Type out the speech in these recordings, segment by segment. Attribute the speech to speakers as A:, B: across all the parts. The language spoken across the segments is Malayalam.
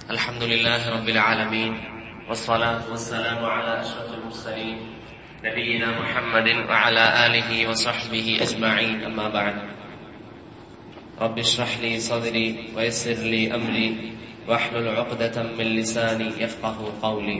A: الحمد لله رب العالمين والصلاة والسلام على أشرف المرسلين نبينا محمد وعلى آله وصحبه أجمعين أما بعد رب اشرح لي صدري ويسر لي أمري واحلل عقدة من لساني يفقه قولي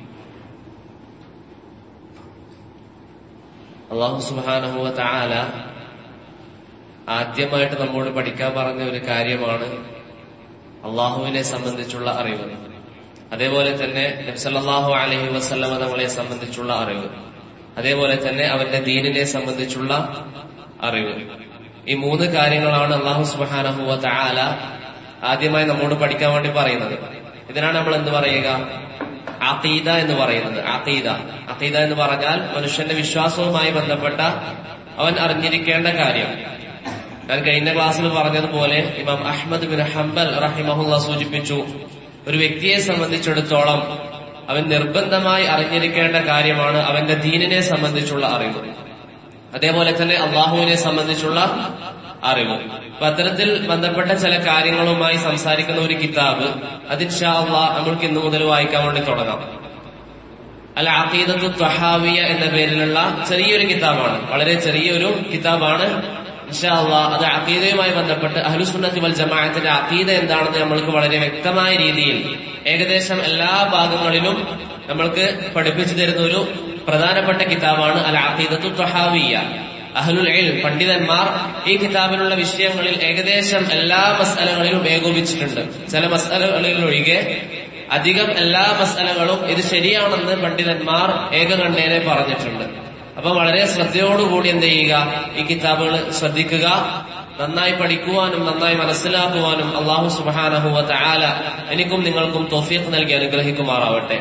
A: അള്ളാഹു സുബാനഹുവ താല ആദ്യമായിട്ട് നമ്മോട് പഠിക്കാൻ പറഞ്ഞ ഒരു കാര്യമാണ് അള്ളാഹുവിനെ സംബന്ധിച്ചുള്ള അറിവ് അതേപോലെ തന്നെ നബ്സല്ലാഹു അലഹി വസ്ല്ലമ തങ്ങളെ സംബന്ധിച്ചുള്ള അറിവ് അതേപോലെ തന്നെ അവന്റെ ദീനിനെ സംബന്ധിച്ചുള്ള അറിവ് ഈ മൂന്ന് കാര്യങ്ങളാണ് അള്ളാഹു സുബാനഹുവ താല ആദ്യമായി നമ്മോട് പഠിക്കാൻ വേണ്ടി പറയുന്നത് ഇതിനാണ് നമ്മൾ എന്ത് പറയുക അഖീദ എന്ന് പറയുന്നത് അഖീദ അഖീദ എന്ന് പറഞ്ഞാൽ മനുഷ്യന്റെ വിശ്വാസവുമായി ബന്ധപ്പെട്ട അവൻ അറിഞ്ഞിരിക്കേണ്ട കാര്യം ഞാൻ കഴിഞ്ഞ ക്ലാസ്സിൽ പറഞ്ഞതുപോലെ ഇമാം അഹമ്മദ് ബിൻ ഹംബൽ റഹിമഹുല്ല സൂചിപ്പിച്ചു ഒരു വ്യക്തിയെ സംബന്ധിച്ചിടത്തോളം അവൻ നിർബന്ധമായി അറിഞ്ഞിരിക്കേണ്ട കാര്യമാണ് അവന്റെ ദീനിനെ സംബന്ധിച്ചുള്ള അറിവ് അതേപോലെ തന്നെ അള്ളാഹുവിനെ സംബന്ധിച്ചുള്ള അറിവ് അപ്പൊ അത്തരത്തിൽ ബന്ധപ്പെട്ട ചില കാര്യങ്ങളുമായി സംസാരിക്കുന്ന ഒരു കിതാബ് അതിൻഷാ അള്ളാഹ് നമ്മൾക്ക് ഇന്നു മുതൽ വായിക്കാൻ വേണ്ടി തുടങ്ങാം അൽ അഖീദത്തു ത്വഹാവിയ എന്ന പേരിലുള്ള ചെറിയൊരു കിതാബാണ് വളരെ ചെറിയൊരു കിതാബാണ് ഇൻഷാ അള്ളാഹ് അത് അഖീദയുമായി ബന്ധപ്പെട്ട് അഹ്ലുസുന്നത്തി വൽ ജമാഅത്തിന്റെ അഖീദ എന്താണെന്ന് നമ്മൾക്ക് വളരെ വ്യക്തമായ രീതിയിൽ ഏകദേശം എല്ലാ ഭാഗങ്ങളിലും നമ്മൾക്ക് പഠിപ്പിച്ചു തരുന്ന ഒരു പ്രധാനപ്പെട്ട കിതാബാണ് അൽ അഖീദത്തു ത്വഹാവിയ അഹ്ലുൽ ഇൽം പണ്ഡിതന്മാർ ഈ കിതാബിലുള്ള വിഷയങ്ങളിൽ ഏകദേശം എല്ലാ മസലകളിലും ഏകോപിച്ചിട്ടുണ്ട് ചില മസലകളിൽ ഒഴികെ അധികം എല്ലാ മസലകളും ഇത് ശരിയാണെന്ന് പണ്ഡിതന്മാർ ഏകകണ്ഠേനെ പറഞ്ഞിട്ടുണ്ട് അപ്പൊ വളരെ ശ്രദ്ധയോടുകൂടി എന്ത് ചെയ്യുക ഈ കിതാബുകൾ ശ്രദ്ധിക്കുക നന്നായി പഠിക്കുവാനും നന്നായി മനസ്സിലാക്കുവാനും അള്ളാഹു സുബാനഹുവ തആല എനിക്കും നിങ്ങൾക്കും തോഫീഖ് നൽകി അനുഗ്രഹിക്കുമാറാവട്ടെ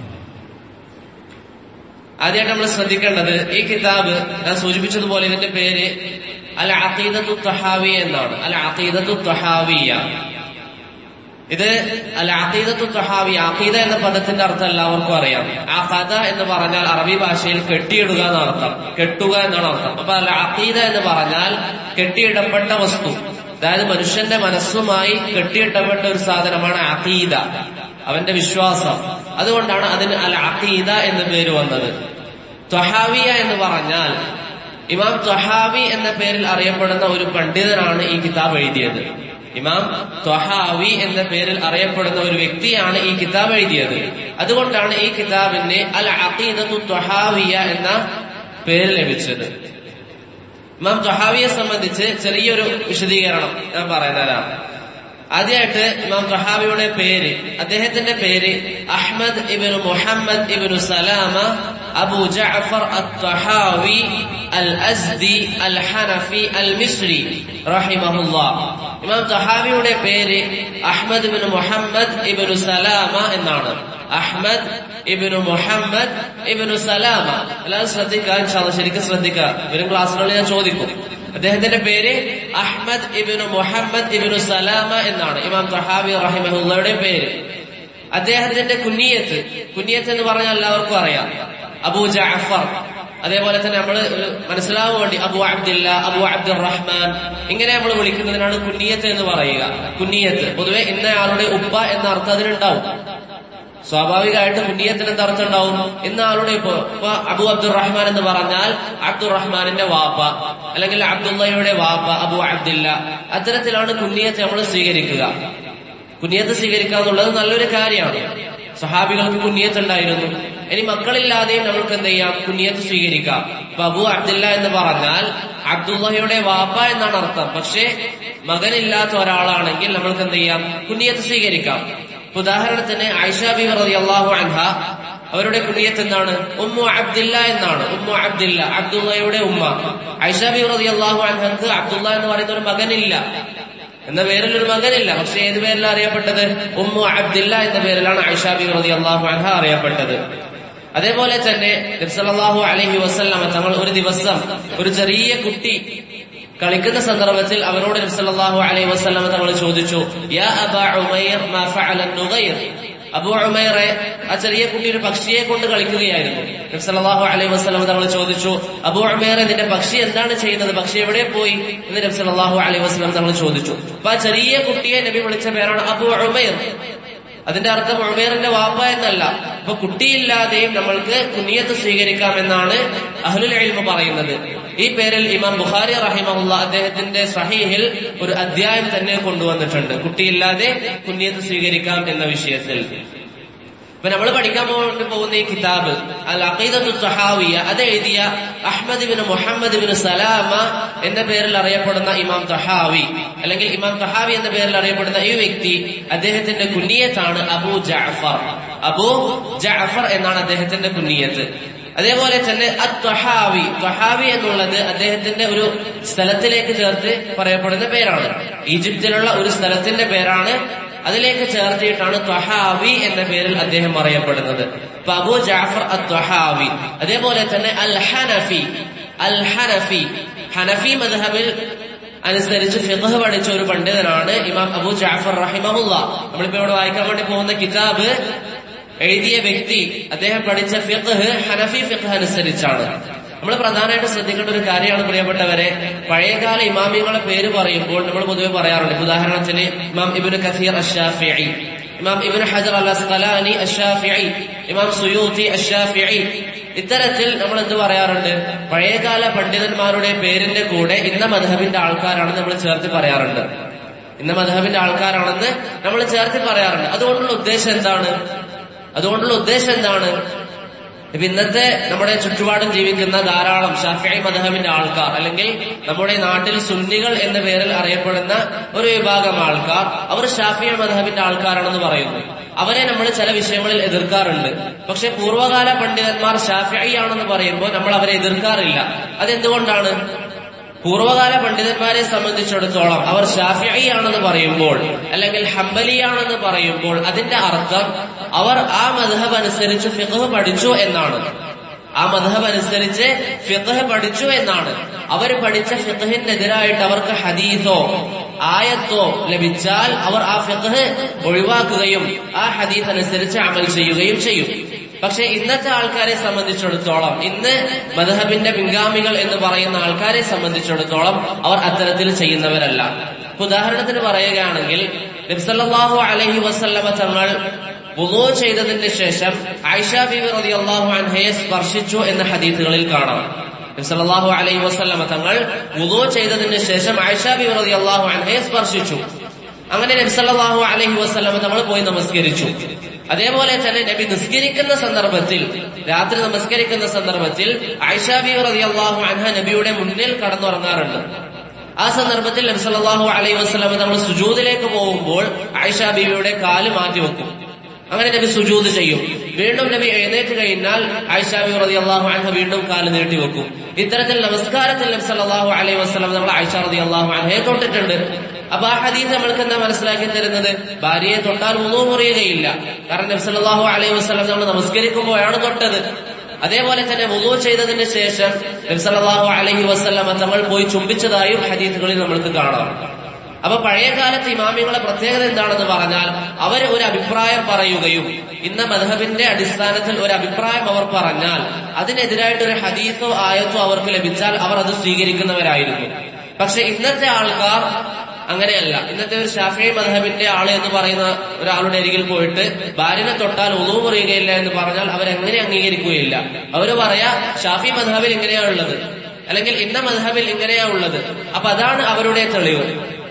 A: ആദ്യമായിട്ട് നമ്മൾ ശ്രദ്ധിക്കേണ്ടത് ഈ കിതാബ് ഞാൻ സൂചിപ്പിച്ചതുപോലെ ഇതിന്റെ പേര് അൽ അഖീദത്തു തഹാവിയ എന്നാണ് അൽ അഖീദത്തു തഹാവിയ ഇത് അൽ അഖീദത്തു തഹാവിയ അഖീദ എന്ന പദത്തിന്റെ അർത്ഥം എല്ലാവർക്കും അറിയാം ആ കഥ എന്ന് പറഞ്ഞാൽ അറബി ഭാഷയിൽ കെട്ടിയിടുക എന്നാണ് അർത്ഥം കെട്ടുക എന്നാണ് അർത്ഥം അപ്പൊ അൽ അഖീദ എന്ന് പറഞ്ഞാൽ കെട്ടിയിടപ്പെട്ട വസ്തു അതായത് മനുഷ്യന്റെ മനസ്സുമായി കെട്ടിയിട്ടപ്പെട്ട ഒരു സാധനമാണ് അഖീദ അവന്റെ വിശ്വാസം അതുകൊണ്ടാണ് അതിന് അൽ അഖീദ എന്ന് പേര് വന്നത് ത്വഹാവിയ എന്ന് പറഞ്ഞാൽ ഇമാം ത്വഹാവി എന്ന പേരിൽ അറിയപ്പെടുന്ന ഒരു പണ്ഡിതനാണ് ഈ കിതാബ് എഴുതിയത് ഇമാം ത്വഹാവി എന്ന പേരിൽ അറിയപ്പെടുന്ന ഒരു വ്യക്തിയാണ് ഈ കിതാബ് എഴുതിയത് അതുകൊണ്ടാണ് ഈ കിതാബിന് അൽ അഖീദത്തു ത്വഹാവിയ എന്ന പേര് ലഭിച്ചത് ഇമാം ത്വഹാവിയെ സംബന്ധിച്ച് ചെറിയൊരു വിശദീകരണം ഞാൻ പറയുന്നതാണ് ആദ്യമായിട്ട് ഇമാം ത്വഹാവിയുടെ പേര് അദ്ദേഹത്തിന്റെ പേര് Ahmad ibn Muhammad ibn Salama Abu Jafar at Tahawi al Azdi al Hanafi al Misri റഹിമഹുല്ലാ ഇമാം ത്വഹാവിയുടെ പേര് അഹ്മദ് ഇബിന് മുഹമ്മദ് ഇബിന് സലാമ എന്നാണ് അഹ്മദ് ഇബിനു മുഹമ്മദ് ഇബിനു സലാമ എല്ലാവരും ശ്രദ്ധിക്കാൻ ശരിക്കും ശ്രദ്ധിക്കുക വരും ക്ലാസ്സുകളിൽ ഞാൻ ചോദിക്കും അദ്ദേഹത്തിന്റെ പേര് അഹ്മദ് ഇബിനു മുഹമ്മദ് ഇബിനു സലാമ എന്നാണ് ഇമാം തഹാബി റഹിമഹുള്ളയുടെ പേര് അദ്ദേഹത്തിന്റെ കുന്നിയത്ത് കുന്നിയത്ത് എന്ന് പറഞ്ഞാൽ എല്ലാവർക്കും അറിയാം അബൂ ജഅഫർ അതേപോലെ തന്നെ നമ്മൾ മനസ്സിലാവാൻ വേണ്ടി അബു അബ്ദില്ല അബു അബ്ദുർ റഹ്മാൻ ഇങ്ങനെ നമ്മൾ വിളിക്കുന്നതിനാണ് കുന്നിയത്ത് എന്ന് പറയുക കുന്നിയത്ത് പൊതുവെ ഇന്ന ആളുടെ ഉപ്പ എന്ന അർത്ഥം അതിനുണ്ടാവും സ്വാഭാവികമായിട്ട് കുന്നിയത്തിന് എന്താ അർത്ഥം ഉണ്ടാവും ഇന്ന ആളുടെ ഇപ്പൊ ഇപ്പൊ അബു അബ്ദുർ റഹ്മാൻ എന്ന് പറഞ്ഞാൽ അബ്ദുർ റഹ്മാനിന്റെ വാപ്പ അല്ലെങ്കിൽ അബ്ദുള്ളയുടെ വാപ്പ അബു അബ്ദില്ല അത്തരത്തിലാണ് കുന്നിയത്ത് നമ്മൾ സ്വീകരിക്കുക കുന്നിയത്ത് സ്വീകരിക്കുക എന്നുള്ളത് നല്ലൊരു കാര്യമാണ് സഹാബികൾക്ക് കുന്നിയത്ത് ഉണ്ടായിരുന്നു ഇനി മക്കളില്ലാതെയും നമ്മൾക്ക് എന്ത് ചെയ്യാം കുന്നിയത്ത് സ്വീകരിക്കാം ഇപ്പൊ അബു അബ്ദില്ല എന്ന് പറഞ്ഞാൽ അബ്ദുള്ളയുടെ വാപ്പ എന്നാണ് അർത്ഥം പക്ഷേ മകനില്ലാത്ത ഒരാളാണെങ്കിൽ നമ്മൾക്ക് എന്ത് ചെയ്യാം കുന്നിയത്ത് സ്വീകരിക്കാം ഉദാഹരണത്തിന് ഐഷ ബി റതി അള്ളാഹു അൻഹ അവരുടെ കുണിയത്ത് എന്താണ് ഉമ്മു അബ്ദില്ല എന്നാണ് ഉമ്മു അബ്ദില്ല അബ്ദുള്ളയുടെ ഉമ്മ ഐഷ ബി റതി അള്ളാഹു അൻഹക്ക് അബ്ദുള്ള എന്ന് പറയുന്ന ഒരു മകനില്ല എന്ന പേരിൽ ഒരു മകനില്ല പക്ഷെ ഏത് പേരിലാണ് അറിയപ്പെട്ടത് ഉമ്മു അബ്ദില്ല എന്ന പേരിലാണ് ഐഷ ബി റതി അള്ളാഹു അൻഹ അറിയപ്പെട്ടത് അതേപോലെ തന്നെ നബ്സല്ലാഹു അലഹി വസ്ലാമ തങ്ങൾ ഒരു ദിവസം ഒരു ചെറിയ കുട്ടി കളിക്കുന്ന സന്ദർഭത്തിൽ അവരോട് നബ്സല്ലാഹു അലൈഹി വസ്ലാമ തങ്ങൾ ചോദിച്ചു യാ അബാ ഉമൈർ മാ ഫഅല നുഗൈർ അബു ഉമൈറെ ആ ചെറിയ കുട്ടി ഒരു പക്ഷിയെ കൊണ്ട് കളിക്കുകയായിരുന്നു നബ്സല്ലാഹു അലൈഹി വസ്ലാം തങ്ങൾ ചോദിച്ചു അബു ഉമൈറെ നിന്റെ പക്ഷി എന്താണ് ചെയ്യുന്നത് പക്ഷി എവിടെ പോയി എന്ന് നബ്സല്ലാഹു അലൈഹി വസ്ലാം തങ്ങൾ ചോദിച്ചു അപ്പൊ ആ ചെറിയ കുട്ടിയെ നബി വിളിച്ച പേരാണ് അബു ഉമൈർ അതിന്റെ അർത്ഥം ഉമേറിന്റെ വാപ്പ എന്നല്ല ഇപ്പൊ കുട്ടിയില്ലാതെയും നമ്മൾക്ക് കുനിയത്ത് സ്വീകരിക്കാമെന്നാണ് അഹ്ലുൽ ഇൽമ പറയുന്നത് ഈ പേരിൽ ഇമാം ബുഖാരി റഹിമഹുല്ല അദ്ദേഹത്തിന്റെ സഹീഹിൽ ഒരു അധ്യായം തന്നെ കൊണ്ടുവന്നിട്ടുണ്ട് കുട്ടിയില്ലാതെ കുനിയത്ത് സ്വീകരിക്കാം എന്ന വിഷയത്തിൽ ഇപ്പൊ നമ്മൾ പഠിക്കാൻ വേണ്ടി പോകുന്ന ഈ കിതാബ് അൽ അഖീദത്തു സഹാവിയ അത് എഴുതിയ Ahmad bin Muhammad bin Salama എന്ന പേരിൽ അറിയപ്പെടുന്ന ഇമാം തഹാവി അല്ലെങ്കിൽ ഇമാം തഹാവി എന്ന പേരിൽ അറിയപ്പെടുന്ന ഈ വ്യക്തി അദ്ദേഹത്തിന്റെ കുന്നിയത്താണ് അബൂ ജഅഫർ അബൂ ജഅഫർ എന്നാണ് അദ്ദേഹത്തിന്റെ കുന്നിയത്ത് അതേപോലെ തന്നെ അത്വഹാവി ത്വഹാവി എന്നുള്ളത് അദ്ദേഹത്തിന്റെ ഒരു സ്ഥലത്തിലേക്ക് ചേർത്ത് പറയപ്പെടുന്ന പേരാണ് ഈജിപ്തിലുള്ള ഒരു സ്ഥലത്തിന്റെ പേരാണ് അതിലേക്ക് ചേർത്തിയിട്ടാണ് ത്വഹാവി എന്ന പേരിൽ അദ്ദേഹം അറിയപ്പെടുന്നത് അപ്പൊ അബൂ ജാഫർ അത്വഹാവി അതേപോലെ തന്നെ അൽ ഹനഫി അൽ ഹനഫി ഹനഫി മദ്ഹബിൽ അനുസരിച്ച് ഫിഖ് പഠിച്ച ഒരു പണ്ഡിതനാണ് ഇമാം അബൂ ജാഫർ റഹിമഹുല്ല നമ്മളിപ്പോ ഇവിടെ വായിക്കാൻ വേണ്ടി പോകുന്ന കിതാബ് എഴുതിയ വ്യക്തി അദ്ദേഹം പഠിച്ച ഫിഖ് ഹനഫി ഫിഖ് അനുസരിച്ചാണ് നമ്മൾ പ്രധാനമായിട്ട് ശ്രദ്ധിക്കേണ്ട ഒരു കാര്യമാണ് പ്രിയപ്പെട്ടവരെ പഴയകാല ഇമാമിങ്ങളെ പേര് പറയുമ്പോൾ നമ്മൾ പൊതുവെ പറയാറുണ്ട് ഉദാഹരണത്തിന് ഇമാം ഇബിന് കസീർ അഷാഫിഇ ഇമാം ഇബിന് ഹജർ അൽ അസ്ഖലാനി അഷാഫിഇ ഇമാം സുയൂത്തി അഷാഫിഇ ഇത്തരത്തിൽ നമ്മൾ എന്ത് പറയാറുണ്ട് പഴയകാല പണ്ഡിതന്മാരുടെ പേരിന്റെ കൂടെ ഇന്ന മധബിന്റെ ആൾക്കാരാണെന്ന് നമ്മൾ ചേർത്ത് പറയാറുണ്ട് ഇന്ന മധബിന്റെ ആൾക്കാരാണെന്ന് നമ്മൾ ചേർത്ത് പറയാറുണ്ട് അതുകൊണ്ടുള്ള ഉദ്ദേശം എന്താണ് അതുകൊണ്ടുള്ള ഉദ്ദേശം എന്താണ് ഇപ്പൊ ഇന്നത്തെ നമ്മുടെ ചുറ്റുപാടും ജീവിക്കുന്ന ധാരാളം ഷാഫിഐ മധഹബിന്റെ ആൾക്കാർ അല്ലെങ്കിൽ നമ്മുടെ നാട്ടിൽ സുന്നികൾ എന്ന പേരിൽ അറിയപ്പെടുന്ന ഒരു വിഭാഗം ആൾക്കാർ അവർ ഷാഫിഐ മധഹബിന്റെ ആൾക്കാരാണെന്ന് പറയുന്നു അവരെ നമ്മൾ ചില വിഷയങ്ങളിൽ എതിർക്കാറുണ്ട് പക്ഷെ പൂർവ്വകാല പണ്ഡിതന്മാർ ഷാഫിഐ ആണെന്ന് പറയുമ്പോൾ നമ്മൾ അവരെ എതിർക്കാറില്ല അതെന്തുകൊണ്ടാണ് പൂർവ്വകാല പണ്ഡിതന്മാരെ സംബന്ധിച്ചിടത്തോളം അവർ ഷാഫിഐ ആണെന്ന് പറയുമ്പോൾ അല്ലെങ്കിൽ ഹംബലിയാണെന്ന് പറയുമ്പോൾ അതിന്റെ അർത്ഥം അവർ ആ മധബ് അനുസരിച്ച് ഫിഖ് പഠിച്ചു എന്നാണ് ആ മധബ് അനുസരിച്ച് ഫിഖ് പഠിച്ചു എന്നാണ് അവർ പഠിച്ച ഫിഖിനെതിരായിട്ട് അവർക്ക് ഹദീസോ ആയത്തോ ലഭിച്ചാൽ അവർ ആ ഫിഖ് ഒഴിവാക്കുകയും ആ ഹദീസ് അനുസരിച്ച് അമൽ ചെയ്യുകയും ചെയ്യും പക്ഷെ ഇന്നത്തെ ആൾക്കാരെ സംബന്ധിച്ചിടത്തോളം ഇന്ന് മധഹബിന്റെ പിൻഗാമികൾ എന്ന് പറയുന്ന ആൾക്കാരെ സംബന്ധിച്ചിടത്തോളം അവർ അത്തരത്തിൽ ചെയ്യുന്നവരല്ല ഉദാഹരണത്തിന് പറയുകയാണെങ്കിൽ നബ്സല്ലാഹു അലഹി വസല്ലമ തങ്ങൾ വുളൂ ചെയ്തതിന് ശേഷം ആയിഷ ബിബി റതി അള്ളാഹു അൻഹയെ സ്പർശിച്ചു എന്ന ഹദീസുകളിൽ കാണാം നബ്സല്ലാഹു അലൈഹി വസല്ലമ തങ്ങൾ വുളൂ ചെയ്തതിന് ശേഷം ആയിഷ ബിബി റതി അള്ളാഹു അൻഹയെ സ്പർശിച്ചു അങ്ങനെ നബ്സല്ലാഹു അലൈഹി വസല്ലമ തങ്ങൾ പോയി നമസ്കരിച്ചു അതേപോലെ തന്നെ നബി നിസ്കരിക്കുന്ന സന്ദർഭത്തിൽ രാത്രി നമസ്കരിക്കുന്ന സന്ദർഭത്തിൽ ഐഷാബി റതി അള്ളാഹു അൻഹ നബിയുടെ മുന്നിൽ കടന്നുറങ്ങാറുണ്ട് ആ സന്ദർഭത്തിൽ നബി സല്ലല്ലാഹു അലൈഹി വസല്ലം നമ്മൾ സുജൂദിലേക്ക് പോകുമ്പോൾ ആയിഷ ബീവിയുടെ കാല് മാറ്റിവെക്കും അങ്ങനെ നബി സുജൂദ് ചെയ്യും വീണ്ടും നബി എഴുന്നേറ്റ് കഴിഞ്ഞാൽ ആയിഷ ബീവി റതി അള്ളാഹു അൻഹ വീണ്ടും കാല് നീട്ടിവെക്കും ഇത്തരത്തിൽ നമസ്കാരത്തിൽ നബി സല്ലല്ലാഹു അലൈഹി വസല്ലം നമ്മൾ ആയിഷ റതി അള്ളാഹു അൻഹയെ തൊട്ടിട്ടുണ്ട് അപ്പൊ ആ ഹദീസ് നമ്മൾക്ക് എന്താ മനസ്സിലാക്കി തരുന്നത് ഭാര്യയെ തൊട്ടാൽ ഒന്നും മുറിയുകയില്ല കാരണം നബി സല്ലല്ലാഹു അലൈഹി വസല്ലം നമ്മൾ നമസ്കരിക്കുമ്പോഴാണ് തൊട്ടത് അതേപോലെ തന്നെ വുളു ചെയ്തതിന് ശേഷം നബി സല്ലല്ലാഹു അലൈഹി വസല്ലം തങ്ങൾ പോയി ചുംബിച്ചതായും ഹദീസുകളിൽ നമ്മൾക്ക് കാണാം അപ്പൊ പഴയ കാലത്ത് ഇമാമിങ്ങളെ പ്രത്യേകത എന്താണെന്ന് പറഞ്ഞാൽ അവർ ഒരു അഭിപ്രായം പറയുകയും ഇന്ന മധബിന്റെ അടിസ്ഥാനത്തിൽ ഒരു അഭിപ്രായം അവർ പറഞ്ഞാൽ അതിനെതിരായിട്ട് ഒരു ഹദീസോ ആയത്തോ അവർക്ക് ലഭിച്ചാൽ അവർ അത് സ്വീകരിക്കുന്നവരായിരുന്നു പക്ഷെ ഇന്നത്തെ ആൾക്കാർ അങ്ങനെയല്ല ഇന്നത്തെ ഒരു ഷാഫി മധബിന്റെ ആള് എന്ന് പറയുന്ന ഒരാളുടെ അരികിൽ പോയിട്ട് ഭാര്യനെ തൊട്ടാൽ ഒന്നും മുറിയുകയില്ല എന്ന് പറഞ്ഞാൽ അവരെങ്ങനെ അംഗീകരിക്കുകയില്ല അവര് പറയാ ഷാഫി മധബിൽ ഇങ്ങനെയാ ഉള്ളത് അല്ലെങ്കിൽ ഇന്ന മധബിൽ ഇങ്ങനെയാ ഉള്ളത് അപ്പൊ അതാണ് അവരുടെ തെളിവ്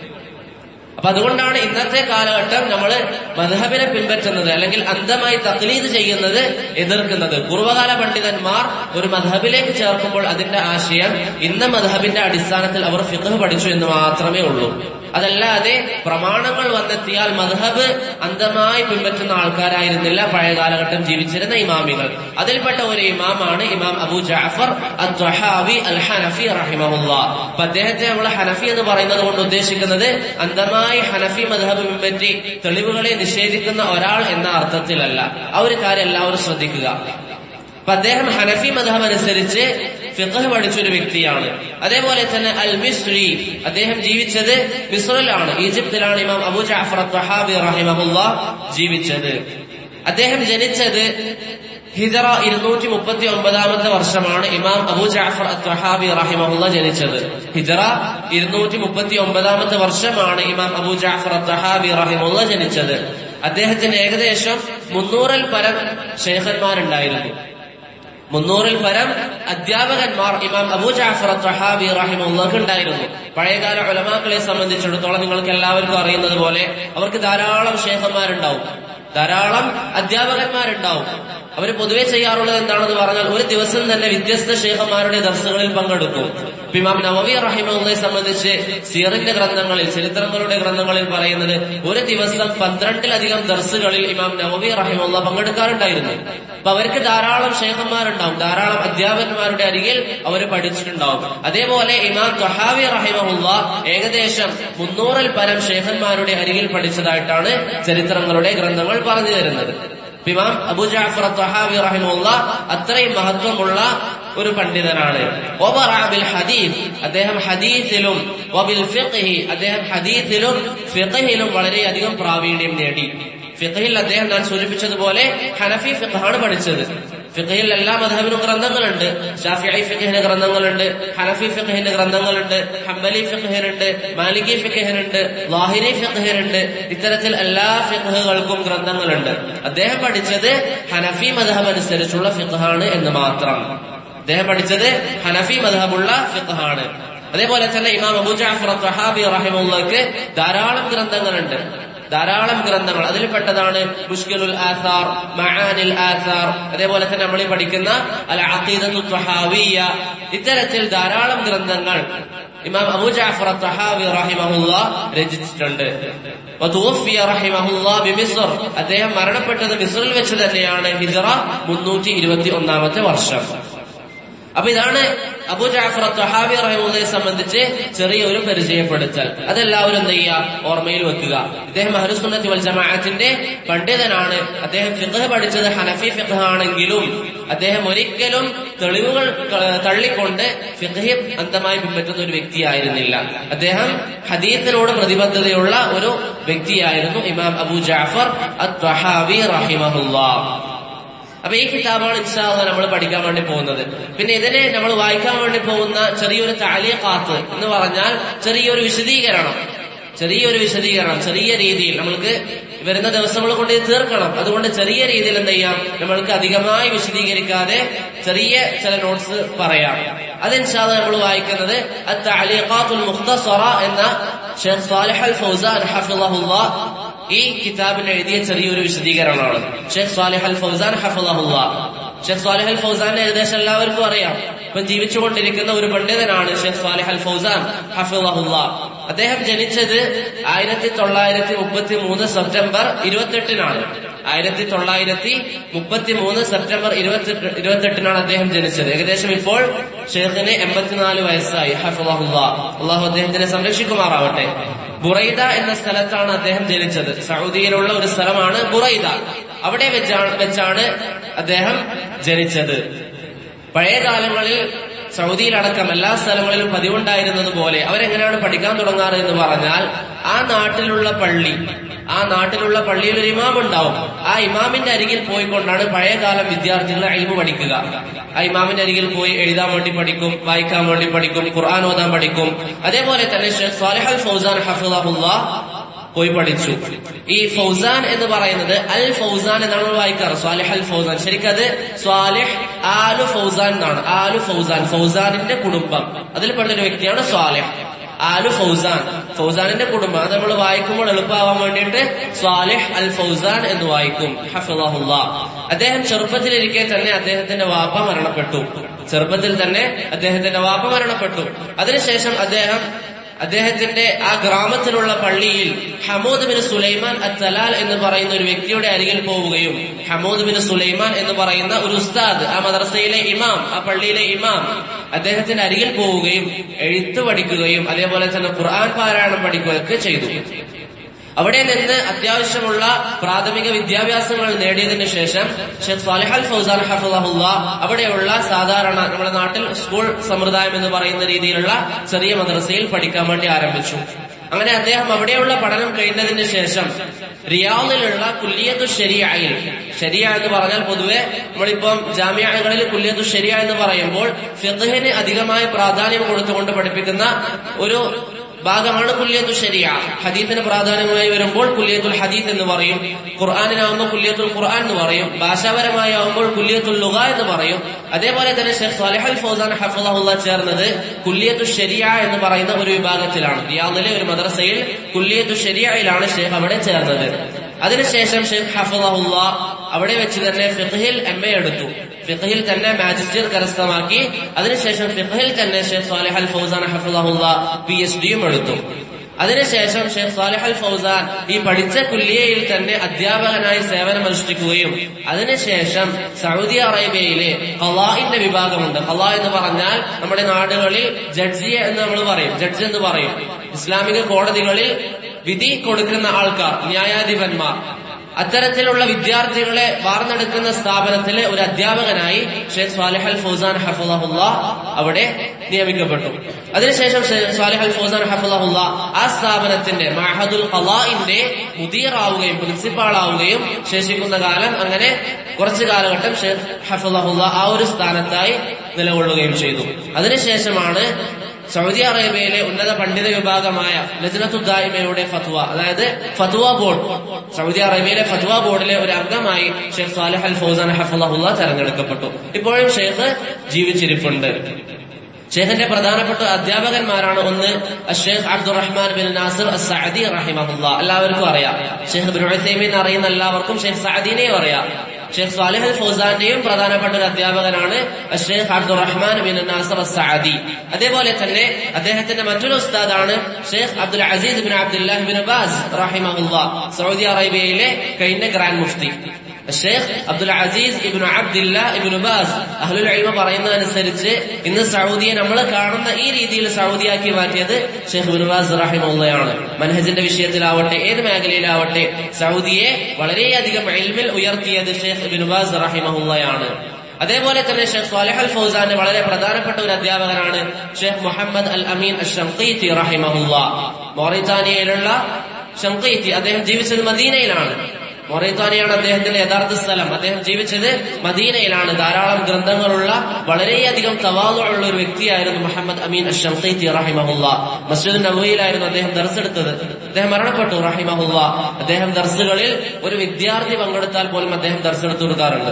A: അപ്പൊ അതുകൊണ്ടാണ് ഇന്നത്തെ കാലഘട്ടം നമ്മൾ മധബിനെ പിൻപറ്റുന്നത് അല്ലെങ്കിൽ അന്ധമായി തക്ലീദ് ചെയ്യുന്നത് എതിർക്കുന്നത് പൂർവ്വകാല പണ്ഡിതന്മാർ ഒരു മധബിലേക്ക് ചേർക്കുമ്പോൾ അതിന്റെ ആശയം ഇന്ന മധബിന്റെ അടിസ്ഥാനത്തിൽ അവർ ഫിഖ് പഠിച്ചു എന്ന് മാത്രമേ ഉള്ളൂ അതല്ലാതെ പ്രമാണങ്ങൾ വന്നെത്തിയാൽ മധബ് അന്ധമായി പിൻപറ്റുന്ന ആൾക്കാരായിരുന്നില്ല പഴയ കാലഘട്ടം ജീവിച്ചിരുന്ന ഇമാമികൾ അതിൽപ്പെട്ട ഒരു ഇമാമാണ് ഇമാം അബു ജാഫർ അദ്വഹാവി അൽ ഹനഫി റഹിമഹുല്ല അപ്പൊ അദ്ദേഹത്തെ നമ്മൾ ഹനഫി എന്ന് പറയുന്നത് കൊണ്ട് ഉദ്ദേശിക്കുന്നത് അന്ധമായി ഹനഫി മധബ് പിൻപറ്റി തെളിവുകളെ നിഷേധിക്കുന്ന ഒരാൾ എന്ന അർത്ഥത്തിലല്ല ആ ഒരു കാര്യം എല്ലാവരും ശ്രദ്ധിക്കുക അപ്പൊ അദ്ദേഹം ഹനഫി മധബ് അനുസരിച്ച് ഫിഖ് പഠിച്ചൊരു വ്യക്തിയാണ് അതേപോലെ തന്നെ അൽ മിസ്രി അദ്ദേഹം ജീവിച്ചത് മിസ്റിലാണ് ഈജിപ്തിലാണ് ഇമാം അബു ജാഫർ ത്വഹാബി റഹിമഹുല്ല ജീവിച്ചത് അദ്ദേഹം ജനിച്ചത് ഹിജറ ഇരുന്നൂറ്റി മുപ്പത്തി ഒമ്പതാമത്തെ വർഷമാണ് ഇമാം അബു ജാഫർ ത്വഹാബി റഹിമഹുല്ല ജനിച്ചത് ഹിജറ ഇരുന്നൂറ്റി മുപ്പത്തി ഒമ്പതാമത്തെ വർഷമാണ് ഇമാം അബു ജാഫർ ത്വഹാബി റഹിമുല്ല ജനിച്ചത് അദ്ദേഹത്തിന് ഏകദേശം മുന്നൂറിൽ പരം ഷേഖന്മാരുണ്ടായിരുന്നു മുന്നൂറിൽ പരം അധ്യാപകന്മാർ ഇമാം അബൂ ജാഫർ തഹാബി റഹിമുള്ളക്ക് ഉണ്ടായിരുന്നു പഴയകാല ഉലമാക്കളെ സംബന്ധിച്ചിടത്തോളം നിങ്ങൾക്ക് എല്ലാവർക്കും അറിയുന്നത് പോലെ അവർക്ക് ധാരാളം ഷേഖന്മാരുണ്ടാവും ധാരാളം അധ്യാപകന്മാരുണ്ടാവും അവർ പൊതുവെ ചെയ്യാറുള്ളത് എന്താണെന്ന് പറഞ്ഞാൽ ഒരു ദിവസം തന്നെ വ്യത്യസ്ത ഷേഖന്മാരുടെ ദർശകളിൽ പങ്കെടുക്കും ഇപ്പൊ ഇമാം നവവി റഹിമുള്ളയെ സംബന്ധിച്ച് സീറിന്റെ ഗ്രന്ഥങ്ങളിൽ ചരിത്രങ്ങളുടെ ഗ്രന്ഥങ്ങളിൽ പറയുന്നത് ഒരു ദിവസം പന്ത്രണ്ടിലധികം ദർസുകളിൽ ഇമാം നവവി റഹിമുള്ള പങ്കെടുക്കാറുണ്ടായിരുന്നു അപ്പൊ അവർക്ക് ധാരാളം ഷേഖന്മാരുണ്ടാവും ധാരാളം അധ്യാപകന്മാരുടെ അരികിൽ അവർ പഠിച്ചിട്ടുണ്ടാവും അതേപോലെ ഇമാം തൊഹാവി റഹിമുള്ള ഏകദേശം മുന്നൂറിൽ പരം ഷേഖന്മാരുടെ അരികിൽ പഠിച്ചതായിട്ടാണ് ചരിത്രങ്ങളുടെ ഗ്രന്ഥങ്ങൾ പറഞ്ഞു തരുന്നത് ഇമാം അബു ജാഫർ ത്വഹാബി റഹിമുള്ള അത്രയും മഹത്വമുള്ള ഒരു പണ്ഡിതനാണ് ഒബറാബിൽ ഹദീഫ് അദ്ദേഹം ഹദീസിലും വബിൽ ഫിഖ്ഹി അദ്ദേഹം ഹദീസിലും ഫിഖഹിലും വളരെയധികം പ്രാവീണ്യം നേടി ഫിഖഹിൽ അദ്ദേഹം ഞാൻ സൂചിപ്പിച്ചതുപോലെ ഹനഫി ഫിഖാണ് പഠിച്ചത് ഫിഖഹിൽ എല്ലാ മധബിനും ഗ്രന്ഥങ്ങളുണ്ട് ഷാഫിഐ ഫിഖഹിന്റെ ഗ്രന്ഥങ്ങളുണ്ട് ഹനഫി ഫിഖഹിന്റെ ഗ്രന്ഥങ്ങളുണ്ട് ഹംബലി ഫിഖഹിനുണ്ട് മാലികി ഫിഖഹിനുണ്ട് ലാഹിരി ഫിഖഹിനുണ്ട് ഇത്തരത്തിൽ എല്ലാ ഫിഖഹുകൾക്കും ഗ്രന്ഥങ്ങളുണ്ട് അദ്ദേഹം പഠിച്ചത് ഹനഫി മധബ് അനുസരിച്ചുള്ള ഫിഖഹാണ് എന്ന് മാത്രം അദ്ദേഹം പഠിച്ചത് ഹനഫി മധബുള്ള ഫിഖഹാണ് അതേപോലെ തന്നെ ഇമാം അബൂ ജാഫർ തഹാബി റഹിമുള്ളക്ക് ധാരാളം ഗ്രന്ഥങ്ങളുണ്ട് ധാരാളം ഗ്രന്ഥങ്ങൾ അതിൽ പെട്ടതാണ് മുഷ്കിലുൽ ആസാർ മഹാനിൽ ആസാർ അതേപോലെ തന്നെ നമ്മൾ പഠിക്കുന്ന അൽ അഖീദത്തു ത്വഹാവിയ ഇത്തരത്തിൽ ധാരാളം ഗ്രന്ഥങ്ങൾ ഇമാം അബൂ ജാഫർ തഹാവി റഹിമഹുല്ല രചിച്ചിട്ടുണ്ട് വതൂഫിയ റഹിമഹുല്ല ബിമിസ്ർ അദ്ദേഹം മരണപ്പെട്ടത് മിസ്റിൽ വെച്ച് തന്നെയാണ് ഹിജറ മുന്നൂറ്റി ഇരുപത്തി ഒന്നാമത്തെ വർഷം അപ്പൊ ഇതാണ് അബു ജാഫർ ത്വഹാബി റഹിമുള്ളയെ സംബന്ധിച്ച് ചെറിയൊരു പരിചയപ്പെടുത്തൽ അതെല്ലാവരും എന്ത് ചെയ്യുക ഓർമ്മയിൽ വെക്കുക ഇദ്ദേഹം അഹ്ലുസുന്നത്തി വൽ ജമാഅത്തിന്റെ പണ്ഡിതനാണ് അദ്ദേഹം ഫിഖ് പഠിച്ചത് ഹനഫി ഫിഖ് ആണെങ്കിലും അദ്ദേഹം ഒരിക്കലും തെളിവുകൾ ക- തള്ളിക്കൊണ്ട് ഫിഖ് അന്തമായി പിൻപറ്റുന്ന ഒരു വ്യക്തിയായിരുന്നില്ല അദ്ദേഹം ഹദീത്തിനോട് പ്രതിബദ്ധതയുള്ള ഒരു വ്യക്തിയായിരുന്നു ഇമാം അബു ജാഫർ അത്വഹാബി റഹിമഹുല്ലാ അപ്പൊ ഈ കിതാബാണ് ഇൻഷാല്ല നമ്മൾ പഠിക്കാൻ വേണ്ടി പോകുന്നത് പിന്നെ ഇതിനെ നമ്മൾ വായിക്കാൻ വേണ്ടി പോകുന്ന ചെറിയൊരു താലിയക്കാത്ത് എന്ന് പറഞ്ഞാൽ ചെറിയൊരു വിശദീകരണം ചെറിയൊരു വിശദീകരണം ചെറിയ രീതിയിൽ നമ്മൾക്ക് വരുന്ന ദിവസങ്ങൾ കൊണ്ട് ഇത് തീർക്കണം അതുകൊണ്ട് ചെറിയ രീതിയിൽ എന്ത് ചെയ്യാം നമ്മൾക്ക് അധികമായി വിശദീകരിക്കാതെ ചെറിയ ചില നോട്ട്സ് പറയാം അത് ഇൻഷാല്ല നമ്മൾ വായിക്കുന്നത് അത്താലിയക്കാത്തുൽ മുഖ്തസറ എന്ന ഷെയ്ഖ് സാലിഹ് അൽ ഫൗസാൻ ഹഫിളഹുല്ലാ ഈ കിതാബിൽ എഴുതിയ ചെറിയൊരു വിശദീകരണമാണ് ഷെയ്ഖ് സാലിഹ് അൽ ഫൗസാൻ ഹഫുല്ല ഷെയ്ഖ് സാലിഹ് അൽ ഫൗസാൻ ഏകദേശം എല്ലാവർക്കും അറിയാം ഇപ്പം ജീവിച്ചുകൊണ്ടിരിക്കുന്ന ഒരു പണ്ഡിതനാണ് ഷെയ്ഖ് സാലിഹ് അൽ ഫൗസാൻ ഹഫുല്ല അദ്ദേഹം ജനിച്ചത് ആയിരത്തി തൊള്ളായിരത്തി മുപ്പത്തി മൂന്ന് സെപ്റ്റംബർ ഇരുപത്തെട്ടിനാണ് ആയിരത്തി തൊള്ളായിരത്തി മുപ്പത്തി മൂന്ന് സെപ്റ്റംബർ ഇരുപത്തെട്ട് ഇരുപത്തെട്ടിനാണ് അദ്ദേഹം ജനിച്ചത് ഏകദേശം ഇപ്പോൾ ഷെയ്ഖിന് എൺപത്തിനാല് വയസ്സായി ഹഫുല്ല അള്ളാഹു അദ്ദേഹത്തിനെ സംരക്ഷിക്കുമാറാവട്ടെ ബുറൈദ എന്ന സ്ഥലത്താണ് അദ്ദേഹം ജനിച്ചത് സൗദിയിലുള്ള ഒരു സ്ഥലമാണ് ബുറൈദ അവിടെ വെച്ചാണ് വെച്ചാണ് അദ്ദേഹം ജനിച്ചത് പഴയ കാലങ്ങളിൽ സൗദിയിലടക്കം എല്ലാ സ്ഥലങ്ങളിലും പതിവുണ്ടായിരുന്നത് പോലെ അവരെങ്ങനെയാണ് പഠിക്കാൻ തുടങ്ങാറ് എന്ന് പറഞ്ഞാൽ ആ നാട്ടിലുള്ള പള്ളി ആ നാട്ടിലുള്ള പള്ളിയിൽ ഒരു ഇമാം ഉണ്ടാവും ആ ഇമാമിന്റെ അരികിൽ പോയിക്കൊണ്ടാണ് പഴയകാലം വിദ്യാർത്ഥികൾ അയിമ് പഠിക്കുക ആ ഇമാമിന്റെ അരികിൽ പോയി എഴുതാൻ വേണ്ടി പഠിക്കും വായിക്കാൻ വേണ്ടി പഠിക്കും ഖുർആൻ ഓതാൻ പഠിക്കും അതേപോലെ തന്നെ ഷെയ്ഖ് സാലിഹ് അൽ ഫൗസാൻ ഹഫിളഹുല്ല പോയി പഠിച്ചു ഈ ഫൗസാൻ എന്ന് പറയുന്നത് അൽ ഫൗസാൻ എന്നാണ് നമ്മൾ വായിക്കാറ് സ്വാലിഹ് അൽ ഫൗസാൻ ശരിക്കും അത് സ്വാലിഹ് ആലു ഫൗസാൻ എന്നാണ് ആലു ഫൗസാൻ ഫൗസാനിന്റെ കുടുംബം അതിൽപ്പെട്ട ഒരു വ്യക്തിയാണ് സ്വാലിഹ് ആലു ഫൗസാൻ ഫൗസാനിന്റെ കുടുംബം അത് നമ്മൾ വായിക്കുമ്പോൾ എളുപ്പമാവാൻ വേണ്ടിയിട്ട് സ്വാലിഹ് അൽ ഫൗസാൻ എന്ന് വായിക്കും ഹഫിളഹുല്ല അദ്ദേഹം ചെറുപ്പത്തിലിരിക്കെ തന്നെ അദ്ദേഹത്തിന്റെ വാപ്പ മരണപ്പെട്ടു ചെറുപ്പത്തിൽ തന്നെ അദ്ദേഹത്തിന്റെ വാപ്പ മരണപ്പെട്ടു അതിനുശേഷം അദ്ദേഹം അദ്ദേഹത്തിന്റെ ആ ഗ്രാമത്തിലുള്ള പള്ളിയിൽ ഹമൂദ് ബിൻ സുലൈമാൻ അത്തലാൽ എന്ന് പറയുന്ന ഒരു വ്യക്തിയുടെ അരികിൽ പോവുകയും ഹമൂദ് ബിൻ സുലൈമാൻ എന്ന് പറയുന്ന ഒരു ഉസ്താദ് ആ മദ്രസയിലെ ഇമാം ആ പള്ളിയിലെ ഇമാം അദ്ദേഹത്തിന്റെ അരികിൽ പോവുകയും എഴുത്ത് പഠിക്കുകയും അതേപോലെ തന്നെ ഖുർആൻ പാരായണം പഠിക്കുകയൊക്കെ ചെയ്തു അവിടെ നിന്ന് അത്യാവശ്യമുള്ള പ്രാഥമിക വിദ്യാഭ്യാസങ്ങൾ നേടിയതിനു ശേഷം ഷെയ്ഖ് സാലിഹ് അൽ ഫൗസാൻ ഹഫുല്ല അവിടെയുള്ള സാധാരണ നമ്മുടെ നാട്ടിൽ സ്കൂൾ സമ്പ്രദായം എന്ന് പറയുന്ന രീതിയിലുള്ള ചെറിയ മദ്രസയിൽ പഠിക്കാൻ വേണ്ടി ആരംഭിച്ചു അങ്ങനെ അദ്ദേഹം അവിടെയുള്ള പഠനം കഴിഞ്ഞതിന് ശേഷം റിയാദിലുള്ള കുല്ലിയത്തു ശരിയായിൽ ശരിയ എന്ന് പറഞ്ഞാൽ പൊതുവെ നമ്മളിപ്പം ജാമ്യകളിൽ കുല്ലിയത്തു ശരിയ എന്ന് പറയുമ്പോൾ ഫിഖഹിന് അധികമായ പ്രാധാന്യം കൊടുത്തുകൊണ്ട് പഠിപ്പിക്കുന്ന ഒരു ഭാഗമാണ് കുല്യത്തു ശരിയ ഹദീസിന് പ്രാധാന്യമായി വരുമ്പോൾ കുല്യത്തുൽ ഹദീസ് എന്ന് പറയും ഖുർആാനിനാവുമ്പോൾ കുല്യത്തുൽ ഖുർആൻ എന്ന് പറയും ഭാഷാപരമായി ആവുമ്പോൾ കുല്യത്തുൽ ലുഗ എന്ന് പറയും അതേപോലെ തന്നെ ഷെയ്ഖ് സാലിഹൽ ഫൗസാൻ ഹഫുള്ള ചേർന്നത് കുല്യത്തു ശരിയ എന്ന് പറയുന്ന ഒരു വിഭാഗത്തിലാണ് റിയാദിലെ ഒരു മദ്രസയിൽ കുല്യത്തു ശരിയയിലാണ് ഷെയ്ഖ് അവിടെ ചേർന്നത് അതിനുശേഷം ഷെയ്ഖ് ഹഫുള്ള അവിടെ വെച്ച് തന്നെ ഫിഖ്ഹിൽ എം എ എടുത്തു ഫിഖ്ഹിൽ തന്നെ മാജിസ്റ്റർ കരസ്ഥമാക്കി അതിനുശേഷം ഫിഖ്ഹിൽ തന്നെ ഷെയ്ഖ് സാലിഹ് അൽ ഫൗസാൻ ഹഫുള്ള പി എച്ച് ഡിയും എടുത്തു അതിനുശേഷം ഷെയ്ഖ് സാലിഹ് അൽ ഫൗസാൻ ഈ പഠിച്ച കുല്ലിയയിൽ തന്നെ അധ്യാപകനായി സേവനമനുഷ്ഠിക്കുകയും അതിനുശേഷം സൗദി അറേബ്യയിലെ ഖലാഇന്റെ വിഭാഗമുണ്ട് ഖലാ എന്ന് പറഞ്ഞാൽ നമ്മുടെ നാടുകളിൽ ജഡ്ജിയെ എന്ന് നമ്മൾ പറയും ജഡ്ജ് എന്ന് പറയും ഇസ്ലാമിക കോടതികളിൽ വിധി കൊടുക്കുന്ന ആൾക്കാർ ന്യായാധിപന്മാർ അത്തരത്തിലുള്ള വിദ്യാർത്ഥികളെ വാർന്നെടുക്കുന്ന സ്ഥാപനത്തിലെ ഒരു അധ്യാപകനായി ഷെയ്ഖ് സ്വാലിഹ് അൽ ഫൗസാൻ ഹഫുള്ള അവിടെ നിയമിക്കപ്പെട്ടു അതിനുശേഷം സ്വാലിഹ് അൽ ഫൗസാൻ ഹഫുള്ള ആ സ്ഥാപനത്തിന്റെ മഹദുൽ ഖലാഇന്റെ മുദീറാവുകയും പ്രിൻസിപ്പാൾ ആവുകയും ശേഷിക്കുന്ന കാലം അങ്ങനെ കുറച്ചു കാലഘട്ടം ഷെയ്ഖ് ഹഫുള്ള ആ ഒരു സ്ഥാനത്തായി നിലകൊള്ളുകയും ചെയ്തു അതിനുശേഷമാണ് സൗദി അറേബ്യയിലെ ഉന്നത പണ്ഡിത വിഭാഗമായ ലജ്നത്തുദ്ദായിമയുടെ ഫത്വ അതായത് ഫത്വ ബോർഡ് സൗദി അറേബ്യയിലെ ഫത്വ ബോർഡിലെ ഒരു അംഗമായി ഷെയ്ഖ് സാലിഹ് അൽ ഫൗസാൻ ഹഫുള്ള തെരഞ്ഞെടുക്കപ്പെട്ടു ഇപ്പോഴും ഷെയ്ഖ് ജീവിച്ചിരിപ്പുണ്ട് ഷെയ്ഖിന്റെ പ്രധാനപ്പെട്ട അധ്യാപകന്മാരാണ് ഒന്ന് Sheikh Abdurrahman bin Nasir Saadi റഹിമഹുല്ല എല്ലാവർക്കും അറിയാം ഷെയ്ഖ് ബിൻ ഉസൈമീൻ അറിയുന്ന എല്ലാവർക്കും ഷെയ്ഖ് സഅദീനെയും അറിയാം ഷെയ്ഖ് സാലിഹ് അൽ ഫൗസാന്റെയും പ്രധാനപ്പെട്ട ഒരു അധ്യാപകനാണ് Sheikh Abdurrahman bin Nasir Saadi അതേപോലെ തന്നെ അദ്ദേഹത്തിന്റെ മറ്റൊരു ഉസ്താദാണ് Sheikh Abdul Aziz bin Abdullah bin Baz റഹിമഹുല്ല സൗദി അറേബ്യയിലെ കഴിഞ്ഞ grand mufti Sheikh Abdul Aziz ibnu Abdilla ibnu Baz അഹ്ലുൽ ഇൽമ പറയുന്നതനുസരിച്ച് ഇന്ന് സൗദിയെ നമ്മൾ കാണുന്ന ഈ രീതിയിൽ സൗദിയാക്കി മാറ്റിയത് ഷെയ്ഖ് ബിൻ ബാസ് റഹിമുള്ളയാണ് മനഹജിന്റെ വിഷയത്തിലാവട്ടെ ഏത് മേഖലയിലാവട്ടെ സൗദിയെ വളരെയധികം ഇൽമിൽ ഉയർത്തിയത് ഷെയ്ഖ് ബിൻ ബാസ് റഹിമഹുള്ളയാണ് അതേപോലെ തന്നെ ഷെയ്ഖ് സാലിഹ് അൽ ഫൗസാന്റെ വളരെ പ്രധാനപ്പെട്ട ഒരു അധ്യാപകനാണ് ഷെയ്ഖ് മുഹമ്മദ് അൽ അമീൻ ഷംഖീത്തി റഹിമഹുല്ല മൊറിത്താനിയയിലുള്ള ഷംഖീത്തി അദ്ദേഹം ജീവിച്ചത് മദീനയിലാണ് മൊറൈത്താനിയാണ് അദ്ദേഹത്തിന്റെ യഥാർത്ഥ സ്ഥലം അദ്ദേഹം ജീവിച്ചത് മദീനയിലാണ് ധാരാളം ഗ്രന്ഥങ്ങളുള്ള വളരെയധികം തവാതുള്ള ഒരു വ്യക്തിയായിരുന്നു മുഹമ്മദ് അമീൻ അഷംഖീത്തി റഹിമഹുല്ല മസ്ജിദ് നബുയിലായിരുന്നു അദ്ദേഹം ദർസെടുത്തത് അദ്ദേഹം മരണപ്പെട്ടു റഹിമഹുല്ല അദ്ദേഹം ദർസുകളിൽ ഒരു വിദ്യാർത്ഥി പങ്കെടുത്താൽ പോലും അദ്ദേഹം ദർസെടുത്തു കൊടുക്കാറുണ്ട്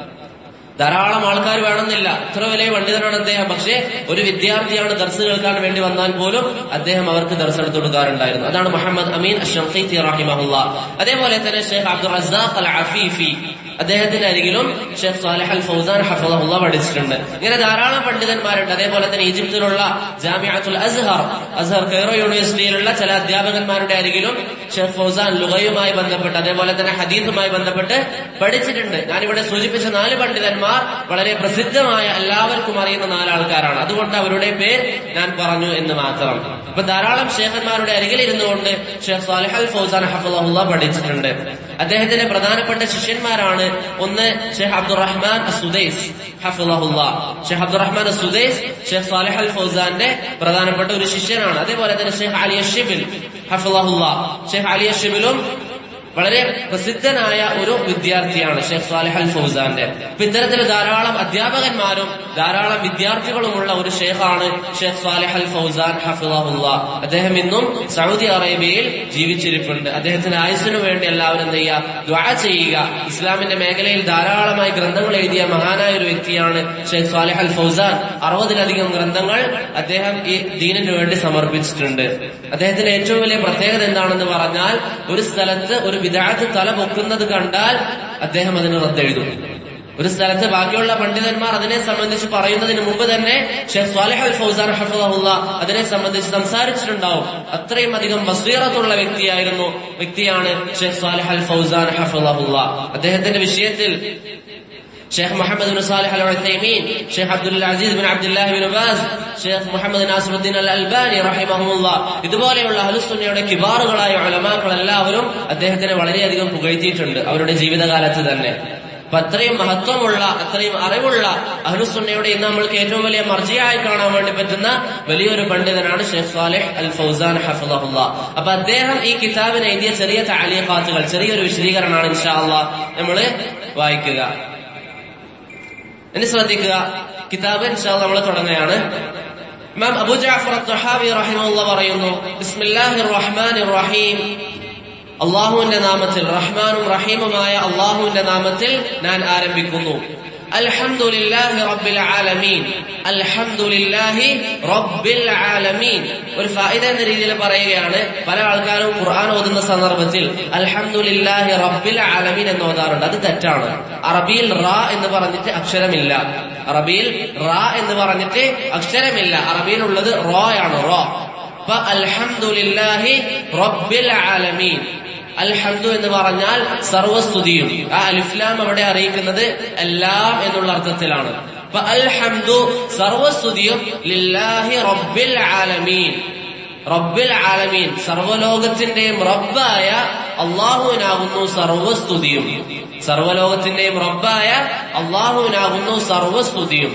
A: ധാരാളം ആൾക്കാർ വേണമെന്നില്ല ഇത്ര വലിയ പണ്ഡിതനാണ് അദ്ദേഹം പക്ഷേ ഒരു വിദ്യാർത്ഥിയാണ് ദർസ് കേൾക്കാൻ വേണ്ടി വന്നാൽ പോലും അദ്ദേഹം അവർക്ക് ദർസ് എടുത്തു കൊടുക്കാറുണ്ടായിരുന്നു അതാണ് മുഹമ്മദ് അമീൻ അഷംഖീത്തി റഹിമഹുല്ല അതേപോലെ തന്നെ ഷെയ്ഖ് അബ്ദുൾ റസാഖ് അൽ അഫീഫി അദ്ദേഹത്തിന്റെ അരികിലും ഷെയ്ഖ് സാലിഹ് അൽ ഫൗസാൻ ഹഫുള്ള പഠിച്ചിട്ടുണ്ട് ഇങ്ങനെ ധാരാളം പണ്ഡിതന്മാരുണ്ട് അതേപോലെ തന്നെ ഈജിപ്തിലുള്ള ജാമിഅത്തുൽ അസ്ഹർ അസ്ഹർ കൈറോ യൂണിവേഴ്സിറ്റിയിലുള്ള ചില അധ്യാപകന്മാരുടെ അരികിലും ഷെയ്ഖ് ഫൗസാൻ ലുഗയുമായി ബന്ധപ്പെട്ട് അതേപോലെ തന്നെ ഹദീസുമായി ബന്ധപ്പെട്ട് പഠിച്ചിട്ടുണ്ട് ഞാനിവിടെ സൂചിപ്പിച്ച നാല് പണ്ഡിതന്മാർ വളരെ പ്രസിദ്ധമായ എല്ലാവർക്കും അറിയുന്ന നാലാൾക്കാരാണ് അതുകൊണ്ട് അവരുടെ പേര് ഞാൻ പറഞ്ഞു എന്ന് മാത്രം അപ്പൊ ധാരാളം ഷേഖന്മാരുടെ അരികിൽ ഇരുന്നുകൊണ്ട് ഷെയ്ഖ് സാലിഹ് അൽ ഫൗസാൻ ഹഫുള്ള പഠിച്ചിട്ടുണ്ട് അദ്ദേഹത്തിന്റെ പ്രധാനപ്പെട്ട ശിഷ്യന്മാരാണ് ഒന്ന് ഷെയ്ഖ് അബ്ദുറഹ്മാൻ സുദൈസ് ഹഫുള്ള Sheikh Abdurrahman Sudais Sheikh Salih al ഫൗസാന്റെ പ്രധാനപ്പെട്ട ഒരു ശിഷ്യനാണ് അതേപോലെ തന്നെ ഷെയ്ഖ് അലി അഷിബിൽ ഹഫുള്ള ഷെയ്ഖ് അലി അഷിബിലും വളരെ പ്രസിദ്ധനായ ഒരു വിദ്യാർത്ഥിയാണ് ഷെയ്ഖ് സാലിഹ് അൽ ഫൗസാന്റെ അപ്പൊ ഇത്തരത്തിൽ ധാരാളം അധ്യാപകന്മാരും ധാരാളം വിദ്യാർത്ഥികളുമുള്ള ഒരു ഷെയ്ഖാണ് ഷെയ്ഖ് സാലിഹ് അൽ ഫൗസാൻ ഹഫിളാഹുല്ല അദ്ദേഹം ഇന്നും സൗദി അറേബ്യയിൽ ജീവിച്ചിരിപ്പുണ്ട് അദ്ദേഹത്തിന്റെ ആയുസിനു വേണ്ടി എല്ലാവരും എന്ത് ചെയ്യുക ദ്വാ ചെയ്യുക ഇസ്ലാമിന്റെ മേഖലയിൽ ധാരാളമായി ഗ്രന്ഥങ്ങൾ എഴുതിയ മഹാനായ ഒരു വ്യക്തിയാണ് ഷെയ്ഖ് സാലിഹ് അൽ ഫൗസാൻ അറുപതിലധികം ഗ്രന്ഥങ്ങൾ അദ്ദേഹം ഈ ദീനിനു വേണ്ടി സമർപ്പിച്ചിട്ടുണ്ട് അദ്ദേഹത്തിന്റെ ഏറ്റവും വലിയ പ്രത്യേകത എന്താണെന്ന് പറഞ്ഞാൽ ഒരു സ്ഥലത്ത് ഒരു വിദാത്ത് തല പൊക്കുന്നത് കണ്ടാൽ അദ്ദേഹം അതിന് റദ്ദെഴുതും ഒരു സ്ഥലത്ത് ബാക്കിയുള്ള പണ്ഡിതന്മാർ അതിനെ സംബന്ധിച്ച് പറയുന്നതിന് മുമ്പ് തന്നെ ഷെയ്ഖ് സ്വാലിഹ് അൽ ഫൗസാൻ ഹഫുള്ള അതിനെ സംബന്ധിച്ച് സംസാരിച്ചിട്ടുണ്ടാവും അത്രയും അധികം ബസീറത്തുള്ള വ്യക്തിയായിരുന്നു വ്യക്തിയാണ് ഷെയ്ഖ് സ്വാലിഹ് അൽ ഫൗസാൻ ഹഫുള്ള അദ്ദേഹത്തിന്റെ വിഷയത്തിൽ Sheikh Muhammad bin Salih al Uthaymeen Sheikh Abdul Aziz bin Abdullahi bin Baz Sheikh Muhammad Nasiruddin al Albani റഹിമഹുല്ല ഇതുപോലെയുള്ള അഹലുസുന്നയുടെ കിബാറുകളായ ഉലമാക്കൾ എല്ലാവരും അദ്ദേഹത്തിനെ വളരെയധികം പുകഴ്ത്തിയിട്ടുണ്ട് അവരുടെ ജീവിതകാലത്ത് തന്നെ അപ്പൊ അത്രയും മഹത്വമുള്ള അത്രയും അറിവുള്ള അഹ്ലുസുന്നയുടെ ഇന്ന് നമ്മൾക്ക് ഏറ്റവും വലിയ മർജിയായി കാണാൻ വേണ്ടി പറ്റുന്ന വലിയൊരു പണ്ഡിതനാണ് ഷെയ്ഖ് സാലിഹ് അൽ ഫൗസാൻ ഹഫുല്ല അപ്പൊ അദ്ദേഹം ഈ കിതാബിന് എഴുതിയ ചെറിയ താലിയക്കാത്തുകൾ ചെറിയൊരു വിശദീകരണമാണ് ഇൻഷാ അള്ളാഹ് നമ്മള് വായിക്കുക ഇനി ശ്രദ്ധിക്കുക കിതാബ് ഇൻഷാ നമ്മൾ തുടങ്ങുകയാണ് ഇമാം അബു ജാഫർ തഹാബി റഹിമുള്ള പറയുന്നു ബിസ്മില്ലാഹിർ റഹ്മാനിർ റഹീം അള്ളാഹുവിന്റെ നാമത്തിൽ റഹ്മാനും റഹീമുമായ അള്ളാഹുവിന്റെ നാമത്തിൽ ഞാൻ ആരംഭിക്കുന്നു അൽഹംദുലില്ലാഹി റബ്ബിൽ ആലമീൻ അൽഹംദുലില്ലാഹി റബ്ബിൽ ആലമീൻ ഒരു ഫായിദ എന്ന രീതിയിൽ പറയുകയാണ് പല ആൾക്കാരും ഖുർആൻ ഓതുന്ന സന്ദർഭത്തിൽ അൽഹംദുലില്ലാഹി റബ്ബിൽ ആലമീൻ എന്ന് ഓതാറുണ്ട് അത് തെറ്റാണ് അറബിയിൽ റാ എന്ന് പറഞ്ഞിട്ട് അക്ഷരമില്ല അറബിയിൽ റാ എന്ന് പറഞ്ഞിട്ട് അക്ഷരമില്ല അറബിയിലുള്ളത് റോ ആണ് റോ അപ്പൊ അൽഹംദുലില്ലാഹി റബ്ബിൽ ആലമീൻ അൽഹംദു എന്ന് പറഞ്ഞാൽ സർവസ്തുതിയും ആ അലിഫ്ലാം അവിടെ അറിയിക്കുന്നത് എല്ലാം എന്നുള്ള അർത്ഥത്തിലാണ് അപ്പൊ അൽഹംദു സർവസ്തുതിയും ലില്ലാഹി റബ്ബിൽ ആലമീൻ റബ്ബിൽ ആലമീൻ സർവലോകത്തിന്റെയും റബ്ബായ അള്ളാഹുവിനാകുന്നു സർവസ്തുതിയും സർവലോകത്തിന്റെയും റബ്ബായ അള്ളാഹുവിനാകുന്നു സർവസ്തുതിയും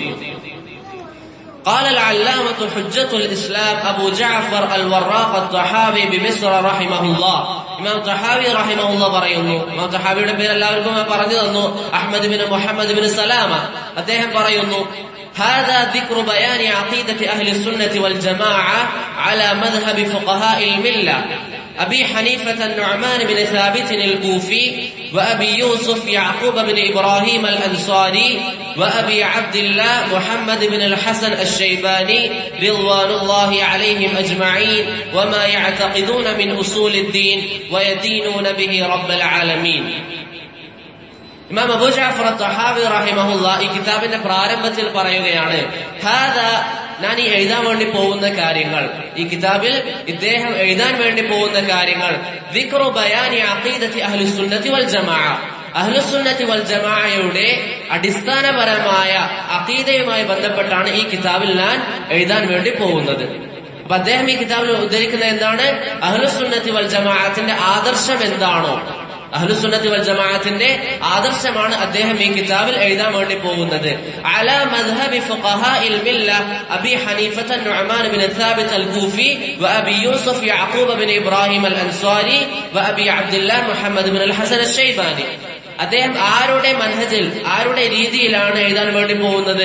A: قال العلامة حجة الإسلام أبو جعفر الوراق الطحاوي بمصر رحمه الله ഇമാം തഹാവി റഹിമഹുല്ല പറയുന്നു ഇമാം തഹാവിയുടെ പേര് എല്ലാവർക്കും ഞാൻ പറഞ്ഞു തന്നു Ahmad bin Muhammad bin Salama അദ്ദേഹം പറയുന്നു هذا ذكر بيان عقيدة أهل السنة والجماعة على مذهب فقهاء الملة أبي حنيفة النعمان بن ثابت الكوفي وأبي يوسف يعقوب بن إبراهيم الأنصاري وأبي عبد الله محمد بن الحسن الشيباني رضوان الله عليهم أجمعين وما يعتقدون من أصول الدين ويدينون به رب العالمين ഇമാം അബൂ ജാഫർ തഹാബി റഹിമഹുല്ല ഈ കിതാബിന്റെ പ്രാരംഭത്തിൽ പറയുകയാണ് ഹാദ ഞാൻ ഈ എഴുതാൻ വേണ്ടി പോകുന്ന കാര്യങ്ങൾ ഈ കിതാബിൽ ഇദ്ദേഹം എഴുതാൻ വേണ്ടി പോകുന്ന കാര്യങ്ങൾ ദിക്റു ബയാനി അഖീദത്തി അഹ്ലുസുന്നത്തി വൽ ജമാഅ അഹ്ലുസുന്നത്തി വൽ ജമാഅയുടെ അടിസ്ഥാനപരമായ അഖീദയുമായി ബന്ധപ്പെട്ടാണ് ഈ കിതാബിൽ ഞാൻ എഴുതാൻ വേണ്ടി പോകുന്നത് അപ്പൊ അദ്ദേഹം ഈ കിതാബിൽ ഉദ്ധരിക്കുന്ന എന്താണ് അഹ്ലുസുന്നത്തി വൽ ജമാഅത്തിന്റെ ആദർശം എന്താണോ അഹ്ലുസുന്നത്തി വൽ ജമാഅത്തിന്റെ ആദർശമാണ് അദ്ദേഹം ഈ കിതാബിൽ എഴുതാൻ വേണ്ടി പോകുന്നത് അല മദ്ഹബി ഫുഖഹാഇൽ മില്ല Abi Hanifata Numan bin Thabit al Kufi വഅബി Yusuf Yaqub bin Ibrahim al Ansari വഅബി Abdullah Muhammad bin al Hasan al Shaibani അദ്ദേഹം ആരുടെ മനഹജിൽ ആരുടെ രീതിയിലാണ് എഴുതാൻ വേണ്ടി പോകുന്നത്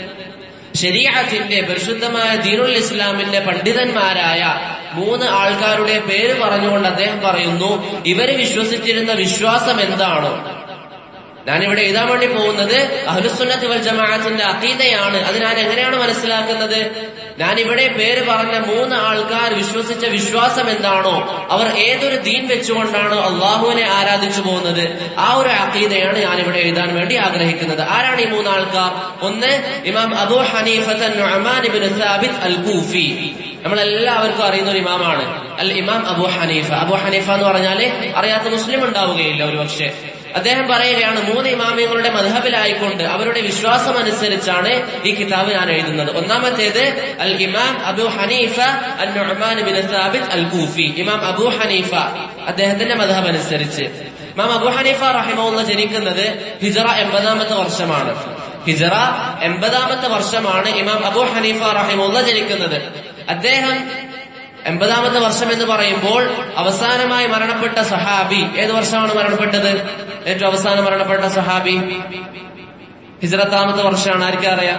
A: ശരീഅത്തിന്റെ പരിശുദ്ധമായ ദീനുൽ ഇസ്ലാമിന്റെ പണ്ഡിതന്മാരായ മൂന്ന് ആൾക്കാരുടെ പേര് പറഞ്ഞുകൊണ്ട് അദ്ദേഹം പറയുന്നു ഇവര് വിശ്വസിച്ചിരുന്ന വിശ്വാസം എന്താണോ ഞാനിവിടെ എഴുതാൻ വേണ്ടി പോകുന്നത് അഹ്ലുസുന്നത്ത് വൽ ജമാഅത്തിന്റെ അഖീദയാണ് അത് ഞാൻ എങ്ങനെയാണ് മനസ്സിലാക്കുന്നത് ഞാൻ ഇവിടെ പേര് പറഞ്ഞ മൂന്ന് ആൾക്കാർ വിശ്വസിച്ച വിശ്വാസം എന്താണോ അവർ ഏതൊരു ദീൻ വെച്ചുകൊണ്ടാണോ അള്ളാഹുവിനെ ആരാധിച്ചു പോകുന്നത് ആ ഒരു അഖീദയാണ് ഞാൻ ഇവിടെ എഴുതാൻ വേണ്ടി ആഗ്രഹിക്കുന്നത് ആരാണ് ഈ മൂന്ന് ആൾക്കാർ ഒന്ന് ഇമാം അബു ഹനീഫത്തൻ നുഅമാൻ ഇബ്നു സാബിത് അൽ കൂഫി നമ്മളെല്ലാവർക്കും അറിയുന്ന ഒരു ഇമാമാണ് അൽ ഇമാം അബു ഹനീഫ അബു ഹനീഫ എന്ന് പറഞ്ഞാല് അറിയാത്ത മുസ്ലിം ഉണ്ടാവുകയില്ല ഒരു പക്ഷേ അദ്ദേഹം പറയുകയാണ് മൂന്ന് ഇമാമിയങ്ങളുടെ മധബിലായിക്കൊണ്ട് അവരുടെ വിശ്വാസം അനുസരിച്ചാണ് ഈ കിതാബ് ഞാൻ എഴുതുന്നത് ഒന്നാമത്തേത് al Imam Abu Hanifa al Numan bin Thabit al Kufi Imam Abu Haneefa അദ്ദേഹത്തിന്റെ മധബ് അനുസരിച്ച് ഇമാം അബു ഹനീഫ റഹിമുള്ള ജനിക്കുന്നത് ഹിജറ എൺപതാമത്തെ വർഷമാണ് ഹിജറ എൺപതാമത്തെ വർഷമാണ് ഇമാം അബു ഹനീഫ റഹിമുള്ള ജനിക്കുന്നത് അദ്ദേഹം എൺപതാമത്തെ വർഷം എന്ന് പറയുമ്പോൾ അവസാനമായി മരണപ്പെട്ട സഹാബി ഏത് വർഷമാണ് മരണപ്പെട്ടത് ഏറ്റവും അവസാനം മരണപ്പെട്ട സഹാബി ഹിജറത്താമത്തെ വർഷമാണ് ആർക്കും അറിയാം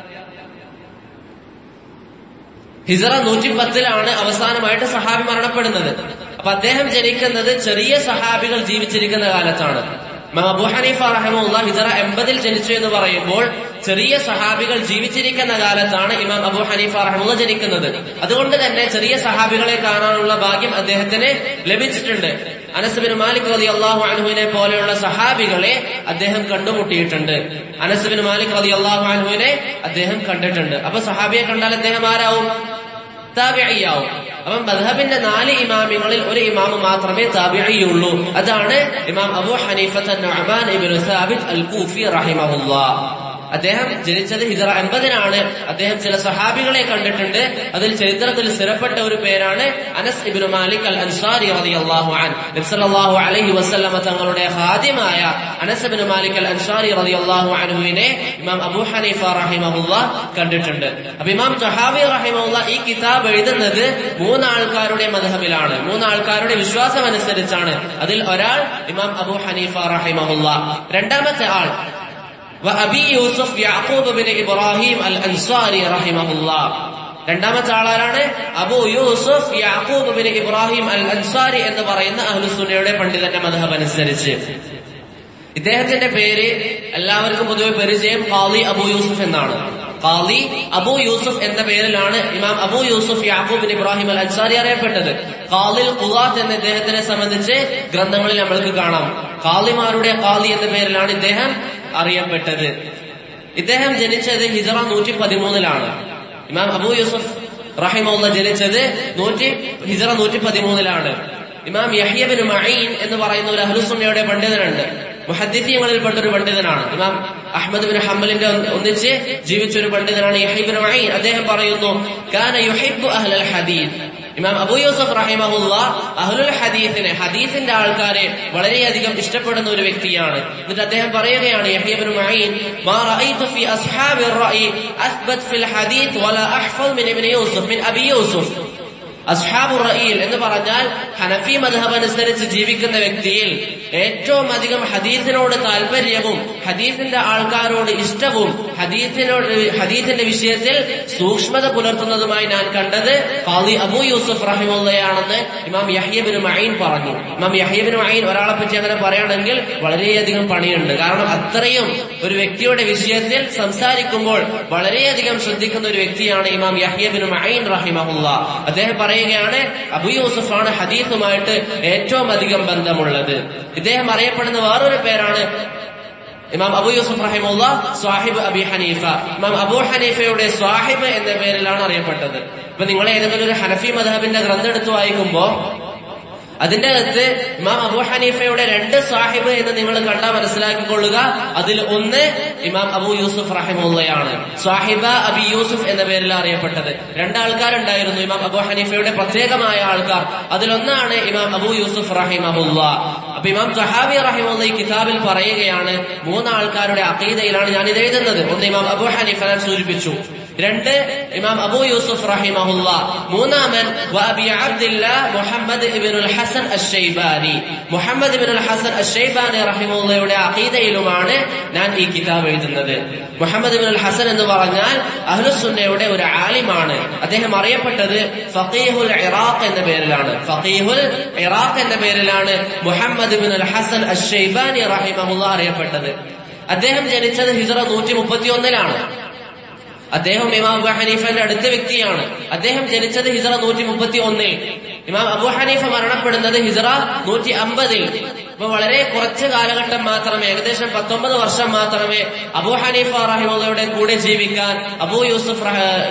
A: ഹിജറ നൂറ്റി പത്തിലാണ് അവസാനമായിട്ട് സഹാബി മരണപ്പെടുന്നത് അപ്പൊ അദ്ദേഹം ജനിക്കുന്നത് ചെറിയ സഹാബികൾ ജീവിച്ചിരിക്കുന്ന കാലത്താണ് അബു ഹനീഫ റഹമുല്ല ഹിജറ എൺപതിൽ ജനിച്ചു എന്ന് പറയുമ്പോൾ ചെറിയ സഹാബികൾ ജീവിച്ചിരിക്കുന്ന കാലത്താണ് ഇമാം അബു ഹനീഫ റഹമുല്ല ജനിക്കുന്നത് അതുകൊണ്ട് തന്നെ ചെറിയ സഹാബികളെ കാണാനുള്ള ഭാഗ്യം അദ്ദേഹത്തിന് ലഭിച്ചിട്ടുണ്ട് അനസ്ബിൻ മാലിക് റതി അള്ളാഹു അൻഹുവിനെ പോലെയുള്ള സഹാബികളെ അദ്ദേഹം കണ്ടുമുട്ടിയിട്ടുണ്ട് അനസ്ബിൻ മാലിക് റതി അള്ളാഹു അൻഹുവിനെ അദ്ദേഹം കണ്ടിട്ടുണ്ട് അപ്പൊ സഹാബിയെ കണ്ടാൽ അദ്ദേഹം ആരാവും താബിയാവും അപ്പം മദ്ഹബിന്റെ നാല് ഇമാമിങ്ങളിൽ ഒരു ഇമാമ് മാത്രമേ താബിയുള്ളൂ അതാണ് ഇമാം അബു ഹനീഫത്ത് നഅ്മാൻ ഇബ്നു സാബിത് അൽ കൂഫി റഹിമഹുല്ലാഹ് അദ്ദേഹം ജനിച്ചത് ഹിജറ അൻപതിനാണ് അദ്ദേഹം ചില സഹാബികളെ കണ്ടിട്ടുണ്ട് അതിൽ ചരിത്രത്തിൽ സ്ഥിരപ്പെട്ട ഒരു പേരാണ് അനസ് ഇബ്നു മാലിക് അൽ അൻസാരി റളിയല്ലാഹു അൻ നബ്സല്ലാഹു അലൈഹി വസല്ലമ തങ്ങളുടെ ഹാദ്യമായ അനസ് ഇബ്നു മാലിക് അൽ അൻസാരി റളിയല്ലാഹു അൻഹുവിനെ ഇമാം അബൂ ഹനീഫ റഹിമഹുല്ല കണ്ടിട്ടുണ്ട് അപ്പൊ ഇമാം തഹാവി റഹിമഹുല്ല ഈ കിതാബ് എഴുതുന്നത് മൂന്നാൾക്കാരുടെ മധബിലാണ് മൂന്നാൾക്കാരുടെ വിശ്വാസം അനുസരിച്ചാണ് അതിൽ ഒരാൾ ഇമാം അബൂ ഹനീഫ റഹിമഹുല്ല രണ്ടാമത്തെ ആൾ وأبي يوسف يعقوب بن إبراهيم الأنصاري رحمه الله രണ്ടാമത്തെ ആളാരാണ് Abu Yusuf Yaqub bin Ibrahim al Ansari എന്ന് പറയുന്ന അഹ്ലുസുന്നയുടെ പണ്ഡിതന്റെ മധബ് അനുസരിച്ച് ഇദ്ദേഹത്തിന്റെ പേര് എല്ലാവർക്കും പൊതുവെ പരിചയം ഖാലി അബു യൂസുഫ് എന്നാണ് ഖാലി അബു യൂസുഫ് എന്ന പേരിലാണ് Imam Abu Yusuf Yaqub bin Ibrahim al Ansari അറിയപ്പെട്ടത് ഖാലിൽ ഖുലാത്ത് എന്ന ഇദ്ദേഹത്തിനെ സംബന്ധിച്ച് ഗ്രന്ഥങ്ങളിൽ നമ്മൾക്ക് കാണാം ഖാലിമാരുടെ ഖാലി എന്ന പേരിലാണ് ഇദ്ദേഹം അറിയപ്പെട്ടത് ഇദ്ദേഹം ജനിച്ചത് ഹിജറ നൂറ്റി പതിമൂന്നിലാണ് ഇമാം അബു യൂസുഫ് റഹിമുള്ള ജനിച്ചത് നൂറ്റി ഹിജറ നൂറ്റി പതിമൂന്നിലാണ് ഇമാം യഹ്യബിൻ മഈൻ എന്ന് പറയുന്ന ഒരു അഹ്ലുസുന്നയുടെ പണ്ഡിതനുണ്ട് മുഹദ്ദിഫീങ്ങളിൽപ്പെട്ട ഒരു പണ്ഡിതനാണ് ഇമാം അഹമ്മദ് ബിൻ ഹമ്മലിന്റെ ഒന്നിച്ച് ജീവിച്ച ഒരു പണ്ഡിതനാണ് യഹീബിൻ മഈൻ അദ്ദേഹം പറയുന്നു കാന യുഹിബ്ബു അഹ്ലൽ ഹദീസ് ഇമാം അബൂ യൂസഫ് റഹിമഹുല്ല അഹ്ലുൽ ഹദീസിനെ ഹദീസിന്റെ ആൾക്കാരെ വളരെയധികം ഇഷ്ടപ്പെടുന്ന ഒരു വ്യക്തിയാണ് എന്നിട്ട് അദ്ദേഹം പറയുകയാണ് യഹീബിൻ മഈൻ മാ റഅയ്തു ഫി അസ്ഹാബി റഅയി അസ്ബത് ഫിൽ ഹദീസ് വല അഹ്ഫദ് മിൻ ഇബ്നു യൂസുഫ് മിൻ അബി യൂസുഫ് അസ്ഹാബു റഈൽ എന്ന് പറഞ്ഞാൽ ഹനഫി മദ്ഹബ് അനുസരിച്ച് ജീവിക്കുന്ന വ്യക്തിയിൽ ഏറ്റവും അധികം ഹദീസിനോട് താല്പര്യവും ഹദീസിന്റെ ആൾക്കാരോട് ഇഷ്ടവും ഹദീസിനോട് ഹദീസിന്റെ വിഷയത്തിൽ സൂക്ഷ്മത പുലർത്തുന്നതുമായി ഞാൻ കണ്ടത് ഖാദി അബൂ യൂസുഫ് റഹിമുള്ളയാണെന്ന് ഇമാം യഹ്യബിൻ മഈൻ പറഞ്ഞു ഇമാം യഹ്യബിൻ മഈൻ ഒരാളെ പറ്റി അങ്ങനെ പറയുകയാണെങ്കിൽ വളരെയധികം പണിയുണ്ട് കാരണം അത്രയും ഒരു വ്യക്തിയുടെ വിഷയത്തിൽ സംസാരിക്കുമ്പോൾ വളരെയധികം ശ്രദ്ധിക്കുന്ന ഒരു വ്യക്തിയാണ് ഇമാം യഹ്യബിൻ മഈൻ റഹിമഹുല്ല അദ്ദേഹം പറയുകയാണ് അബു യൂസുഫാണ് ഹദീസുമായിട്ട് ഏറ്റവും അധികം ബന്ധമുള്ളത് ഇദ്ദേഹം അറിയപ്പെടുന്ന വേറൊരു പേരാണ് ഇമാം അബു യൂസുഫ് റഹിമുള്ള സ്വാഹിബ് അബി ഹനീഫ ഇമാം അബു ഹനീഫയുടെ സ്വാഹിബ് എന്ന പേരിലാണ് അറിയപ്പെട്ടത് ഇപ്പൊ നിങ്ങൾ ഏതെങ്കിലും ഒരു ഹനഫി മദഹബിന്റെ ഗ്രന്ഥം എടുത്ത് വായിക്കുമ്പോ അതിന്റെ അകത്ത് ഇമാം അബു ഹനീഫയുടെ രണ്ട് സാഹിബ് എന്ന് നിങ്ങൾ കണ്ടാൽ മനസ്സിലാക്കിക്കൊള്ളുക അതിൽ ഒന്ന് ഇമാം അബു യൂസുഫ് റഹിമുള്ളയാണ് സാഹിബ അബി യൂസുഫ് എന്ന പേരിൽ അറിയപ്പെട്ടത് രണ്ടാൾക്കാരുണ്ടായിരുന്നു ഇമാം അബു ഹനീഫയുടെ പ്രത്യേകമായ ആൾക്കാർ അതിലൊന്നാണ് ഇമാം അബു യൂസുഫ് റഹിമഹുല്ല അപ്പൊ ഇമാം സഹാബി റഹിമുള്ള ഈ കിതാബിൽ പറയുകയാണ് മൂന്നാൾക്കാരുടെ അക്കീതയിലാണ് ഞാൻ ഇത് എഴുതുന്നത് ഒന്ന് ഇമാം അബു ഹനീഫ ഞാൻ സൂചിപ്പിച്ചു രണ്ട് ഇമാം അബൂ യൂസുഫ് റഹിമഹുല്ല മൂന്നാമൻ വഅബി അബ്ദില്ല മുഹമ്മദ് ഇബ്നുൽ ഹസൻ അഷ്ഷൈബാനി മുഹമ്മദ് ഇബ്നുൽ ഹസൻ അഷ്ഷൈബാനി റഹിമുള്ളയുടെ അഖീദയിലുമാണ് ഞാൻ ഈ കിതാബ് എഴുതുന്നത് മുഹമ്മദ് ഇബ്നുൽ ഹസൻ എന്ന് പറഞ്ഞാൽ അഹ്ലുസുന്നയുടെ ഒരു ആലിമാണ് അദ്ദേഹം അറിയപ്പെട്ടത് ഫഖീഹുൽ ഇറാഖ് എന്ന പേരിലാണ് ഫഖീഹുൽ ഇറാഖ് എന്ന പേരിലാണ് മുഹമ്മദ് ഇബ്നുൽ ഹസൻ അഷ്ഷൈബാനി റഹിമഹുല്ല അറിയപ്പെട്ടത് അദ്ദേഹം ജനിച്ചത് ഹിജറ നൂറ്റി മുപ്പത്തി ഒന്നിലാണ് അദ്ദേഹം ഇമാം അബു ഹനീഫന്റെ അടുത്ത വ്യക്തിയാണ് അദ്ദേഹം ജനിച്ചത് ഹിജറ നൂറ്റി മുപ്പത്തി ഒന്നിൽ ഇമാം അബു ഹനീഫ മരണപ്പെടുന്നത് ഹിജറ നൂറ്റി അമ്പതിൽ അപ്പൊ വളരെ കുറച്ച് കാലഘട്ടം മാത്രമേ ഏകദേശം പത്തൊമ്പത് വർഷം മാത്രമേ അബു ഹനീഫ റഹിമുള്ളയുടെ കൂടെ ജീവിക്കാൻ Abu Yusuf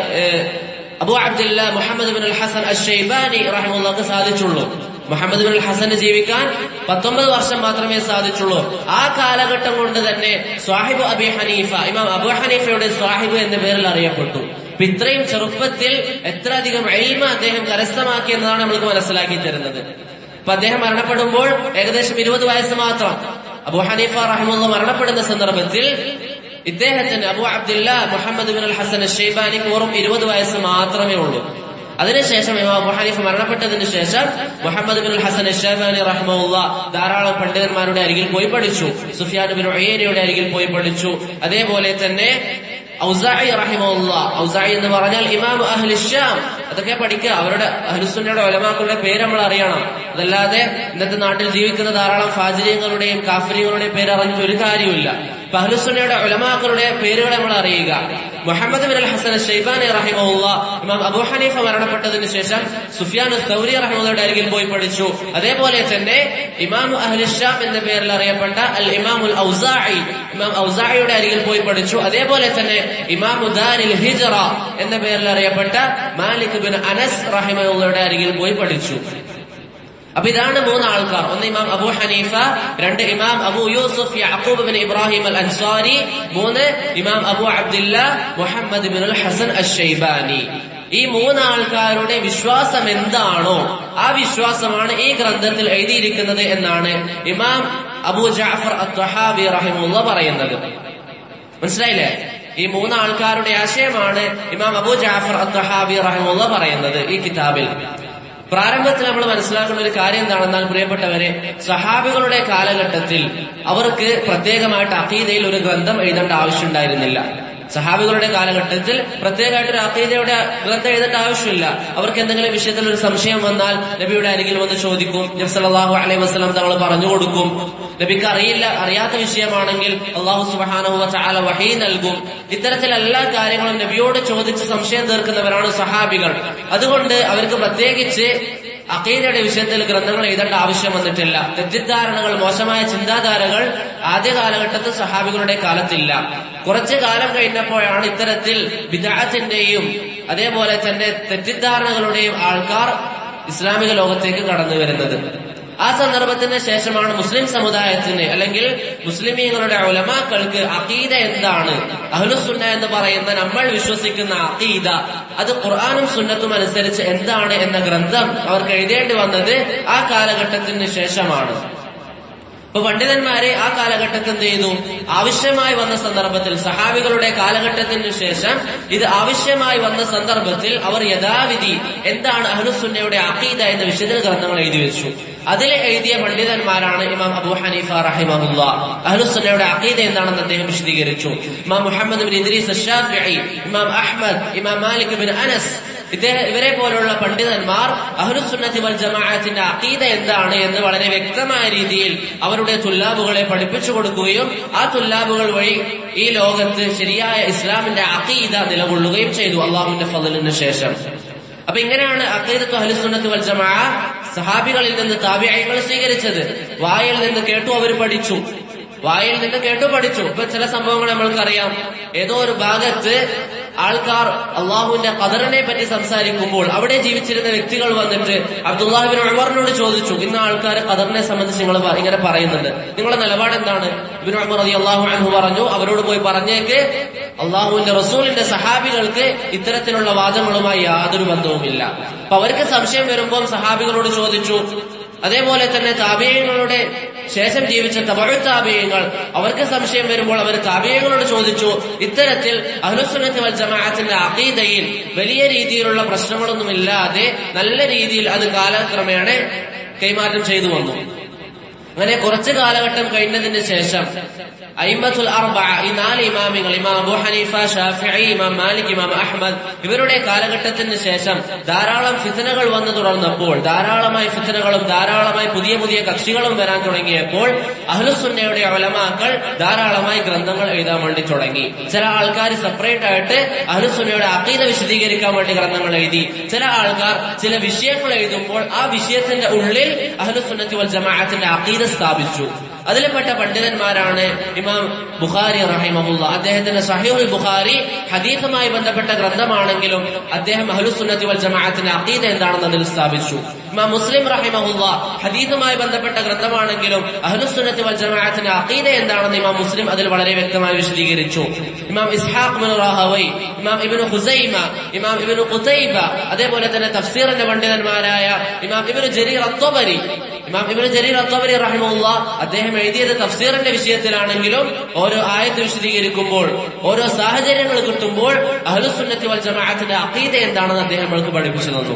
A: Abu Abdullah Muhammad bin Hasan Ashaibani റഹിമുള്ളക്ക് സാധിച്ചുള്ളൂ മുഹമ്മദ് ബിൻ ഹസന് ജീവിക്കാൻ പത്തൊമ്പത് വർഷം മാത്രമേ സാധിച്ചുള്ളൂ ആ കാലഘട്ടം കൊണ്ട് തന്നെ സ്വാഹിബ് അബി ഹനീഫ ഇമാം അബു ഹനീഫയുടെ സ്വാഹിബ് എന്ന പേരിൽ അറിയപ്പെട്ടു അപ്പൊ ഇത്രയും ചെറുപ്പത്തിൽ എത്ര അധികം എൽമ അദ്ദേഹം കരസ്ഥമാക്കി എന്നതാണ് നമ്മൾക്ക് മനസ്സിലാക്കി തരുന്നത് അപ്പൊ അദ്ദേഹം മരണപ്പെടുമ്പോൾ ഏകദേശം ഇരുപത് വയസ്സ് മാത്രം അബു ഹനീഫ റഹിമുള്ള മരണപ്പെടുന്ന സന്ദർഭത്തിൽ ഇദ്ദേഹത്തിന് Abu Abdullah Muhammad bin al Hasan ഷെയ്ബാനിക്ക് വെറും ഇരുപത് വയസ്സ് മാത്രമേ ഉള്ളൂ അതിനുശേഷം ഇമാം അബു ഹനീഫ് മരണപ്പെട്ടതിന് ശേഷം മുഹമ്മദ് ബിൻ ഹസൻ ഷാബാനി റഹ്മുള്ള ധാരാളം പണ്ഡിതന്മാരുടെ അരികിൽ പോയി പഠിച്ചു സുഫിയാൻ ബിൻ ഉയനയുടെ അരികിൽ പോയി പഠിച്ചു അതേപോലെ തന്നെ ഔസായി റഹിമുള്ള ഔസായി എന്ന് പറഞ്ഞാൽ ഇമാം അഹ്ലിഷാം അതൊക്കെ പഠിക്കുക അവരുടെ അഹ്ലുസുന്നയുടെ ഒലമാക്കളുടെ പേര് നമ്മൾ അറിയണം അതല്ലാതെ ഇന്നത്തെ നാട്ടിൽ ജീവിക്കുന്ന ധാരാളം ഫാജിര്യങ്ങളുടെയും കാഫര്യങ്ങളുടെയും പേര് അറിഞ്ഞിട്ട് ഒരു കാര്യമില്ല അപ്പൊ അഹ്ലുസുന്നയുടെ ഒലമാക്കളുടെ പേരുകൾ നമ്മൾ അറിയുക Muhammad bin al Hasan Shaibani റഹിമുള്ള ഇമാം അബു ഹനീഫ മരണപ്പെട്ടതിന് ശേഷം സുഫിയാൻ സൗരി റഹിമുള്ളയുടെ അരികിൽ പോയി പഠിച്ചു അതേപോലെ തന്നെ ഇമാം അഹ്ലിഷാം എന്ന പേരിൽ അറിയപ്പെട്ട അൽ ഇമാം ഉൽ ഔസായി ഇമാം ഔസായിയുടെ അരികിൽ പോയി പഠിച്ചു അതേപോലെ തന്നെ ഇമാം ഉദാനിൽ ഹിജറ എന്ന പേരിൽ അറിയപ്പെട്ട മാലിക് ബിൻ അനസ് റഹിമുള്ളയുടെ അരികിൽ പോയി പഠിച്ചു അപ്പൊ ഇതാണ് മൂന്ന് ആൾക്കാർ ഒന്ന് ഇമാം അബു ഹനീഫ രണ്ട് ഇമാം Abu Yusuf Yaqub bin Ibrahim al Ansari മൂന്ന് ഇമാം Abu Abdullah Muhammad bin al Hasan Ash-Shaybani ഈ മൂന്ന് ആൾക്കാരുടെ വിശ്വാസം എന്താണോ ആ വിശ്വാസമാണ് ഈ ഗ്രന്ഥത്തിൽ എഴുതിയിരിക്കുന്നത് എന്നാണ് ഇമാം അബു ജാഫർ അത്വഹാബി റഹിമുള്ള പറയുന്നത് മനസ്സിലായില്ലേ ഈ മൂന്ന് ആൾക്കാരുടെ ആശയമാണ് ഇമാം അബു ജാഫർ അത്വഹാബി റഹിമുള്ള പറയുന്നത് ഈ കിതാബിൽ പ്രാരംഭത്തിൽ നമ്മൾ മനസ്സിലാക്കുന്ന ഒരു കാര്യം എന്താണെന്നാൽ പ്രിയപ്പെട്ടവരെ സഹാബികളുടെ കാലഘട്ടത്തിൽ അവർക്ക് പ്രത്യേകമായിട്ട് അഖീദയിൽ ഒരു ഗ്രന്ഥം എഴുതേണ്ട ആവശ്യമുണ്ടായിരുന്നില്ല സഹാബികളുടെ കാലഘട്ടത്തിൽ പ്രത്യേകമായിട്ട് ഒരു അക്കീദയുടെ ഗ്രന്ഥം എഴുതേണ്ട ആവശ്യമില്ല അവർക്ക് എന്തെങ്കിലും വിഷയത്തിൽ ഒരു സംശയം വന്നാൽ നബിയുടെ അരികിൽ വന്ന് ചോദിക്കും നബി സല്ലല്ലാഹു അലൈഹി വസല്ലം തങ്ങൾ പറഞ്ഞു കൊടുക്കും നബിക്ക് അറിയില്ല അറിയാത്ത വിഷയമാണെങ്കിൽ അള്ളാഹു സുബ്ഹാനഹു വ തആല വഹീ നൽകും ഇത്തരത്തിൽ എല്ലാ കാര്യങ്ങളും നബിയോട് ചോദിച്ച് സംശയം തീർക്കുന്നവരാണ് സഹാബികൾ അതുകൊണ്ട് അവർക്ക് പ്രത്യേകിച്ച് അക്കീദയുടെ വിഷയത്തിൽ ഗ്രന്ഥങ്ങൾ എഴുതേണ്ട ആവശ്യം വന്നിട്ടില്ല തെറ്റിദ്ധാരണകൾ മോശമായ ചിന്താധാരകൾ ആദ്യ കാലഘട്ടത്തിൽ സഹാബികളുടെ കാലത്തില്ല കുറച്ചു കാലം കഴിഞ്ഞപ്പോഴാണ് ഇത്തരത്തിൽ വിദാഹത്തിന്റെയും അതേപോലെ തന്നെ തെറ്റിദ്ധാരണകളുടെയും ആൾക്കാർ ഇസ്ലാമിക ലോകത്തേക്ക് കടന്നു വരുന്നത് ആ സന്ദർഭത്തിന് ശേഷമാണ് മുസ്ലിം സമുദായത്തിന് അല്ലെങ്കിൽ മുസ്ലിമീങ്ങളുടെ ഉലമാക്കൾക്ക് അഖീദ എന്താണ് അഹ്ലുസുന്ന എന്ന് പറയുന്ന നമ്മൾ വിശ്വസിക്കുന്ന അഖീദ അത് ഖുർആാനും സുന്നത്തും അനുസരിച്ച് എന്താണ് എന്ന ഗ്രന്ഥം അവർക്ക് എഴുതേണ്ടി വന്നത് ആ കാലഘട്ടത്തിന് ശേഷമാണ് ഇപ്പൊ പണ്ഡിതന്മാരെ ആ കാലഘട്ടത്തിൽ എന്ത് ചെയ്തു ആവശ്യമായി വന്ന സന്ദർഭത്തിൽ സഹാബികളുടെ കാലഘട്ടത്തിന് ശേഷം ഇത് ആവശ്യമായി വന്ന സന്ദർഭത്തിൽ അവർ യഥാവിധി എന്താണ് അഹ്ലുസുന്നയുടെ അഖീദ എന്ന വിഷയത്തിൽ ഗ്രന്ഥങ്ങൾ എഴുതി വെച്ചു അതിൽ എഴുതിയ പണ്ഡിതന്മാരാണ് ഇമാം അബൂ ഹനീഫ റഹിമഹുല്ല അഹ്ലുസുന്നയുടെ അഖീദ എന്താണെന്ന് അദ്ദേഹം വിശദീകരിച്ചു ഇമാം മുഹമ്മദ് ബിൻ ഇദ്രീസ് അഷ്ശാഫിഈ ഇമാം അഹ്മദ് ഇമാം മാലിക് ബിൻ അനസ് ഇദ്ദേഹം ഇവരെ പോലുള്ള പണ്ഡിതന്മാർ അഹ്ലുസുന്നത്തി വൽ ജമാഅത്തിന്റെ അഖീദ എന്താണ് എന്ന് വളരെ വ്യക്തമായ രീതിയിൽ അവരുടെ തുല്ലാബുകളെ പഠിപ്പിച്ചു കൊടുക്കുകയും ആ തുല്ലാബുകൾ വഴി ഈ ലോകത്ത് ശരിയായ ഇസ്ലാമിന്റെ അഖീദ നിലകൊള്ളുകയും ചെയ്തു അള്ളാഹുവിന്റെ ഫضലിന് ശേഷം അപ്പൊ ഇങ്ങനെയാണ് അഖീദത്തു അഹ്ലുസുന്നത്തി വൽ ജമാഅ സഹാബികളിൽ നിന്ന് താബിഅയങ്ങൾ സ്വീകരിച്ചത് വായിൽ നിന്ന് കേട്ടു അവർ പഠിച്ചു വായിൽ നിന്ന് കേട്ടു പഠിച്ചു ഇപ്പൊ ചില സംഭവങ്ങൾ നമ്മൾക്കറിയാം ഏതോ ഒരു ഭാഗത്ത് ആൾക്കാർ അള്ളാഹുവിന്റെ ഖദറിനെ പറ്റി സംസാരിക്കുമ്പോൾ അവിടെ ജീവിച്ചിരുന്ന വ്യക്തികൾ വന്നിട്ട് അബ്ദുല്ലാഹിബിൻ ഉമറിനോട് ചോദിച്ചു ഇന്ന് ആൾക്കാർ ഖദറിനെ സംബന്ധിച്ച് നിങ്ങൾ ഇങ്ങനെ പറയുന്നുണ്ട് നിങ്ങളുടെ നിലപാട് എന്താണ് ഇബിൻ ഉമർ റതി അള്ളാഹു അൻഹു പറഞ്ഞു അവരോട് പോയി പറഞ്ഞേക്ക് അള്ളാഹുവിന്റെ റസൂലിന്റെ സഹാബികൾക്ക് ഇത്തരത്തിലുള്ള വാദങ്ങളുമായി യാതൊരു ബന്ധവുമില്ല അപ്പൊ അവർക്ക് സംശയം വരുമ്പോൾ സഹാബികളോട് ചോദിച്ചു അതേപോലെ തന്നെ താപേയങ്ങളുടെ ശേഷം ജീവിച്ച തമിഴ്താപേയങ്ങൾ അവർക്ക് സംശയം വരുമ്പോൾ അവർ താപേയങ്ങളോട് ചോദിച്ചു ഇത്തരത്തിൽ അഹ്ലുസുന്നത്ത് വൽ ജമാഅത്തിന്റെ അഖീദയിൽ വലിയ രീതിയിലുള്ള പ്രശ്നങ്ങളൊന്നുമില്ലാതെ നല്ല രീതിയിൽ അത് കാലക്രമേണ കൈമാറ്റം ചെയ്തു വന്നു അങ്ങനെ കുറച്ചു കാലഘട്ടം കഴിഞ്ഞതിന് ശേഷം അയിമത്തുൽ അർബ ഈ നാല് ഇമാമിങ്ങൾ ഇമാം അബു ഹനീഫ ഷാഫിഈ ഇമാം മാലിക് ഇമാം അഹ്മദ് ഇവരുടെ കാലഘട്ടത്തിന് ശേഷം ധാരാളം ഫിത്തനകൾ വന്നു തുടർന്നപ്പോൾ ധാരാളമായി ഫിത്തനകളും ധാരാളമായി പുതിയ പുതിയ കക്ഷികളും വരാൻ തുടങ്ങിയപ്പോൾ അഹ്ലുസുന്നയുടെ ഒലമാക്കൾ ധാരാളമായി ഗ്രന്ഥങ്ങൾ എഴുതാൻ വേണ്ടി തുടങ്ങി ചില ആൾക്കാർ സെപ്പറേറ്റ് ആയിട്ട് അഹ്ലുസുന്നയുടെ അക്കീത വിശദീകരിക്കാൻ വേണ്ടി ഗ്രന്ഥങ്ങൾ എഴുതി ചില ആൾക്കാർ ചില വിഷയങ്ങൾ എഴുതുമ്പോൾ ആ വിഷയത്തിന്റെ ഉള്ളിൽ അഹ്ലുസുന്നത്തി വൽ ജമാഅത്തിന്റെ അക്കീത സ്ഥാപിച്ചു അതിൽപ്പെട്ട പണ്ഡിതന്മാരാണ് ഇമാം ബുഖാരി റഹിമഹുല്ല അദ്ദേഹത്തിന്റെ സഹീഹുൽ ബുഖാരി ഹദീഫുമായി ബന്ധപ്പെട്ട ഗ്രന്ഥമാണെങ്കിലും അദ്ദേഹം അഹ്ലുസുന്നത്തി വൽ ജമാഅത്തിന്റെ അഖീദ എന്താണെന്ന് അതിൽ സ്ഥാപിച്ചു ഇമാം മുസ്ലിം റഹിമഹുല്ല ഹദീഫുമായി ബന്ധപ്പെട്ട ഗ്രന്ഥമാണെങ്കിലും അഹ്ലുസുന്നത്തി വൽ ജമാഅത്തിന്റെ അഖീദ എന്താണെന്ന് ഇമാം മുസ്ലിം അതിൽ വളരെ വ്യക്തമായി വിശദീകരിച്ചു ഇമാം ഇസ്ഹാഖ് ബിൻ റാഹവൈ ഇമാം ഇബ്നു ഹുസൈമ ഇമാം ഇബ്നു ഖുതൈബ അതേപോലെ തന്നെ തഫ്സീറിന്റെ പണ്ഡിതന്മാരായ ഇമാം ഇബ്നു ജരീർ അത്വബരി ഇമാം ഇബ്നു ജരീർ അത്വബരി റഹിമഹുല്ല അദ്ദേഹം എഴുതിയത് തഫ്സീറിന്റെ വിഷയത്തിലാണെങ്കിലും ഓരോ ആയത്ത് വിശദീകരിക്കുമ്പോൾ ഓരോ സാഹചര്യങ്ങൾ കിട്ടുമ്പോൾ അഹ്ലുസുന്നത്തി വൽ ജമാഅത്തിന്റെ അഖീദ എന്താണെന്ന് അദ്ദേഹം നമ്മൾക്ക് പഠിപ്പിച്ചു തന്നു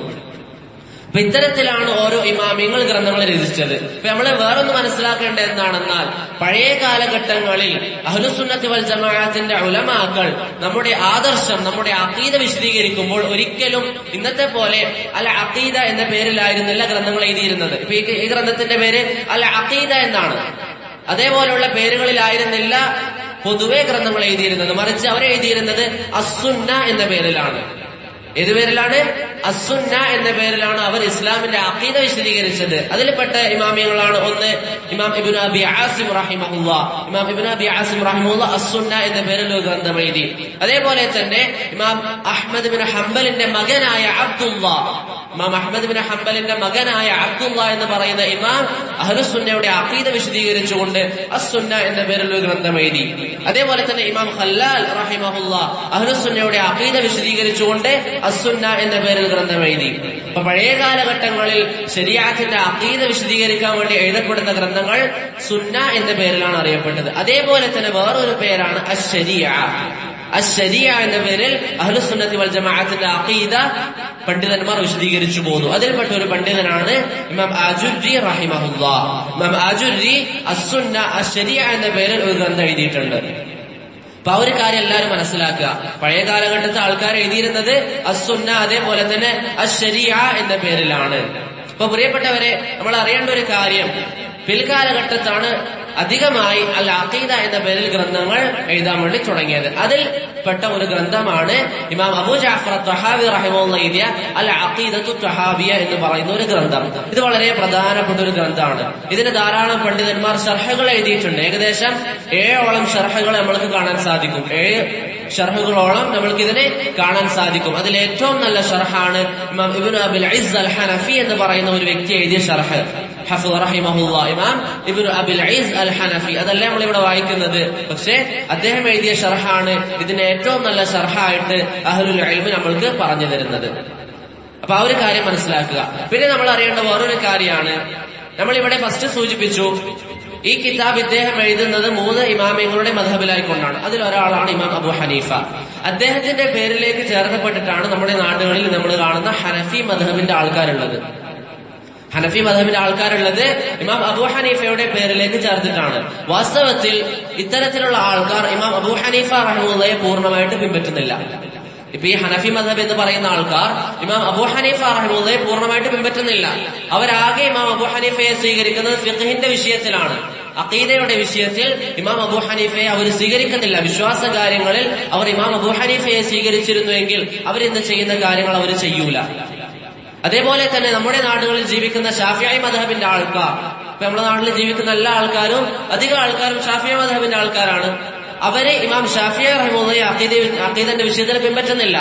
A: അപ്പൊ ഇത്തരത്തിലാണ് ഓരോ ഇമാമിയങ്ങൾ ഗ്രന്ഥങ്ങൾ രചിച്ചത് അപ്പൊ നമ്മൾ വേറൊന്ന് മനസ്സിലാക്കേണ്ടത് എന്താണെന്നാൽ പഴയ കാലഘട്ടങ്ങളിൽ അഹ്ലുസുന്നത്തി വൽ ജമാഅത്തിന്റെ ഉലമാക്കൾ നമ്മുടെ ആദർശം നമ്മുടെ അഖീദ വിശദീകരിക്കുമ്പോൾ ഒരിക്കലും ഇന്നത്തെ പോലെ അൽ അഖീദ എന്ന പേരിലായിരുന്നില്ല ഗ്രന്ഥങ്ങൾ എഴുതിയിരുന്നത് ഇപ്പൊ ഈ- ഈ ഗ്രന്ഥത്തിന്റെ പേര് അൽ അഖീദ എന്നാണ് അതേപോലെയുള്ള പേരുകളിലായിരുന്നില്ല പൊതുവെ ഗ്രന്ഥങ്ങൾ എഴുതിയിരുന്നത് മറിച്ച് അവർ എഴുതിയിരുന്നത് അസുന്ന എന്ന പേരിലാണ് ഏത് പേരിലാണ് അസുന്ന എന്ന പേരിലാണ് അവർ ഇസ്ലാമിന്റെ അഖീദ വിശദീകരിച്ചത് അതിൽപ്പെട്ട ഇമാമിയങ്ങളാണ് ഒന്ന് ഇമാം ഇബിൻ അബി ആസിം റഹിമഹുല്ല ഇമാം ഇബിൻ അബി ആസിം റഹിമുല്ല അസുന്ന എന്ന പേരിൽ ഒരു ഗ്രന്ഥം എഴുതി അതേപോലെ തന്നെ ഇമാം അഹ്മദ് ബിൻ ഹംബലിന്റെ മകനായ അബ്ദുള്ള ഇമാം അഹ്മദ് ബിൻ ഹംബലിന്റെ മകനായ അബ്ദുള്ള എന്ന് പറയുന്ന ഇമാം അഹ്ലുസുന്നയുടെ അഖീദ വിശദീകരിച്ചുകൊണ്ട് അസുന്ന എന്ന പേരിൽ ഒരു ഗ്രന്ഥം എഴുതി അതേപോലെ തന്നെ ഇമാം ഖല്ലാൽ റഹിമഹുല്ല അഹ്ലുസുന്നയുടെ അഖീദ വിശദീകരിച്ചുകൊണ്ട് അസുന്ന എന്ന പേരിൽ ഗ്രന്ഥം എഴുതി അപ്പൊ പഴയ കാലഘട്ടങ്ങളിൽ ശരിയാത്തിന്റെ അഖീദ വിശദീകരിക്കാൻ വേണ്ടി എഴുതപ്പെടുന്ന ഗ്രന്ഥങ്ങൾ സുന്ന എന്ന പേരിലാണ് അറിയപ്പെട്ടത് അതേപോലെ തന്നെ വേറൊരു പേരാണ് അശരിയ അശരിയ എന്ന പേരിൽ അഹ്ലുസുന്നത്തി വൽ ജമാഅത്തിന്റെ അഖീദ പണ്ഡിതന്മാർ വിശദീകരിച്ചു പോന്നു അതിൽപ്പെട്ട ഒരു പണ്ഡിതനാണ് ഇമാം ആജുരി റഹിമഹുല്ല ഇമാം ആജുരി അസുന്ന അശരിയ എന്ന പേരിൽ ഒരു ഗ്രന്ഥം എഴുതിയിട്ടുണ്ട് അപ്പൊ ആ ഒരു കാര്യം എല്ലാവരും മനസ്സിലാക്കുക പഴയ കാലഘട്ടത്തെ ആൾക്കാർ എഴുതിയിരുന്നത് അസുന്ന അതേപോലെ തന്നെ അശരിയ എന്ന പേരിലാണ് അപ്പൊ പ്രിയപ്പെട്ടവരെ നമ്മൾ അറിയേണ്ട ഒരു കാര്യം പിൽക്കാലഘട്ടത്താണ് അധികമായി അൽ അഖീദ എന്ന പേരിൽ ഗ്രന്ഥങ്ങൾ എഴുതാൻ വേണ്ടി തുടങ്ങിയത് അതിൽ പെട്ട ഒരു ഗ്രന്ഥമാണ് ഇമാം അബൂ ജാഫർ തഹാവി റഹിമുള്ള എഴുതിയ അൽ അഖീദത്തു തഹാവിയ എന്ന് പറയുന്ന ഒരു ഗ്രന്ഥം ഇത് വളരെ പ്രധാനപ്പെട്ട ഒരു ഗ്രന്ഥമാണ് ഇതിന് ധാരാളം പണ്ഡിതന്മാർ ഷർഹകൾ എഴുതിയിട്ടുണ്ട് ഏകദേശം ഏഴോളം ഷർഹകൾ നമ്മൾക്ക് കാണാൻ സാധിക്കും ഏഴ് ഷർഹുകളോളം നമ്മൾക്ക് ഇതിനെ കാണാൻ സാധിക്കും അതിൽ ഏറ്റവും നല്ല ഷർഹാണ് ഇമാം Ibn Abil Izz al Hanafi എന്ന് പറയുന്ന ഒരു വ്യക്തി എഴുതിയ ഷർഹ് ഹഫു റഹിമഹുല്ല ഇമാം Ibn Abil Izz al Hanafi അതല്ല നമ്മൾ ഇവിടെ വായിക്കുന്നത് പക്ഷേ അദ്ദേഹം എഴുതിയ ഷർഹാണ് ഇതിന് ഏറ്റവും നല്ല ഷർഹായിട്ട് അഹ്ലുൽ ഇൽമ് നമ്മൾക്ക് പറഞ്ഞു തരുന്നത് അപ്പൊ ആ ഒരു കാര്യം മനസ്സിലാക്കുക പിന്നെ നമ്മൾ അറിയേണ്ട വേറൊരു കാര്യമാണ് നമ്മൾ ഇവിടെ ഫസ്റ്റ് സൂചിപ്പിച്ചു ഈ കിതാബ് ഇദ്ദേഹം എഴുതുന്നത് മൂന്ന് ഇമാമിങ്ങളുടെ മധബിലായിക്കൊണ്ടാണ് അതിലൊരാളാണ് ഇമാം അബു ഹനീഫ അദ്ദേഹത്തിന്റെ പേരിലേക്ക് ചേർക്കപ്പെട്ടിട്ടാണ് നമ്മുടെ നാടുകളിൽ നമ്മൾ കാണുന്ന ഹനഫി മധബിന്റെ ആൾക്കാരുള്ളത് ഹനഫി മധബിന്റെ ആൾക്കാരുള്ളത് ഇമാം അബു ഹനീഫയുടെ പേരിലേക്ക് ചേർത്തിട്ടാണ് വാസ്തവത്തിൽ ഇത്തരത്തിലുള്ള ആൾക്കാർ ഇമാം അബു ഹനീഫ റഹമുള്ളയെ പൂർണ്ണമായിട്ട് പിൻപറ്റുന്നില്ല ഇപ്പൊ ഈ ഹനഫി മധബ് എന്ന് പറയുന്ന ആൾക്കാർ ഇമാം അബു ഹനീഫ റഹമുള്ളയെ പൂർണ്ണമായിട്ട് പിൻപറ്റുന്നില്ല അവരാകെ ഇമാം അബു ഹനീഫയെ സ്വീകരിക്കുന്നത് ഫിഖഹിന്റെ വിഷയത്തിലാണ് അഖീദയുടെ വിഷയത്തിൽ ഇമാം അബു ഹനീഫയെ അവർ സ്വീകരിക്കുന്നില്ല വിശ്വാസ കാര്യങ്ങളിൽ അവർ ഇമാം അബു ഹനീഫയെ സ്വീകരിച്ചിരുന്നുവെങ്കിൽ അവരിന്ന് ചെയ്യുന്ന കാര്യങ്ങൾ അവർ ചെയ്യൂല അതേപോലെ തന്നെ നമ്മുടെ നാടുകളിൽ ജീവിക്കുന്ന ഷാഫിയായി മധബിന്റെ ആൾക്കാർ ഇപ്പൊ നമ്മുടെ നാട്ടിൽ ജീവിക്കുന്ന എല്ലാ ആൾക്കാരും അധികം ആൾക്കാരും ഷാഫിയ മധബിന്റെ ആൾക്കാരാണ് അവരെ ഇമാം ഷാഫിയ റഹ്മുള്ളയെ അഖീദ അഖീദന്റെ വിഷയത്തിൽ പിൻപറ്റുന്നില്ല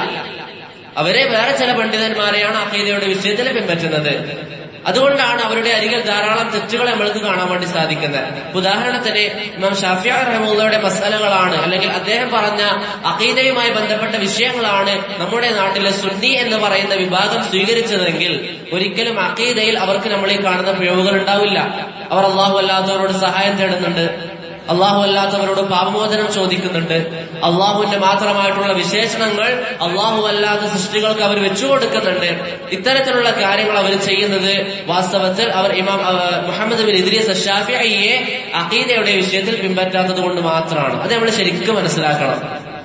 A: അവരെ വേറെ ചില പണ്ഡിതന്മാരെയാണ് അഖീദയുടെ വിഷയത്തിൽ പിൻപറ്റുന്നത് അതുകൊണ്ടാണ് അവരുടെ അരികിൽ ധാരാളം തെറ്റുകൾ നമ്മൾക്ക് കാണാൻ വേണ്ടി സാധിക്കുന്നത് ഉദാഹരണത്തിന് ഇമാം ഷാഫിയ റഹമുള്ളയുടെ മസാലകളാണ് അല്ലെങ്കിൽ അദ്ദേഹം പറഞ്ഞ അഖീദയുമായി ബന്ധപ്പെട്ട വിഷയങ്ങളാണ് നമ്മുടെ നാട്ടിലെ സുന്നി എന്ന് പറയുന്ന വിഭാഗം സ്വീകരിച്ചതെങ്കിൽ ഒരിക്കലും അഖീദയിൽ അവർക്ക് നമ്മൾ ഈ കാണുന്ന പിഴവുകൾ ഉണ്ടാവില്ല അവർ അള്ളാഹു അല്ലാത്തവരോട് സഹായം തേടുന്നുണ്ട് അള്ളാഹു അല്ലാത്തവരോട് പാപമോചനം ചോദിക്കുന്നുണ്ട് അള്ളാഹുവിന്റെ മാത്രമായിട്ടുള്ള വിശേഷണങ്ങൾ അള്ളാഹു അല്ലാത്ത സൃഷ്ടികൾക്ക് അവർ വെച്ചു കൊടുക്കുന്നുണ്ട് ഇത്തരത്തിലുള്ള കാര്യങ്ങൾ അവർ ചെയ്യുന്നത് വാസ്തവത്തിൽ അവർ ഇമാം അഹ്, മുഹമ്മദ് ബിൻ ഇദ്രീസ് ഷാഫിയെ അഖീദയുടെ വിഷയത്തിൽ പിൻപറ്റാത്തത് കൊണ്ട് മാത്രമാണ് അത് നമ്മൾ ശരിക്കും മനസ്സിലാക്കണം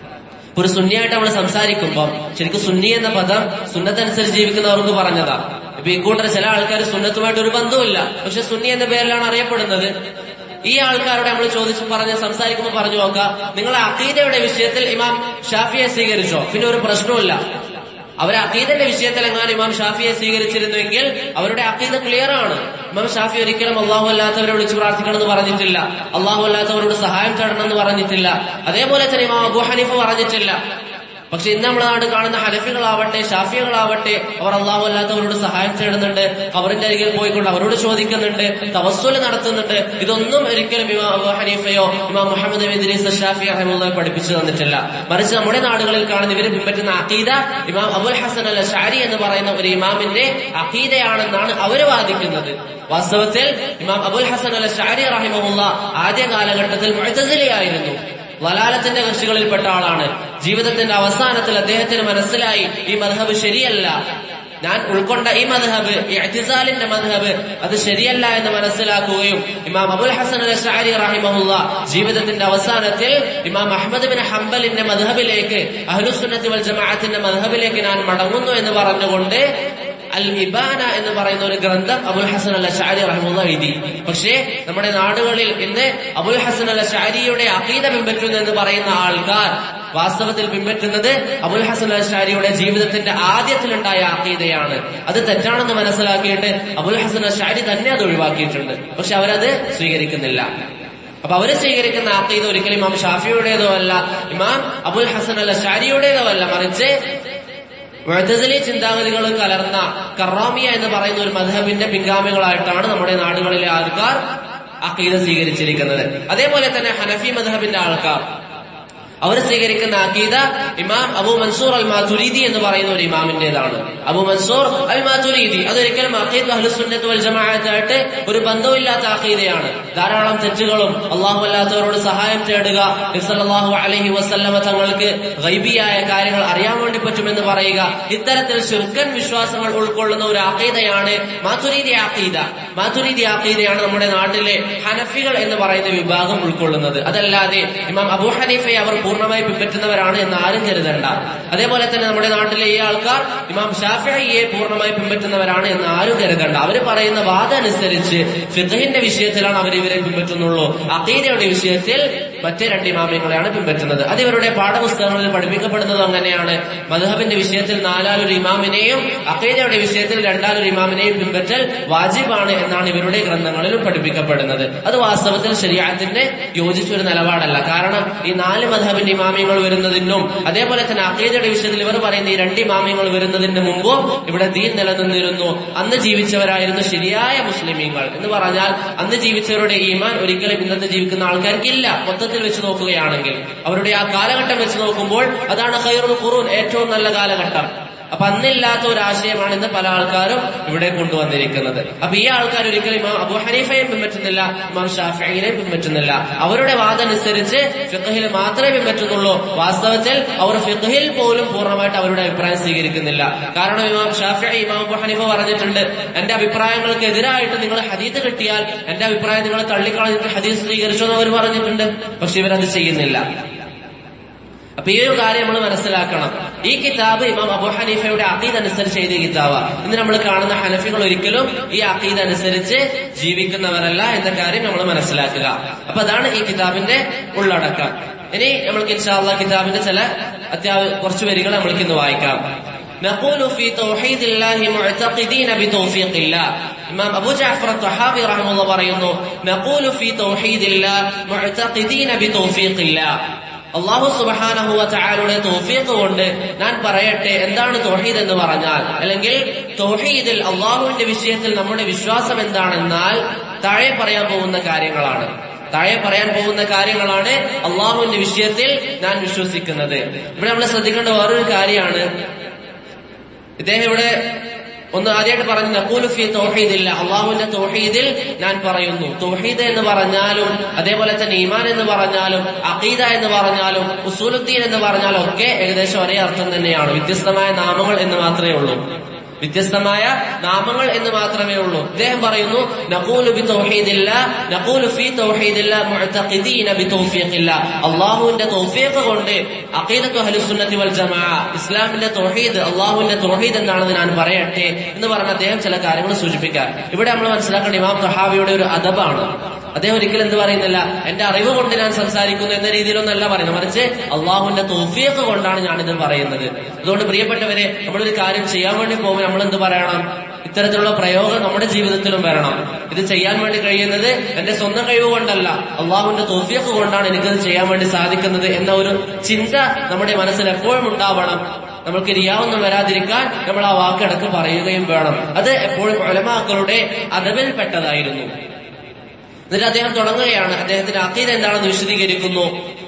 A: ഒരു സുന്നിയായിട്ട് നമ്മൾ സംസാരിക്കുമ്പോൾ ശരിക്കും സുന്നി എന്ന പദം സുന്നത്തനുസരിച്ച് ജീവിക്കുന്നവർക്ക് പറഞ്ഞതാ ഇപ്പൊ ഈ കൂട്ടർ ചില ആൾക്കാർ സുന്നത്തുമായിട്ട് ഒരു ബന്ധവുമില്ല പക്ഷെ സുന്നി എന്ന പേരിലാണ് അറിയപ്പെടുന്നത് ഈ ആൾക്കാരോട് നമ്മൾ ചോദിച്ചു പറഞ്ഞ് സംസാരിക്കുമ്പോൾ പറഞ്ഞു നോക്കാം നിങ്ങൾ അഖീദയുടെ വിഷയത്തിൽ ഇമാം ഷാഫിയെ സ്വീകരിച്ചോ പിന്നെ ഒരു പ്രശ്നവുമില്ല അവർ അഖീദന്റെ വിഷയത്തിൽ എങ്ങാനും ഇമാം ഷാഫിയെ സ്വീകരിച്ചിരുന്നുവെങ്കിൽ അവരുടെ അഖീദ ക്ലിയർ ആണ് ഇമാം ഷാഫി ഒരിക്കലും അള്ളാഹു അല്ലാത്തവരെ വിളിച്ച് പ്രാർത്ഥിക്കണം എന്ന് പറഞ്ഞിട്ടില്ല അള്ളാഹു അല്ലാത്തവരോട് സഹായം തേടണം എന്ന് പറഞ്ഞിട്ടില്ല അതേപോലെ തന്നെ ഇമാം അബു ഹനീഫ് പറഞ്ഞിട്ടില്ല പക്ഷെ ഇന്ന് നമ്മുടെ നാട് കാണുന്ന ഹനഫികളാവട്ടെ ഷാഫികളാവട്ടെ അവർ അള്ളാഹു അല്ലാത്തവരോട് സഹായം തേടുന്നുണ്ട് അവരുടെ അരികിൽ പോയിക്കൊണ്ട് അവരോട് ചോദിക്കുന്നുണ്ട് തവസ്സുല് നടത്തുന്നുണ്ട് ഇതൊന്നും ഒരിക്കലും ഇമാം അബു ഹനീഫയോ ഇമാം Muhammad bin Idris Shafi Ahmad പഠിപ്പിച്ചു തന്നിട്ടില്ല മറിച്ച് നമ്മുടെ നാടുകളിൽ കാണുന്ന ഇവര് പിൻപറ്റുന്ന അഖീദ ഇമാം അബുൽ ഹസൻ അൽ ഷാരി എന്ന് പറയുന്ന ഒരു ഇമാമിന്റെ അഖീദയാണെന്നാണ് അവർ വാദിക്കുന്നത് വാസ്തവത്തിൽ ഇമാം അബുൽ ഹസൻ അൽ ഷാരി റഹിമഹുല്ല ആദ്യ കാലഘട്ടത്തിൽ മുഴത്തസിലെയായിരുന്നു വലാലത്തിന്റെ കക്ഷികളിൽപ്പെട്ട ആളാണ് ജീവിതത്തിന്റെ അവസാനത്തിൽ അദ്ദേഹത്തിന് മനസ്സിലായി ഈ മധബ് ശരിയല്ല ഞാൻ ഉൾക്കൊണ്ട ഈ മധബ് ഈ അറ്റിസാലിന്റെ മധബ് അത് ശരിയല്ല എന്ന് മനസ്സിലാക്കുകയും ഇമാം അബുൽ ഹസൻ അൽ ഷാരി റഹിമഹുല്ല ജീവിതത്തിന്റെ അവസാനത്തിൽ ഇമാം അഹമ്മദ് ബിൻ ഹംബലിന്റെ മധബിലേക്ക് അഹ്ലുസുന്നത്തി വൽ ജമാഅത്തിന്റെ മധബിലേക്ക് ഞാൻ മടങ്ങുന്നു എന്ന് പറഞ്ഞുകൊണ്ട് അൽ ഇബാന എന്ന് പറയുന്ന ഒരു ഗ്രന്ഥം അബുൽ ഹസൻ അൽ ഷാരി റഹ്മുള്ള എഴുതി പക്ഷേ നമ്മുടെ നാടുകളിൽ ഇന്ന് അബുൽ ഹസൻ അൽ ഷാരിയുടെ അഖീദ പിൻപറ്റുന്നു എന്ന് പറയുന്ന ആൾക്കാർ വാസ്തവത്തിൽ പിൻപറ്റുന്നത് അബുൽ ഹസൻ അൽ ഷാരിയുടെ ജീവിതത്തിന്റെ ആദ്യത്തിലുണ്ടായ അഖീദയാണ് അത് തെറ്റാണെന്ന് മനസ്സിലാക്കിയിട്ട് അബുൽ ഹസൻ അൽ ഷാരി തന്നെ അത് ഒഴിവാക്കിയിട്ടുണ്ട് പക്ഷെ അവരത് സ്വീകരിക്കുന്നില്ല അപ്പൊ അവര് സ്വീകരിക്കുന്ന ആഖീദ ഒരിക്കലും ഇമാം ഷാഫിയുടേതോ അല്ല ഇമാം അബുൽ ഹസൻ അൽ ഷാരിയുടേതോ അല്ല മറിച്ച് മുഴത്തസിലെ ചിന്താഗതികൾ കലർന്ന കറാമിയ എന്ന് പറയുന്ന ഒരു മധബിന്റെ പിൻഗാമികളായിട്ടാണ് നമ്മുടെ നാടുകളിലെ ആൾക്കാർ അഖീദ സ്വീകരിച്ചിരിക്കുന്നത് അതേപോലെ തന്നെ ഹനഫി മധബിന്റെ ആൾക്കാർ അവർ സ്വീകരിക്കുന്ന അഖീദ ഇമാം അബു മൻസൂർ അൽ മാതുരീദി എന്ന് പറയുന്ന ഒരു ഇമാമിന്റേതാണ് അബു മൻസൂർ അൽ മാതുരീദി അതൊരിക്കലും അഖീദ് അഹ്ലുസുന്നത്ത് വൽ ജമാഅത്തായിട്ട് ഒരു ബന്ധവുമില്ലാത്ത അഖീദയാണ് ധാരാളം തെറ്റുകളും അള്ളാഹു അല്ലാത്തവരോട് സഹായം തേടുക നബിസല്ലല്ലാഹു അലൈഹി വസല്ലമ തങ്ങൾക്ക് ഗൈബിയായ കാര്യങ്ങൾ അറിയാൻ വേണ്ടി പറ്റുമെന്ന് പറയുക ഇത്തരത്തിൽ ശുർക്കൻ വിശ്വാസങ്ങൾ ഉൾക്കൊള്ളുന്ന ഒരു അഖീദയാണ് മാതുരീദി അഖീദ മാതുരീദി അഖീദയാണ് നമ്മുടെ നാട്ടിലെ ഹനഫികൾ എന്ന് പറയുന്ന വിഭാഗം ഉൾക്കൊള്ളുന്നത് അതല്ലാതെ ഇമാം അബു ഹനീഫയെ അവർ പൂർണ്ണമായി പിൻപറ്റുന്നവരാണ് എന്ന് ആരും കരുതണ്ട അതേപോലെ തന്നെ നമ്മുടെ നാട്ടിലെ ഈ ആൾക്കാർ ഇമാം ഷാഫിയെ പൂർണ്ണമായി പിൻപറ്റുന്നവരാണ് എന്ന് ആരും കരുതണ്ട അവർ പറയുന്ന വാദം അനുസരിച്ച് ഫിഖഹിന്റെ വിഷയത്തിലാണ് അവർ ഇവരെ പിൻപറ്റുന്നുള്ളൂ അഖീദയുടെ വിഷയത്തിൽ മറ്റേ രണ്ട് ഇമാമിങ്ങളെയാണ് പിൻപറ്റുന്നത് അത് ഇവരുടെ പാഠപുസ്തകങ്ങളിൽ പഠിപ്പിക്കപ്പെടുന്നത് അങ്ങനെയാണ് മധുഹബിന്റെ വിഷയത്തിൽ നാലാലൊരു ഇമാമിനെയും അഖീദയുടെ വിഷയത്തിൽ രണ്ടാലൊരു ഇമാമിനെയും പിൻപറ്റൽ വാജിബാണ് എന്നാണ് ഇവരുടെ ഗ്രന്ഥങ്ങളിലും പഠിപ്പിക്കപ്പെടുന്നത് അത് വാസ്തവത്തിൽ ശരിയാത്തിന്റെ യോജിച്ച ഒരു നിലപാടല്ല കാരണം ഈ നാല് മധബിന്റെ ഇമാമിയങ്ങൾ വരുന്നതിനും അതേപോലെ തന്നെ അഖീദയുടെ വിഷയത്തിൽ ഇവർ പറയുന്ന ഈ രണ്ട് ഇമാമിയങ്ങൾ വരുന്നതിന് മുമ്പും ഇവിടെ ദീൻ നിലനിന്നിരുന്നു അന്ന് ജീവിച്ചവരായിരുന്നു ശരിയായ മുസ്ലിമീങ്ങൾ എന്ന് പറഞ്ഞാൽ അന്ന് ജീവിച്ചവരുടെ ഈമാൻ ഒരിക്കലും ഇന്നത്തെ ജീവിക്കുന്ന ആൾക്കാർക്കില്ല മൊത്തത്തിൽ വെച്ച് നോക്കുകയാണെങ്കിൽ അവരുടെ ആ കാലഘട്ടം വെച്ച് നോക്കുമ്പോൾ അതാണ് ഖൈറുൽ ഖുറൂൻ ഏറ്റവും നല്ല കാലഘട്ടം അപ്പൊ അന്നില്ലാത്ത ഒരു ആശയമാണ് ഇന്ന് പല ആൾക്കാരും ഇവിടെ കൊണ്ടുവന്നിരിക്കുന്നത് അപ്പൊ ഈ ആൾക്കാർ ഒരിക്കലും ഇമാം അബു ഹനീഫയെ പിൻപറ്റുന്നില്ല ഇമാം ഷാഫിനെ പിൻപറ്റുന്നില്ല അവരുടെ വാദം അനുസരിച്ച് ഫിഖഹിൽ മാത്രമേ പിൻപറ്റുന്നുള്ളൂ വാസ്തവത്തിൽ അവർ ഫിഖഹിൽ പോലും പൂർണ്ണമായിട്ട് അവരുടെ അഭിപ്രായം സ്വീകരിക്കുന്നില്ല കാരണം ഇമാം ഷാഫി ഇമാം അബു ഹനീഫ പറഞ്ഞിട്ടുണ്ട് എന്റെ അഭിപ്രായങ്ങൾക്ക് എതിരായിട്ട് നിങ്ങൾ ഹദീത്ത് കിട്ടിയാൽ എന്റെ അഭിപ്രായം നിങ്ങൾ തള്ളിക്കളഞ്ഞിട്ട് ഹദീസ് സ്വീകരിച്ചു എന്ന് അവർ പറഞ്ഞിട്ടുണ്ട് പക്ഷെ ഇവരത് ചെയ്യുന്നില്ല അപ്പൊ ഈ ഒരു കാര്യം നമ്മൾ മനസ്സിലാക്കണം ഈ കിതാബ് ഇമാം അബു ഹനീഫയുടെ അഖീദ് അനുസരിച്ച് എഴുതിയ കിതാബ് ഇന്ന് നമ്മൾ കാണുന്ന ഹനഫികൾ ഒരിക്കലും ഈ അഖീദ് അനുസരിച്ച് ജീവിക്കുന്നവരല്ല എന്ന കാര്യം നമ്മൾ മനസ്സിലാക്കുക അപ്പൊ അതാണ് ഈ കിതാബിന്റെ ഉള്ളടക്കം ഇനി നമ്മൾക്ക് ഇൻഷാല്ല കിതാബിന്റെ ചില അത്യാവശ്യ കുറച്ച് വരികൾ നമ്മൾക്ക് ഇന്ന് വായിക്കാം نقول في توحيد الله معتقدين بتوفيق الله ഇമാം അബൂ ജാഫർ ത്വഹാബി റഹ്മുള്ള പറയുന്നു نقول في توحيد الله معتقدين بتوفيق الله അള്ളാഹു സുബാനഹുവ ചായാലുടെ തോഫീക്ക് കൊണ്ട് ഞാൻ പറയട്ടെ എന്താണ് തോഹീദ് എന്ന് പറഞ്ഞാൽ അല്ലെങ്കിൽ തോഹീദിൽ അള്ളാഹുവിന്റെ വിഷയത്തിൽ നമ്മുടെ വിശ്വാസം എന്താണെന്നാൽ താഴെ പറയാൻ പോകുന്ന കാര്യങ്ങളാണ് താഴെ പറയാൻ പോകുന്ന കാര്യങ്ങളാണ് അള്ളാഹുവിന്റെ വിഷയത്തിൽ ഞാൻ വിശ്വസിക്കുന്നത് ഇവിടെ നമ്മൾ ശ്രദ്ധിക്കേണ്ട വേറൊരു കാര്യമാണ് ഇദ്ദേഹം ഇവിടെ ഒന്ന് ആദ്യമായിട്ട് പറഞ്ഞു നക്കൂലു ഫി തൗഹീദില്ല അള്ളാഹുവിന്റെ തൗഹീദിൽ ഞാൻ പറയുന്നു തൗഹീദ് എന്ന് പറഞ്ഞാലും അതേപോലെ തന്നെ ഈമാൻ എന്ന് പറഞ്ഞാലും അഖീദ എന്ന് പറഞ്ഞാലും ഉസൂലുദ്ദീൻ എന്ന് പറഞ്ഞാലും ഒക്കെ ഏകദേശം ഒരേ അർത്ഥം തന്നെയാണ് വ്യത്യസ്തമായ നാമങ്ങൾ എന്ന് മാത്രമേ ഉള്ളൂ വ്യത്യസ്തമായ നാമങ്ങൾ എന്ന് മാത്രമേ ഉള്ളൂ ഇദ്ദേഹം പറയുന്നു നഖൂലു ബി തൗഹീദില്ല നഖൂലു ഫീ തൗഹീദില്ല മുഅ്തഖിദീന ബി തൗഫീഖില്ല അല്ലാഹുവിന്റെ തൗഫീഖ് കൊണ്ട് അഖീദത്തു അഹ്ലുസുന്നത്തി വൽ ജമാഅ ഇസ്ലാമിന്റെ തൗഹീദ് അല്ലാഹുവിന്റെ തൗഹീദ് എന്താണെന്ന് ഞാൻ പറയട്ടെ എന്ന് പറഞ്ഞ അദ്ദേഹം ചില കാര്യങ്ങൾ സൂചിപ്പിക്കാൻ ഇവിടെ നമ്മൾ മനസ്സിലാക്കേണ്ട ഇമാം തഹാവിയുടെ ഒരു അദബാണ് അദ്ദേഹം ഒരിക്കലും എന്ത് പറയുന്നില്ല എന്റെ അറിവ് കൊണ്ട് ഞാൻ സംസാരിക്കുന്നു എന്ന രീതിയിലൊന്നല്ല പറയുന്നത് മറിച്ച് അള്ളാഹുവിന്റെ തോഫിയൊക്കെ കൊണ്ടാണ് ഞാനിത് പറയുന്നത് അതുകൊണ്ട് പ്രിയപ്പെട്ടവരെ നമ്മളൊരു കാര്യം ചെയ്യാൻ വേണ്ടി പോകുമ്പോൾ നമ്മൾ എന്ത് പറയണം ഇത്തരത്തിലുള്ള പ്രയോഗം നമ്മുടെ ജീവിതത്തിലും വരണം ഇത് ചെയ്യാൻ വേണ്ടി കഴിയുന്നത് എന്റെ സ്വന്തം കഴിവ് കൊണ്ടല്ല അള്ളാഹുവിന്റെ തോഫിയൊക്കെ കൊണ്ടാണ് എനിക്കത് ചെയ്യാൻ വേണ്ടി സാധിക്കുന്നത് എന്ന ഒരു ചിന്ത നമ്മുടെ മനസ്സിൽ എപ്പോഴും ഉണ്ടാവണം നമ്മൾക്ക് ഇരിയാവൊന്നും വരാതിരിക്കാൻ നമ്മൾ ആ വാക്കിടക്ക് പറയുകയും വേണം അത് എപ്പോഴും ഒലമാക്കളുടെ അതവിൽപ്പെട്ടതായിരുന്നു എന്നിട്ട് അദ്ദേഹം തുടങ്ങുകയാണ് അദ്ദേഹത്തിന്റെ അക്കീദ എന്താണെന്ന് വിശദീകരിക്കുന്നു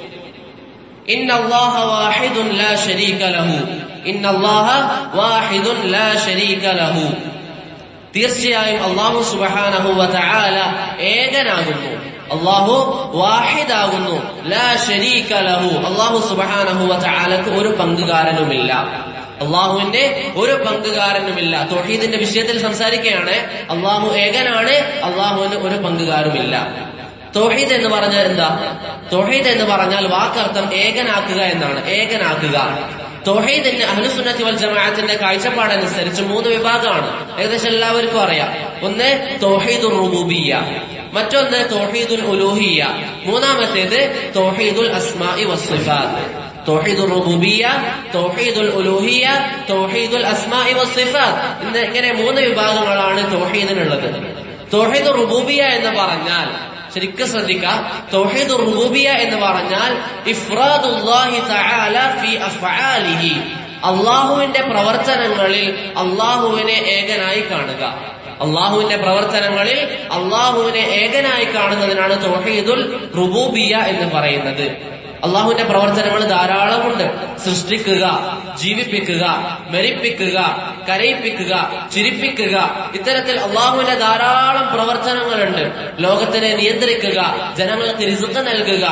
A: ഇന്ന അല്ലാഹ വാഹിദുൻ ലാ ശരീക ലഹു ഇന്ന അല്ലാഹ വാഹിദുൻ ലാ ശരീക ലഹു തീർച്ചയായും അള്ളാഹു സുബ്ഹാനഹു വ തആല ഏകനാകുന്നു അള്ളാഹു വാഹിദാകുന്നു ലാ ശരീക ലഹു അള്ളാഹു സുബ്ഹാനഹു വ തആലക്ക് ഒരു പങ്കുകാരനുമില്ല അള്ളാഹുവിന്റെ ഒരു പങ്കുകാരനുമില്ല തൊഹീദിന്റെ വിഷയത്തിൽ സംസാരിക്കുകയാണ് അള്ളാഹു ഏകനാണ് അള്ളാഹുവിന് ഒരു പങ്കുകാരുമില്ല തോഹീദ് എന്ന് പറഞ്ഞാൽ എന്താ തോഹീദ് എന്ന് പറഞ്ഞാൽ വാക്കർത്ഥം ഏകനാക്കുക എന്നാണ് ഏകനാക്കുക തോഹീദിന്റെ അഹ്ലുസുന്നത്തി വൽ ജമാഅത്തിന്റെ കാഴ്ചപ്പാടനുസരിച്ച് മൂന്ന് വിഭാഗമാണ് ഏകദേശം എല്ലാവർക്കും അറിയാം ഒന്ന് തോഹീദുൽ റുബൂബിയ മറ്റൊന്ന് തോഹീദുൽ ഉലൂഹിയ മൂന്നാമത്തേത് തോഹീദുൽ അസ്മാഇ വസ്സിഫാത്ത് തോഹീദുൽ റുബൂബിയ തോഹീദുൽ ഉലൂഹിയ തോഹീദുൽ അസ്മാഇ വസ്സിഫാത്ത് ഇന്ന് ഇങ്ങനെ മൂന്ന് വിഭാഗങ്ങളാണ് തോഹീദിനുള്ളത് തോഹീദുൽ റുബൂബിയ എന്ന് പറഞ്ഞാൽ ശരിക്കും ശ്രദ്ധിക്കുക തൗഹീദ് റുബൂബിയ എന്ന് പറഞ്ഞാൽ ഇഫ്രാദുല്ലാഹി തആല ഫി അഫ്ആലിഹി അള്ളാഹുവിന്റെ പ്രവർത്തനങ്ങളിൽ അള്ളാഹുവിനെ ഏകനായി കാണുക അള്ളാഹുവിന്റെ പ്രവർത്തനങ്ങളിൽ അള്ളാഹുവിനെ ഏകനായി കാണുന്നതിനാണ് തൗഹീദുൽ റുബൂബിയ എന്ന് പറയുന്നത് അള്ളാഹുവിന്റെ പ്രവർത്തനങ്ങൾ ധാരാളമുണ്ട് സൃഷ്ടിക്കുക ജീവിപ്പിക്കുക മരിപ്പിക്കുക കരയിപ്പിക്കുക ചിരിപ്പിക്കുക ഇത്തരത്തിൽ അള്ളാഹുവിന്റെ ധാരാളം പ്രവർത്തനങ്ങളുണ്ട് ലോകത്തിനെ നിയന്ത്രിക്കുക ജനങ്ങൾക്ക് രിസുക്ക് നൽകുക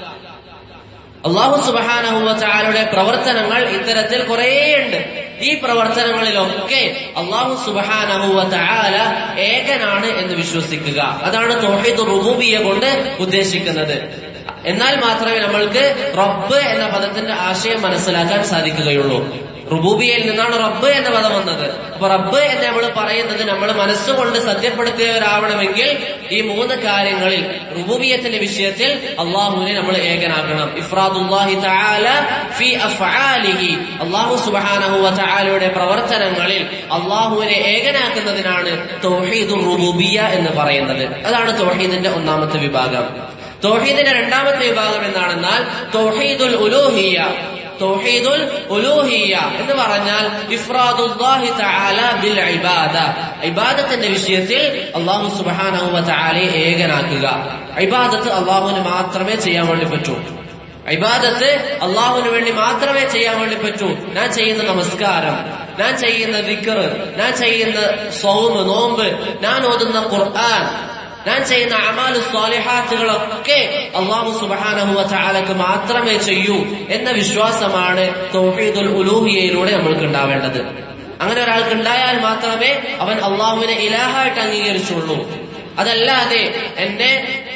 A: അള്ളാഹു സുബാനഹുവച്ചാലയുടെ പ്രവർത്തനങ്ങൾ ഇത്തരത്തിൽ കുറേയുണ്ട് ഈ പ്രവർത്തനങ്ങളിലൊക്കെ അള്ളാഹു സുബാനഹുവല ഏകനാണ് എന്ന് വിശ്വസിക്കുക അതാണ് തോഹീദ് റുബൂബിയെ കൊണ്ട് ഉദ്ദേശിക്കുന്നത് എന്നാൽ മാത്രമേ നമ്മൾക്ക് റബ്ബ് എന്ന പദത്തിന്റെ ആശയം മനസ്സിലാക്കാൻ സാധിക്കുകയുള്ളൂ റുബൂബിയയിൽ നിന്നാണ് റബ്ബ് എന്ന പദം വന്നത് അപ്പൊ റബ്ബ് എന്ന് നമ്മൾ പറയുന്നത് നമ്മൾ മനസ്സുകൊണ്ട് സത്യപ്പെടുത്തിയവരാവണമെങ്കിൽ ഈ മൂന്ന് കാര്യങ്ങളിൽ റുബൂബിയത്തിന്റെ വിഷയത്തിൽ അള്ളാഹുവിനെ നമ്മൾ ഏകനാക്കണം ഇഫ്രാദുല്ലാഹി തആല ഫി അഫ്ആലിഹി അള്ളാഹു സുബ്ഹാനഹു വ തആലയുടെ പ്രവർത്തനങ്ങളിൽ അള്ളാഹുവിനെ ഏകനാക്കുന്നതിനാണ് തൗഹീദുർ റുബൂബിയ എന്ന് പറയുന്നത് അതാണ് തൗഹീദിന്റെ ഒന്നാമത്തെ വിഭാഗം തൗഹീദിന്റെ രണ്ടാമത്തെ വിഭാഗം എന്താണെന്നാൽ തൗഹീദുൽ ഉലൂഹിയ തൗഹീദുൽ ഉലൂഹിയ എന്ന് പറഞ്ഞാൽ ഇഫ്രാദുല്ലാഹി തആല ബിൽ ഇബാദ ഇബാദത്തിന്റെ വിഷയത്തിൽ അല്ലാഹു സുബ്ഹാനഹു വ തആലയെ ഏകനാക്കുക ഇബാദത്ത് അല്ലാഹുവിന് മാത്രമേ ചെയ്യാൻ വേണ്ടി പറ്റൂ ഇബാദത്ത് അള്ളാഹുവിന് വേണ്ടി മാത്രമേ ചെയ്യാൻ വേണ്ടി പറ്റൂ ഞാൻ ചെയ്യുന്ന നമസ്കാരം ഞാൻ ചെയ്യുന്ന ദിക്കർ ഞാൻ ചെയ്യുന്ന സൗമ് നോമ്പ് ഞാൻ ഓതുന്ന ഖുർആൻ ഞാൻ ചെയ്യുന്ന അമാലു സ്വാലിഹാത്തുകളൊക്കെ അള്ളാഹു സുബാനഹുവ ചാലക്ക് മാത്രമേ ചെയ്യൂ എന്ന വിശ്വാസമാണ് തൗഹീദുൽ ഉലൂഹിയയിലൂടെ നമ്മൾക്ക് ഉണ്ടാവേണ്ടത് അങ്ങനെ ഒരാൾക്ക് ഉണ്ടായാൽ മാത്രമേ അവൻ അള്ളാഹുവിനെ ഇലാഹായിട്ട് അംഗീകരിച്ചുള്ളൂ അതല്ലാതെ എന്റെ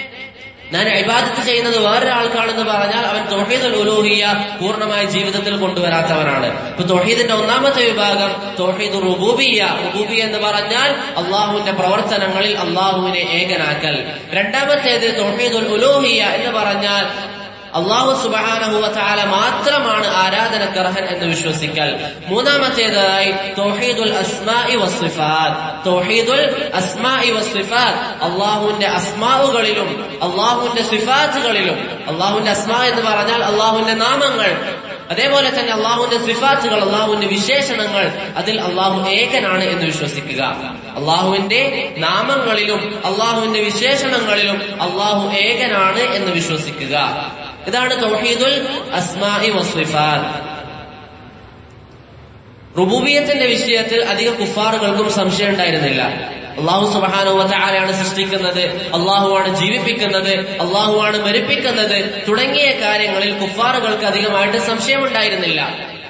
A: ഞാൻ ഇബാദത്ത് ചെയ്യുന്നത് വേറൊരാൾക്കാണെന്ന് പറഞ്ഞാൽ അവൻ തൊഹീദുൽ ഉലൂഹിയ പൂർണ്ണമായ ജീവിതത്തിൽ കൊണ്ടുവരാത്തവനാണ് ഇപ്പൊ തൊഹീദിന്റെ ഒന്നാമത്തെ വിഭാഗം തൊഹീദ് റുബൂബിയ റുബൂബിയ എന്ന് പറഞ്ഞാൽ അള്ളാഹുവിന്റെ പ്രവർത്തനങ്ങളിൽ അള്ളാഹുവിനെ ഏകനാക്കൽ രണ്ടാമത്തേത് തൊഹീദുൽ ഉലൂഹിയ എന്ന് പറഞ്ഞാൽ അള്ളാഹു സുബാനഹുവ താല മാത്രമാണ് ആരാധനക്കർഹൻ എന്ന് വിശ്വസിക്കൽ മൂന്നാമത്തേതായി തൗഹീദുൽ അസ്മാഇ വസ്ഫാത്ത് തൗഹീദുൽ അസ്മാഇ വസ്ഫാത്ത് അള്ളാഹുവിന്റെ അസ്മാവുകളിലും അള്ളാഹുവിന്റെ സിഫാത്തുകളിലും അള്ളാഹുവിന്റെ അസ്മാ എന്ന് പറഞ്ഞാൽ അള്ളാഹുവിന്റെ നാമങ്ങൾ അതേപോലെ തന്നെ അള്ളാഹുവിന്റെ സിഫാത്തുകൾ അള്ളാഹുവിന്റെ വിശേഷണങ്ങൾ അതിൽ അള്ളാഹു ഏകനാണ് എന്ന് വിശ്വസിക്കുക അള്ളാഹുവിന്റെ നാമങ്ങളിലും അള്ളാഹുവിന്റെ വിശേഷണങ്ങളിലും അള്ളാഹു ഏകനാണ് എന്ന് വിശ്വസിക്കുക ഇതാണ് തൗഹീദുൽ അസ്മാഇ വസ്ഫാത്ത് റുബൂബിയത്തിന്റെ വിഷയത്തിൽ അധിക കുഫാറുകൾക്കും സംശയം ഉണ്ടായിരുന്നില്ല അള്ളാഹു സുബാനുവലയാണ് സൃഷ്ടിക്കുന്നത് അള്ളാഹുവാണ് ജീവിപ്പിക്കുന്നത് അള്ളാഹുവാണ് മരിപ്പിക്കുന്നത് തുടങ്ങിയ കാര്യങ്ങളിൽ കുഫാറുകൾക്ക് അധികമായിട്ട് സംശയമുണ്ടായിരുന്നില്ല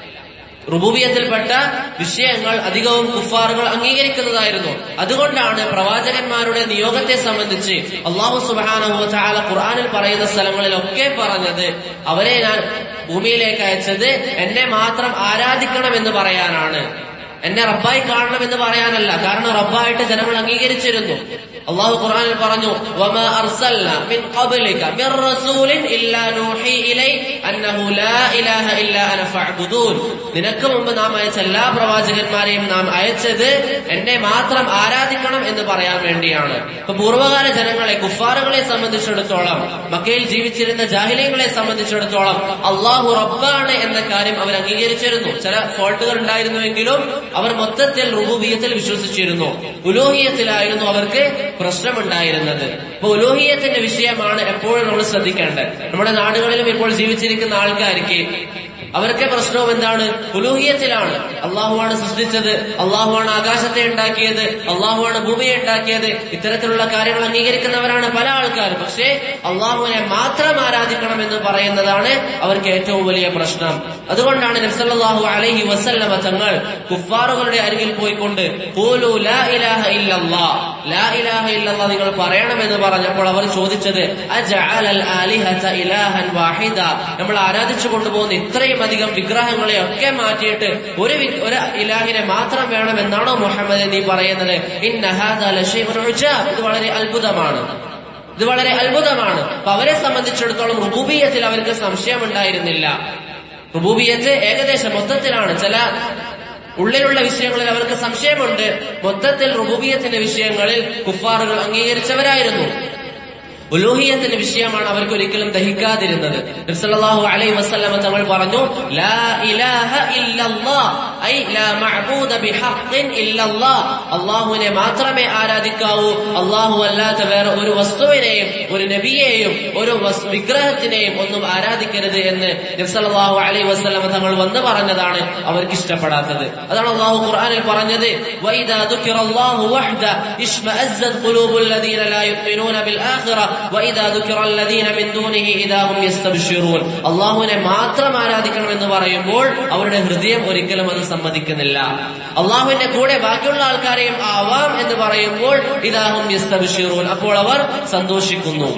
A: റുബൂബിയത്തിൽപ്പെട്ട വിഷയങ്ങൾ അധികവും കുഫാറുകൾ അംഗീകരിക്കുന്നതായിരുന്നു അതുകൊണ്ടാണ് പ്രവാചകന്മാരുടെ നിയോഗത്തെ സംബന്ധിച്ച് അള്ളാഹു സുബാനഹു ചാല ഖുർആാനിൽ പറയുന്ന സ്ഥലങ്ങളിലൊക്കെ പറഞ്ഞത് അവരെ ഞാൻ ഭൂമിയിലേക്ക് അയച്ചത് എന്നെ മാത്രം ആരാധിക്കണം എന്ന് പറയാനാണ് എന്നെ റബ്ബായി കാണണം എന്ന് പറയാനല്ല കാരണം റബ്ബായിട്ട് ജനങ്ങൾ അംഗീകരിച്ചിരുന്നു അള്ളാഹു ഖുർആനിൽ പറഞ്ഞു വമാ അർസൽന മിൻ ഖബ്ലിക മിർ റസൂലിൻ ഇല്ലാ നൂഹി ഇലൈ അന്നഹു ലാ ഇലാഹ ഇല്ലാ അന ഫഅ്ബുദൂൻ നിനക്ക് മുമ്പ് നാം അയച്ച എല്ലാ പ്രവാചകന്മാരെയും നാം അയച്ചത് എന്നെ മാത്രം ആരാധിക്കണം എന്ന് പറയാൻ വേണ്ടിയാണ് ഇപ്പൊ പൂർവ്വകാല ജനങ്ങളെ കുഫാറുകളെ സംബന്ധിച്ചിടത്തോളം മക്കയിൽ ജീവിച്ചിരുന്ന ജാഹിലയങ്ങളെ സംബന്ധിച്ചിടത്തോളം അള്ളാഹു റബ്ബാണ് എന്ന കാര്യം അവർ അംഗീകരിച്ചിരുന്നു ചില ഫോൾട്ടുകൾ ഉണ്ടായിരുന്നുവെങ്കിലും അവർ മൊത്തത്തിൽ റുബൂബിയത്തിൽ വിശ്വസിച്ചിരുന്നു ഉലോഹിയത്തിലായിരുന്നു അവർക്ക് പ്രശ്നമുണ്ടായിരുന്നത് അപ്പൊ ഉലോഹിയത്തിന്റെ വിഷയമാണ് എപ്പോഴും നമ്മൾ ശ്രദ്ധിക്കേണ്ടത് നമ്മുടെ നാടുകളിലും ഇപ്പോൾ ജീവിച്ചിരിക്കുന്ന ആൾക്കാർക്ക് അവർക്ക് പ്രശ്നവും എന്താണ് ഉലൂഹിയത്തിലാണ് അള്ളാഹുവാണ് സൃഷ്ടിച്ചത് അള്ളാഹുവാണ് ആകാശത്തെ ഉണ്ടാക്കിയത് അള്ളാഹുവാണ് ഭൂമിയെ ഉണ്ടാക്കിയത് ഇത്തരത്തിലുള്ള കാര്യങ്ങൾ അംഗീകരിക്കുന്നവരാണ് പല ആൾക്കാരും പക്ഷേ അള്ളാഹുവിനെ മാത്രം ആരാധിക്കണം എന്ന് പറയുന്നതാണ് അവർക്ക് ഏറ്റവും വലിയ പ്രശ്നം അതുകൊണ്ടാണ് നബ്സല്ലാഹു അലൈഹി വസല്ലമ തങ്ങൾ കുഫാറുകളുടെ അരികിൽ പോയിക്കൊണ്ട് പോലു ലാ ഇലാഹ ഇല്ലല്ലാ ലാ ഇലാഹ ഇല്ലല്ലാ നിങ്ങൾ പറയണമെന്ന് പറഞ്ഞപ്പോൾ അവർ ചോദിച്ചത് അജഅലൽ ആലിഹത ഇലാഹൻ വാഹിദ നമ്മൾ ആരാധിച്ചു കൊണ്ടുപോകുന്ന ഇത്രയും അധികം വിഗ്രഹങ്ങളെ ഒക്കെ മാറ്റിയിട്ട് ഒരു വി- ഒരു ഇലാഹിനെ മാത്രം വേണമെന്നാണോ മുഹമ്മദ് നീ പറയുന്നത് ഇന്ന ഹാദാ ലശൈഉൻ ഉജാബ്. ഇത് വളരെ അത്ഭുതമാണ് ഇത് വളരെ അത്ഭുതമാണ് അപ്പൊ അവരെ സംബന്ധിച്ചിടത്തോളം റുബൂബിയത്തിൽ അവർക്ക് സംശയമുണ്ടായിരുന്നില്ല റുബൂബിയത്ത് ഏകദേശം മൊത്തത്തിലാണ് ചില ഉള്ളിലുള്ള വിഷയങ്ങളിൽ അവർക്ക് സംശയമുണ്ട് മൊത്തത്തിൽ റുബൂബിയത്തിന്റെ വിഷയങ്ങളിൽ കുഫാറുകൾ അംഗീകരിച്ചവരായിരുന്നു ഉലൂഹിയത്തിന്റെ വിഷയമാണ് അവർക്ക് ഒരിക്കലും ദഹിക്കാതിരുന്നത് നബിസല്ലല്ലാഹു അലൈഹി വസല്ലമ തങ്ങൾ പറഞ്ഞു ലാ ഇലാഹ ഇല്ലല്ലാഹ് ഐ ലാ മഅബൂദ ബിഹഖ്ഇൻ ഇല്ലല്ലാഹ് അല്ലാഹുവിനെ മാത്രമേ ആരാധിക്കാവൂ അല്ലാഹു അല്ലാത്ത വേറെ ഒരു വസ്തുവിനെയും ഒരു നബിയെയും ഒരു വസ്- വിഗ്രഹത്തിനെയും ഒന്നും ആരാധിക്കരുത് എന്ന് നബിസല്ലല്ലാഹു അലൈഹി വസല്ലമ തങ്ങൾ വന്ന് പറഞ്ഞതാണ് അവർക്ക് ഇഷ്ടപ്പെടാത്തത് അതാണ് അല്ലാഹു ഖുർആനിൽ പറഞ്ഞത് വൈദാ ദുക്കിറല്ലാഹു വഹ്ദ ഇഷ്മഅസ്സത് ഖുലൂബുൽ ലദീന ലാ യുഅ്മിനൂന ബിൽ ആഖിറ വൈദാ ദുക്കിറല്ലദീന മിൻ ദൂനിഹി ഇദാ ഹും യസ്തബ്ശിറൂൻ അല്ലാഹുവിനെ മാത്രം ആരാധിക്കണം എന്ന് പറയുമ്പോൾ അവരുടെ ഹൃദയം ഒരിക്കലും അത് സമ്മതിക്കുന്നില്ല അള്ളാഹുവിന്റെ കൂടെ ബാക്കിയുള്ള ആൾക്കാരെയും ആവാം എന്ന് പറയുമ്പോൾ ഇദാ ഹും യസ്തബ്ശിറൂൻ അപ്പോൾ അവർ സന്തോഷിക്കുന്നു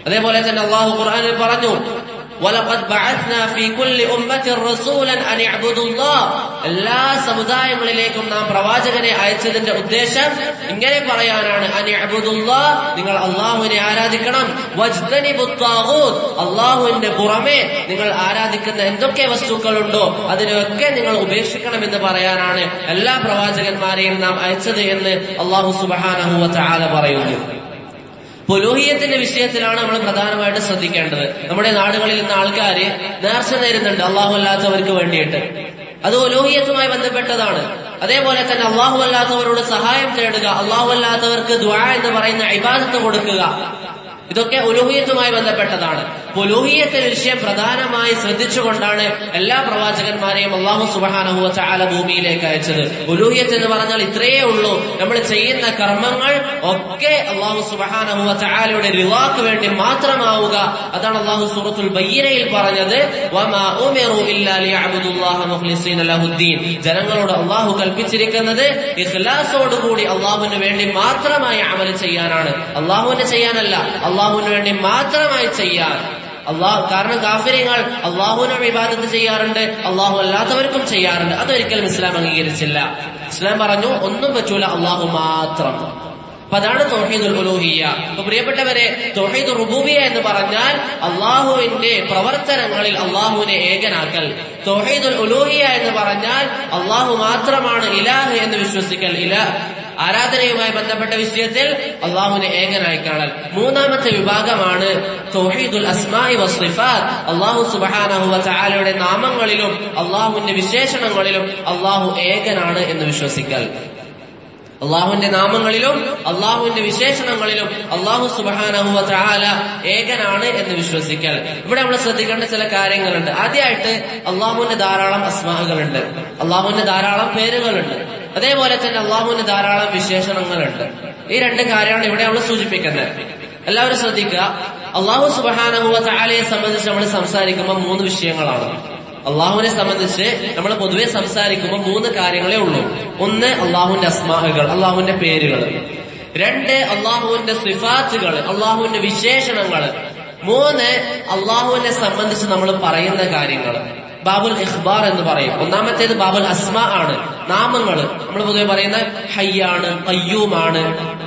A: അതേപോലെ തന്നെ അള്ളാഹു ഖുർആനിൽ പറഞ്ഞു وَلَقَدْ بَعَثْنَا فِي كُلِّ أُمَّةٍ رَسُولًا أَنِ اعْبُدُوا اللَّهَ എല്ലാ സമുദായങ്ങളിലേക്കും നാം പ്രവാചകനെ അയച്ചതിന്റെ ഉദ്ദേശം ഇങ്ങനെ പറയാനാണ് അനി അബുദുല്ലാ നിങ്ങൾ അള്ളാഹുവിനെ ആരാധിക്കണം വജ്തനിബുത് താഗൂത്ത് അള്ളാഹുവിന്റെ പുറമെ നിങ്ങൾ ആരാധിക്കുന്ന എന്തൊക്കെ വസ്തുക്കളുണ്ടോ അതിനെയൊക്കെ നിങ്ങൾ ഉപേക്ഷിക്കണം എന്ന് പറയാനാണ് എല്ലാ പ്രവാചകന്മാരെയും നാം അയച്ചത് എന്ന് അള്ളാഹു സുബാനഹുവ ചാല പറയുന്നു പുലോഹിയത്തിന്റെ വിഷയത്തിലാണ് നമ്മൾ പ്രധാനമായിട്ട് ശ്രദ്ധിക്കേണ്ടത് നമ്മുടെ നാടുകളിൽ ഇന്ന് ആൾക്കാര് നേർച്ച നേരുന്നുണ്ട് അള്ളാഹു അല്ലാത്തവർക്ക് വേണ്ടിയിട്ട് അത് ഒലോഹിയത്തുമായി ബന്ധപ്പെട്ടതാണ് അതേപോലെ തന്നെ അള്ളാഹു അല്ലാത്തവരോട് സഹായം തേടുക അള്ളാഹു അല്ലാത്തവർക്ക് ദ്വാ എന്ന് പറയുന്ന ഇബാദത്ത് കൊടുക്കുക ഇതൊക്കെ ഉലൂഹിയത്തുമായി ബന്ധപ്പെട്ടതാണ് ഉലൂഹിയത്തിന്റെ വിഷയം പ്രധാനമായി ശ്രദ്ധിച്ചുകൊണ്ടാണ് എല്ലാ പ്രവാചകന്മാരെയും അള്ളാഹു സുബാനഹുവ ചാല ഭൂമിയിലേക്ക് അയച്ചത് ഉലൂഹിയത്ത് എന്ന് പറഞ്ഞാൽ ഇത്രയേ ഉള്ളൂ നമ്മൾ ചെയ്യുന്ന കർമ്മങ്ങൾ ഒക്കെ അള്ളാഹു സുബാനഹുവ ചാലയുടെ റിവാക്ക് വേണ്ടി മാത്രമാവുക അതാണ് അള്ളാഹു സൂറത്തുൽ ബയ്യനയിൽ പറഞ്ഞത് വമാ ഉമിറു ഇല്ലാ ലിയഅബ്ദുല്ലാഹ മുഖ്ലിസീന ലഹുദ്ദീൻ ജനങ്ങളോട് അള്ളാഹു കൽപ്പിച്ചിരിക്കുന്നത് ഇഖ്ലാസോടുകൂടി അള്ളാഹുവിന് വേണ്ടി മാത്രമായി അമൽ ചെയ്യാനാണ് അള്ളാഹുവിന് ചെയ്യാനല്ല അള്ളാഹുവിന് വേണ്ടി മാത്രമായി ചെയ്യാൻ അള്ളാഹു കാരണം കാഫര്യങ്ങൾ അള്ളാഹുവിനെ വിവാദത്ത് ചെയ്യാറുണ്ട് അള്ളാഹു അല്ലാത്തവർക്കും ചെയ്യാറുണ്ട് അതൊരിക്കലും ഇസ്ലാം അംഗീകരിച്ചില്ല ഇസ്ലാം പറഞ്ഞു ഒന്നും പറ്റൂല അള്ളാഹു മാത്രം അപ്പൊ അതാണ് തോഹീദുൽ ഉലൂഹിയ അപ്പൊ പ്രിയപ്പെട്ടവരെ തോഹീദ് റുബൂബിയ എന്ന് പറഞ്ഞാൽ അള്ളാഹുവിന്റെ പ്രവർത്തനങ്ങളിൽ അള്ളാഹുവിനെ ഏകനാക്കൽ തോഹീദുൽ ഉലൂഹിയ എന്ന് പറഞ്ഞാൽ അള്ളാഹു മാത്രമാണ് ഇലാഹ് എന്ന് വിശ്വസിക്കൽ ഇലാഹ് ആരാധനയുമായി ബന്ധപ്പെട്ട വിഷയത്തിൽ അള്ളാഹുവിനെ ഏകനായി കാണൽ മൂന്നാമത്തെ വിഭാഗമാണ് തൗഹീദുൽ അസ്മായി വസ്ലിഫാത്ത് അള്ളാഹു സുബഹാനഹു വതആലയുടെ നാമങ്ങളിലും അള്ളാഹുവിന്റെ വിശേഷണങ്ങളിലും അള്ളാഹു ഏകനാണ് എന്ന് വിശ്വസിക്കൽ അള്ളാഹുവിന്റെ നാമങ്ങളിലും അള്ളാഹുവിന്റെ വിശേഷണങ്ങളിലും അള്ളാഹു സുബാനഹുവ ചാല ഏകനാണ് എന്ന് വിശ്വസിക്കൽ ഇവിടെ നമ്മൾ ശ്രദ്ധിക്കേണ്ട ചില കാര്യങ്ങളുണ്ട് ആദ്യമായിട്ട് അള്ളാഹുവിന്റെ ധാരാളം അസ്മാകളുണ്ട് അള്ളാഹുവിന്റെ ധാരാളം പേരുകളുണ്ട് അതേപോലെ തന്നെ അള്ളാഹുവിന്റെ ധാരാളം വിശേഷണങ്ങളുണ്ട് ഈ രണ്ട് കാര്യമാണ് ഇവിടെ നമ്മൾ സൂചിപ്പിക്കുന്നത് എല്ലാവരും ശ്രദ്ധിക്കുക അള്ളാഹു സുബാനഹുവ ചാലയെ സംബന്ധിച്ച് നമ്മൾ സംസാരിക്കുമ്പോൾ മൂന്ന് വിഷയങ്ങളാണ് അള്ളാഹുവിനെ സംബന്ധിച്ച് നമ്മൾ പൊതുവെ സംസാരിക്കുമ്പോൾ മൂന്ന് കാര്യങ്ങളേ ഉള്ളൂ ഒന്ന് അള്ളാഹുവിന്റെ അസ്മാഹുകൾ അള്ളാഹുവിന്റെ പേരുകൾ രണ്ട് അള്ളാഹുവിന്റെ സിഫാത്തുകൾ അള്ളാഹുവിന്റെ വിശേഷണങ്ങൾ മൂന്ന് അള്ളാഹുവിനെ സംബന്ധിച്ച് നമ്മൾ പറയുന്ന കാര്യങ്ങൾ ബാബുൽ ഇഖ്ബാർ എന്ന് പറയും ഒന്നാമത്തേത് ബാബുൽ അസ്മ ആണ് നാമങ്ങൾ നമ്മൾ പൊതുവെ പറയുന്ന ഹയ്യാണ് കയ്യൂമാണ്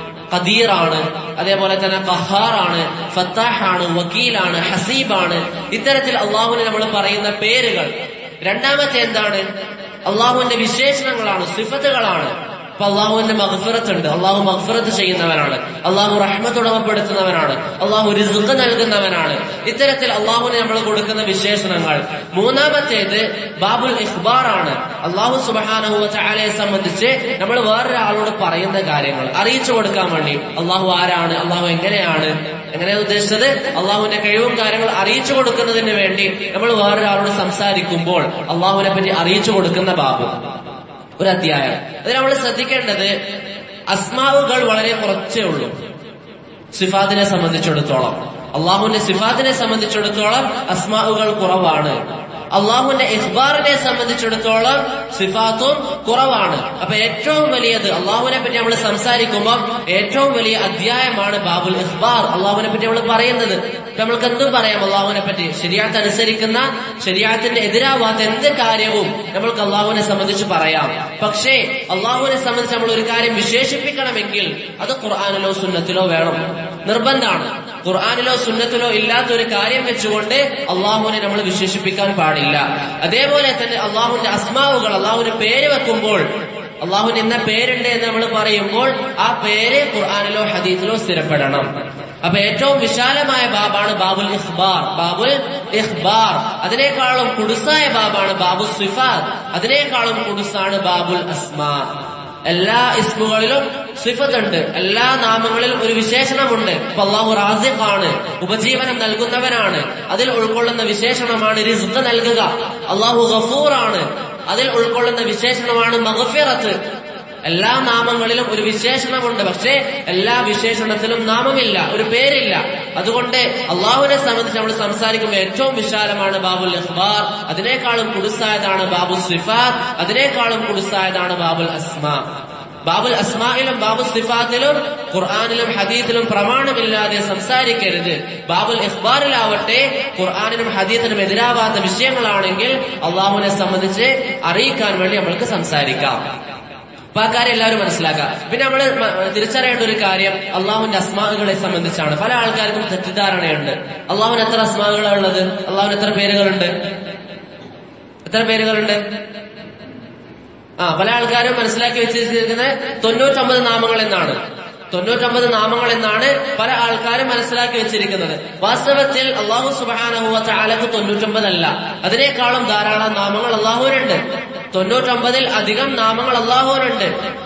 A: ഖദീറാണ് അതേപോലെ തന്നെ ഖഹാറാണ് ഫത്താഹാണ് വക്കീലാണ് ഹസീബാണ് ഇത്തരത്തിൽ അള്ളാഹുവിന് നമ്മൾ പറയുന്ന പേരുകൾ രണ്ടാമത്തെ എന്താണ് അള്ളാഹുവിന്റെ വിശേഷണങ്ങളാണ് സിഫത്തുകളാണ് അപ്പൊ അള്ളാഹുവിന്റെ മഹഫിറത്ത് ഉണ്ട് അള്ളാഹു മഹഫിറത്ത് ചെയ്യുന്നവനാണ് അള്ളാഹു റഹ്മത്ത് ഉടമപ്പെടുത്തുന്നവനാണ് അള്ളാഹു റിസുഖ് നൽകുന്നവനാണ് ഇത്തരത്തിൽ അള്ളാഹുവിന് നമ്മൾ കൊടുക്കുന്ന വിശേഷണങ്ങൾ മൂന്നാമത്തേത് ബാബുൽ ഇഖ്ബാർ ആണ് അള്ളാഹു സുബാനഹുവ ചാലയെ സംബന്ധിച്ച് നമ്മൾ വേറൊരാളോട് പറയുന്ന കാര്യങ്ങൾ അറിയിച്ചു കൊടുക്കാൻ വേണ്ടി അള്ളാഹു ആരാണ് അള്ളാഹു എങ്ങനെയാണ് എങ്ങനെയാണ് ഉദ്ദേശിച്ചത് അള്ളാഹുവിന്റെ കഴിവും കാര്യങ്ങൾ അറിയിച്ചു കൊടുക്കുന്നതിന് വേണ്ടി നമ്മൾ വേറൊരാളോട് സംസാരിക്കുമ്പോൾ അള്ളാഹുവിനെ പറ്റി അറിയിച്ചു കൊടുക്കുന്ന ബാബു ഒരു അധ്യായം അതിൽ നമ്മൾ ശ്രദ്ധിക്കേണ്ടത് അസ്മാവുകൾ വളരെ കുറച്ചേ ഉള്ളൂ സിഫാദിനെ സംബന്ധിച്ചിടത്തോളം അള്ളാഹുവിന്റെ സിഫാദിനെ സംബന്ധിച്ചിടത്തോളം അസ്മാവുകൾ കുറവാണ് അള്ളാഹുവിന്റെ ഇഖ്ബാറിനെ സംബന്ധിച്ചിടത്തോളം സിഫാത്തും കുറവാണ് അപ്പൊ ഏറ്റവും വലിയത് അള്ളാഹുവിനെ പറ്റി നമ്മൾ സംസാരിക്കുമ്പോൾ ഏറ്റവും വലിയ അധ്യായമാണ് ബാബുൽ ഇഖ്ബാർ അള്ളാഹുവിനെ പറ്റി നമ്മൾ പറയുന്നത് നമ്മൾക്ക് എന്തും പറയാം അള്ളാഹുവിനെ പറ്റി ശരിയാത്ത് അനുസരിക്കുന്ന ശരിയാത്തിന്റെ എതിരാവാത്ത എന്ത് കാര്യവും നമ്മൾക്ക് അള്ളാഹുവിനെ സംബന്ധിച്ച് പറയാം പക്ഷേ അള്ളാഹുവിനെ സംബന്ധിച്ച് നമ്മൾ ഒരു കാര്യം വിശേഷിപ്പിക്കണമെങ്കിൽ അത് ഖുർആാനിലോ സുന്നത്തിലോ വേണം നിർബന്ധമാണ് ഖുർആാനിലോ സുന്നത്തിലോ ഇല്ലാത്ത ഒരു കാര്യം വെച്ചുകൊണ്ട് അള്ളാഹുവിനെ നമ്മൾ വിശേഷിപ്പിക്കാൻ പാടില്ല അതേപോലെ തന്നെ അള്ളാഹുവിന്റെ അസ്മാവുകൾ അള്ളാഹുവിന് പേര് വെക്കുമ്പോൾ അള്ളാഹുവിന് ഇന്ന പേരുണ്ട് എന്ന് നമ്മൾ പറയുമ്പോൾ ആ പേര് ഖുർആാനിലോ ഹദീസിലോ സ്ഥിരപ്പെടണം അപ്പൊ ഏറ്റവും വിശാലമായ ബാബാണ് ബാബുൽ ഇഖ്ബാർ ബാബുൽ ഇഖ്ബാർ അതിനേക്കാളും കുടുസായ ബാബാണ് ബാബു സിഫാത്ത് അതിനേക്കാളും കുടുസാണ് ബാബുൽ അസ്മാ എല്ലാ ഇസ്മുകളിലും സിഫത്തുണ്ട് എല്ലാ നാമങ്ങളിലും ഒരു വിശേഷണമുണ്ട് ഇപ്പൊ അള്ളാഹു റാസിഖാണ് ഉപജീവനം നൽകുന്നവനാണ് അതിൽ ഉൾക്കൊള്ളുന്ന വിശേഷണമാണ് റിസ്ക് നൽകുക അള്ളാഹു ഗഫൂറാണ് അതിൽ ഉൾക്കൊള്ളുന്ന വിശേഷണമാണ് മഗഫിറത്ത് എല്ലാ നാമങ്ങളിലും ഒരു വിശേഷണമുണ്ട് പക്ഷേ എല്ലാ വിശേഷണത്തിലും നാമമില്ല ഒരു പേരില്ല അതുകൊണ്ട് അള്ളാഹുവിനെ സംബന്ധിച്ച് നമ്മൾ സംസാരിക്കുമ്പോൾ ഏറ്റവും വിശാലമാണ് ബാബുൽ ഇഖ്ബാർ അതിനേക്കാളും കുടുസായതാണ് ബാബു സിഫാത്ത് അതിനേക്കാളും കുടുസായതാണ് ബാബുൽ അസ്മ ബാബുൽ അസ്മായിലും ബാബു സിഫാത്തിലും ഖുർആാനിലും ഹദീത്തിലും പ്രമാണമില്ലാതെ സംസാരിക്കരുത് ബാബുൽ ഇഖ്ബാറിലാവട്ടെ ഖുർആാനിനും ഹദീത്തിനും എതിരാവാത്ത വിഷയങ്ങളാണെങ്കിൽ അള്ളാഹുവിനെ സംബന്ധിച്ച് അറിയിക്കാൻ വേണ്ടി നമ്മൾക്ക് സംസാരിക്കാം അപ്പൊ ആ കാര്യം എല്ലാവരും മനസ്സിലാക്കുക പിന്നെ നമ്മൾ തിരിച്ചറിയേണ്ട ഒരു കാര്യം അള്ളാഹുവിന്റെ അസ്മാകളെ സംബന്ധിച്ചാണ് പല ആൾക്കാർക്കും തെറ്റിദ്ധാരണയുണ്ട് അള്ളാഹുവിന് എത്ര അസ്മാകളാണ് ഉള്ളത് അള്ളാഹുവിന് എത്ര പേരുകളുണ്ട് എത്ര പേരുകളുണ്ട് ആ പല ആൾക്കാരും മനസ്സിലാക്കി വെച്ചിരിക്കുന്നത് തൊണ്ണൂറ്റൊമ്പത് നാമങ്ങൾ എന്നാണ് തൊണ്ണൂറ്റൊമ്പത് നാമങ്ങൾ എന്നാണ് പല ആൾക്കാരും മനസ്സിലാക്കി വെച്ചിരിക്കുന്നത് വാസ്തവത്തിൽ അള്ളാഹു സുബാനഹുവ ചാലക്ക് തൊണ്ണൂറ്റൊമ്പതല്ല അതിനേക്കാളും ധാരാളം നാമങ്ങൾ അള്ളാഹുവിനുണ്ട് തൊണ്ണൂറ്റൊമ്പതിൽ അധികം നാമങ്ങൾ അള്ളാഹുവിനുണ്ട്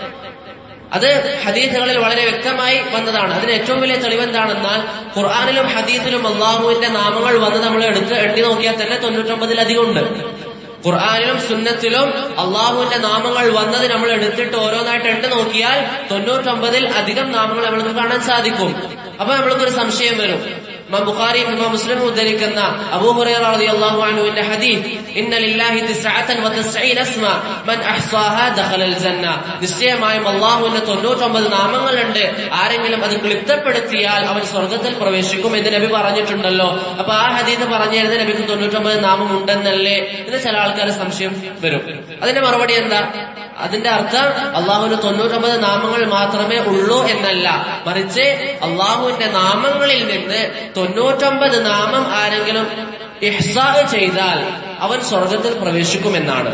A: അത് ഹദീസുകളിൽ വളരെ വ്യക്തമായി വന്നതാണ് അതിന് ഏറ്റവും വലിയ തെളിവെന്താണെന്നാൽ ഖുർആാനിലും ഹദീസിലും അള്ളാഹുവിന്റെ നാമങ്ങൾ വന്ന് നമ്മൾ എടുത്ത് എണ്ണി നോക്കിയാൽ തന്നെ തൊണ്ണൂറ്റൊമ്പതിലധികം ഉണ്ട് ഖുർആാനിലും സുന്നത്തിലും അള്ളാഹുവിന്റെ നാമങ്ങൾ വന്നത് നമ്മൾ എടുത്തിട്ട് ഓരോന്നായിട്ട് എണ്ണി നോക്കിയാൽ തൊണ്ണൂറ്റൊമ്പതിൽ അധികം നാമങ്ങൾ നമ്മൾക്ക് കാണാൻ സാധിക്കും അപ്പൊ നമ്മൾക്കൊരു സംശയം വരും ഇമാം ബുഖാരി ഇമാം മുസ്ലിം ഉദ്ധരിക്കുന്ന അബൂ ഹുറൈറ റളിയല്ലാഹു അൻഹുവിന്റെ ഹദീസ് ഇന്ന ലില്ലാഹി തിസ്അതൻ വതസ്ഈന അസ്മ മൻ അഹ്സാഹാ ദഖലൽ ജന്ന നിശ്ചയമായും അല്ലാഹുവിന്റെ 99 നാമങ്ങളുണ്ട് ആരെങ്കിലും അത് ക്ലിപ്തപ്പെടുത്തിയാൽ അവൻ സ്വർഗ്ഗത്തിൽ പ്രവേശിക്കും എന്ന് നബി പറഞ്ഞിട്ടുണ്ടല്ലോ അപ്പൊ ആ ഹദീസ് പറഞ്ഞു തരുന്നത് നബിക്ക് 99 നാമം ഉണ്ടെന്നല്ലേ എന്ന് ചില ആൾക്കാർ സംശയം വരും അതിന്റെ മറുപടി എന്താ അതിന്റെ അർത്ഥം അള്ളാഹുവിന് തൊണ്ണൂറ്റൊമ്പത് നാമങ്ങൾ മാത്രമേ ഉള്ളൂ എന്നല്ല മറിച്ച് അള്ളാഹുവിന്റെ നാമങ്ങളിൽ നിന്ന് തൊണ്ണൂറ്റൊമ്പത് നാമം ആരെങ്കിലും ഇഹ്സാ ചെയ്താൽ അവൻ സ്വർഗത്തിൽ പ്രവേശിക്കുമെന്നാണ്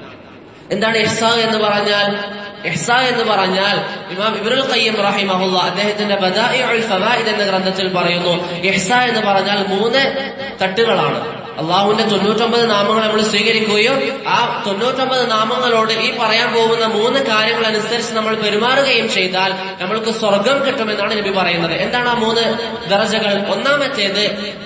A: എന്താണ് ഇഹ്സാ എന്ന് പറഞ്ഞാൽ ഇഹ്സാ എന്ന് പറഞ്ഞാൽ ഇമാം ഇബ്രുൽ ഖയ്യം റഹിമഹുല്ല അദ്ദേഹത്തിന്റെ ബദാഇഉൽ ഫവായിദ് എന്ന ഗ്രന്ഥത്തിൽ പറയുന്നു ഇഹ്സാ എന്ന് പറഞ്ഞാൽ മൂന്ന് തട്ടുകളാണ് അള്ളാഹുവിന്റെ തൊണ്ണൂറ്റൊമ്പത് നാമങ്ങൾ നമ്മൾ സ്വീകരിക്കുകയും ആ തൊണ്ണൂറ്റൊമ്പത് നാമങ്ങളോട് ഈ പറയാൻ പോകുന്ന മൂന്ന് കാര്യങ്ങൾ അനുസരിച്ച് നമ്മൾ പെരുമാറുകയും ചെയ്താൽ നമ്മൾക്ക് സ്വർഗം കിട്ടുമെന്നാണ് നബി പറയുന്നത് എന്താണ് ആ മൂന്ന് ദർജകൾ ഒന്നാമത്തേത്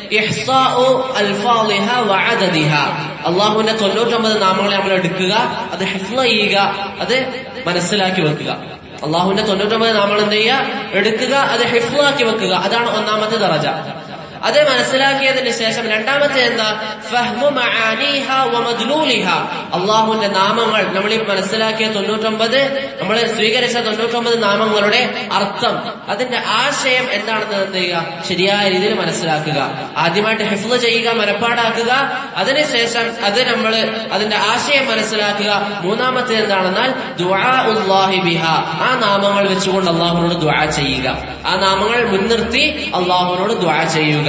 A: ഇഹ്സാഉ അൽഫാളിഹ വഅദദിഹ അള്ളാഹുവിന്റെ തൊണ്ണൂറ്റൊമ്പത് നാമങ്ങളെ നമ്മൾ എടുക്കുക അത് ഹിഫ്ള ചെയ്യുക അത് മനസ്സിലാക്കി വെക്കുക അള്ളാഹുവിന്റെ തൊണ്ണൂറ്റൊമ്പത് നാമങ്ങൾ എന്ത് ചെയ്യുക എടുക്കുക അത് ഹിഫ്ലാക്കി വെക്കുക അതാണ് ഒന്നാമത്തെ ദറജ അത് മനസ്സിലാക്കിയതിന് ശേഷം രണ്ടാമത്തെ എന്താ ഫഹ്മു മആനീഹ വമദ്ലൂലിഹ അള്ളാഹുവിന്റെ നാമങ്ങൾ നമ്മൾ ഈ മനസ്സിലാക്കിയ തൊണ്ണൂറ്റൊമ്പത് നമ്മൾ സ്വീകരിച്ച തൊണ്ണൂറ്റൊമ്പത് നാമങ്ങളുടെ അർത്ഥം അതിന്റെ ആശയം എന്താണെന്ന് എന്ത് ചെയ്യുക ശരിയായ രീതിയിൽ മനസ്സിലാക്കുക ആദ്യമായിട്ട് ഹിഫ്ല് ചെയ്യുക മനപ്പാടാക്കുക അതിനുശേഷം അത് നമ്മൾ അതിന്റെ ആശയം മനസ്സിലാക്കുക മൂന്നാമത്തെ എന്താണെന്നാൽ ദുആ ഉല്ലാഹി ബിഹ ആ നാമങ്ങൾ വെച്ചുകൊണ്ട് അള്ളാഹുവിനോട് ദുആ ചെയ്യുക ആ നാമങ്ങൾ മുൻനിർത്തി അള്ളാഹുവിനോട് ദുആ ചെയ്യുക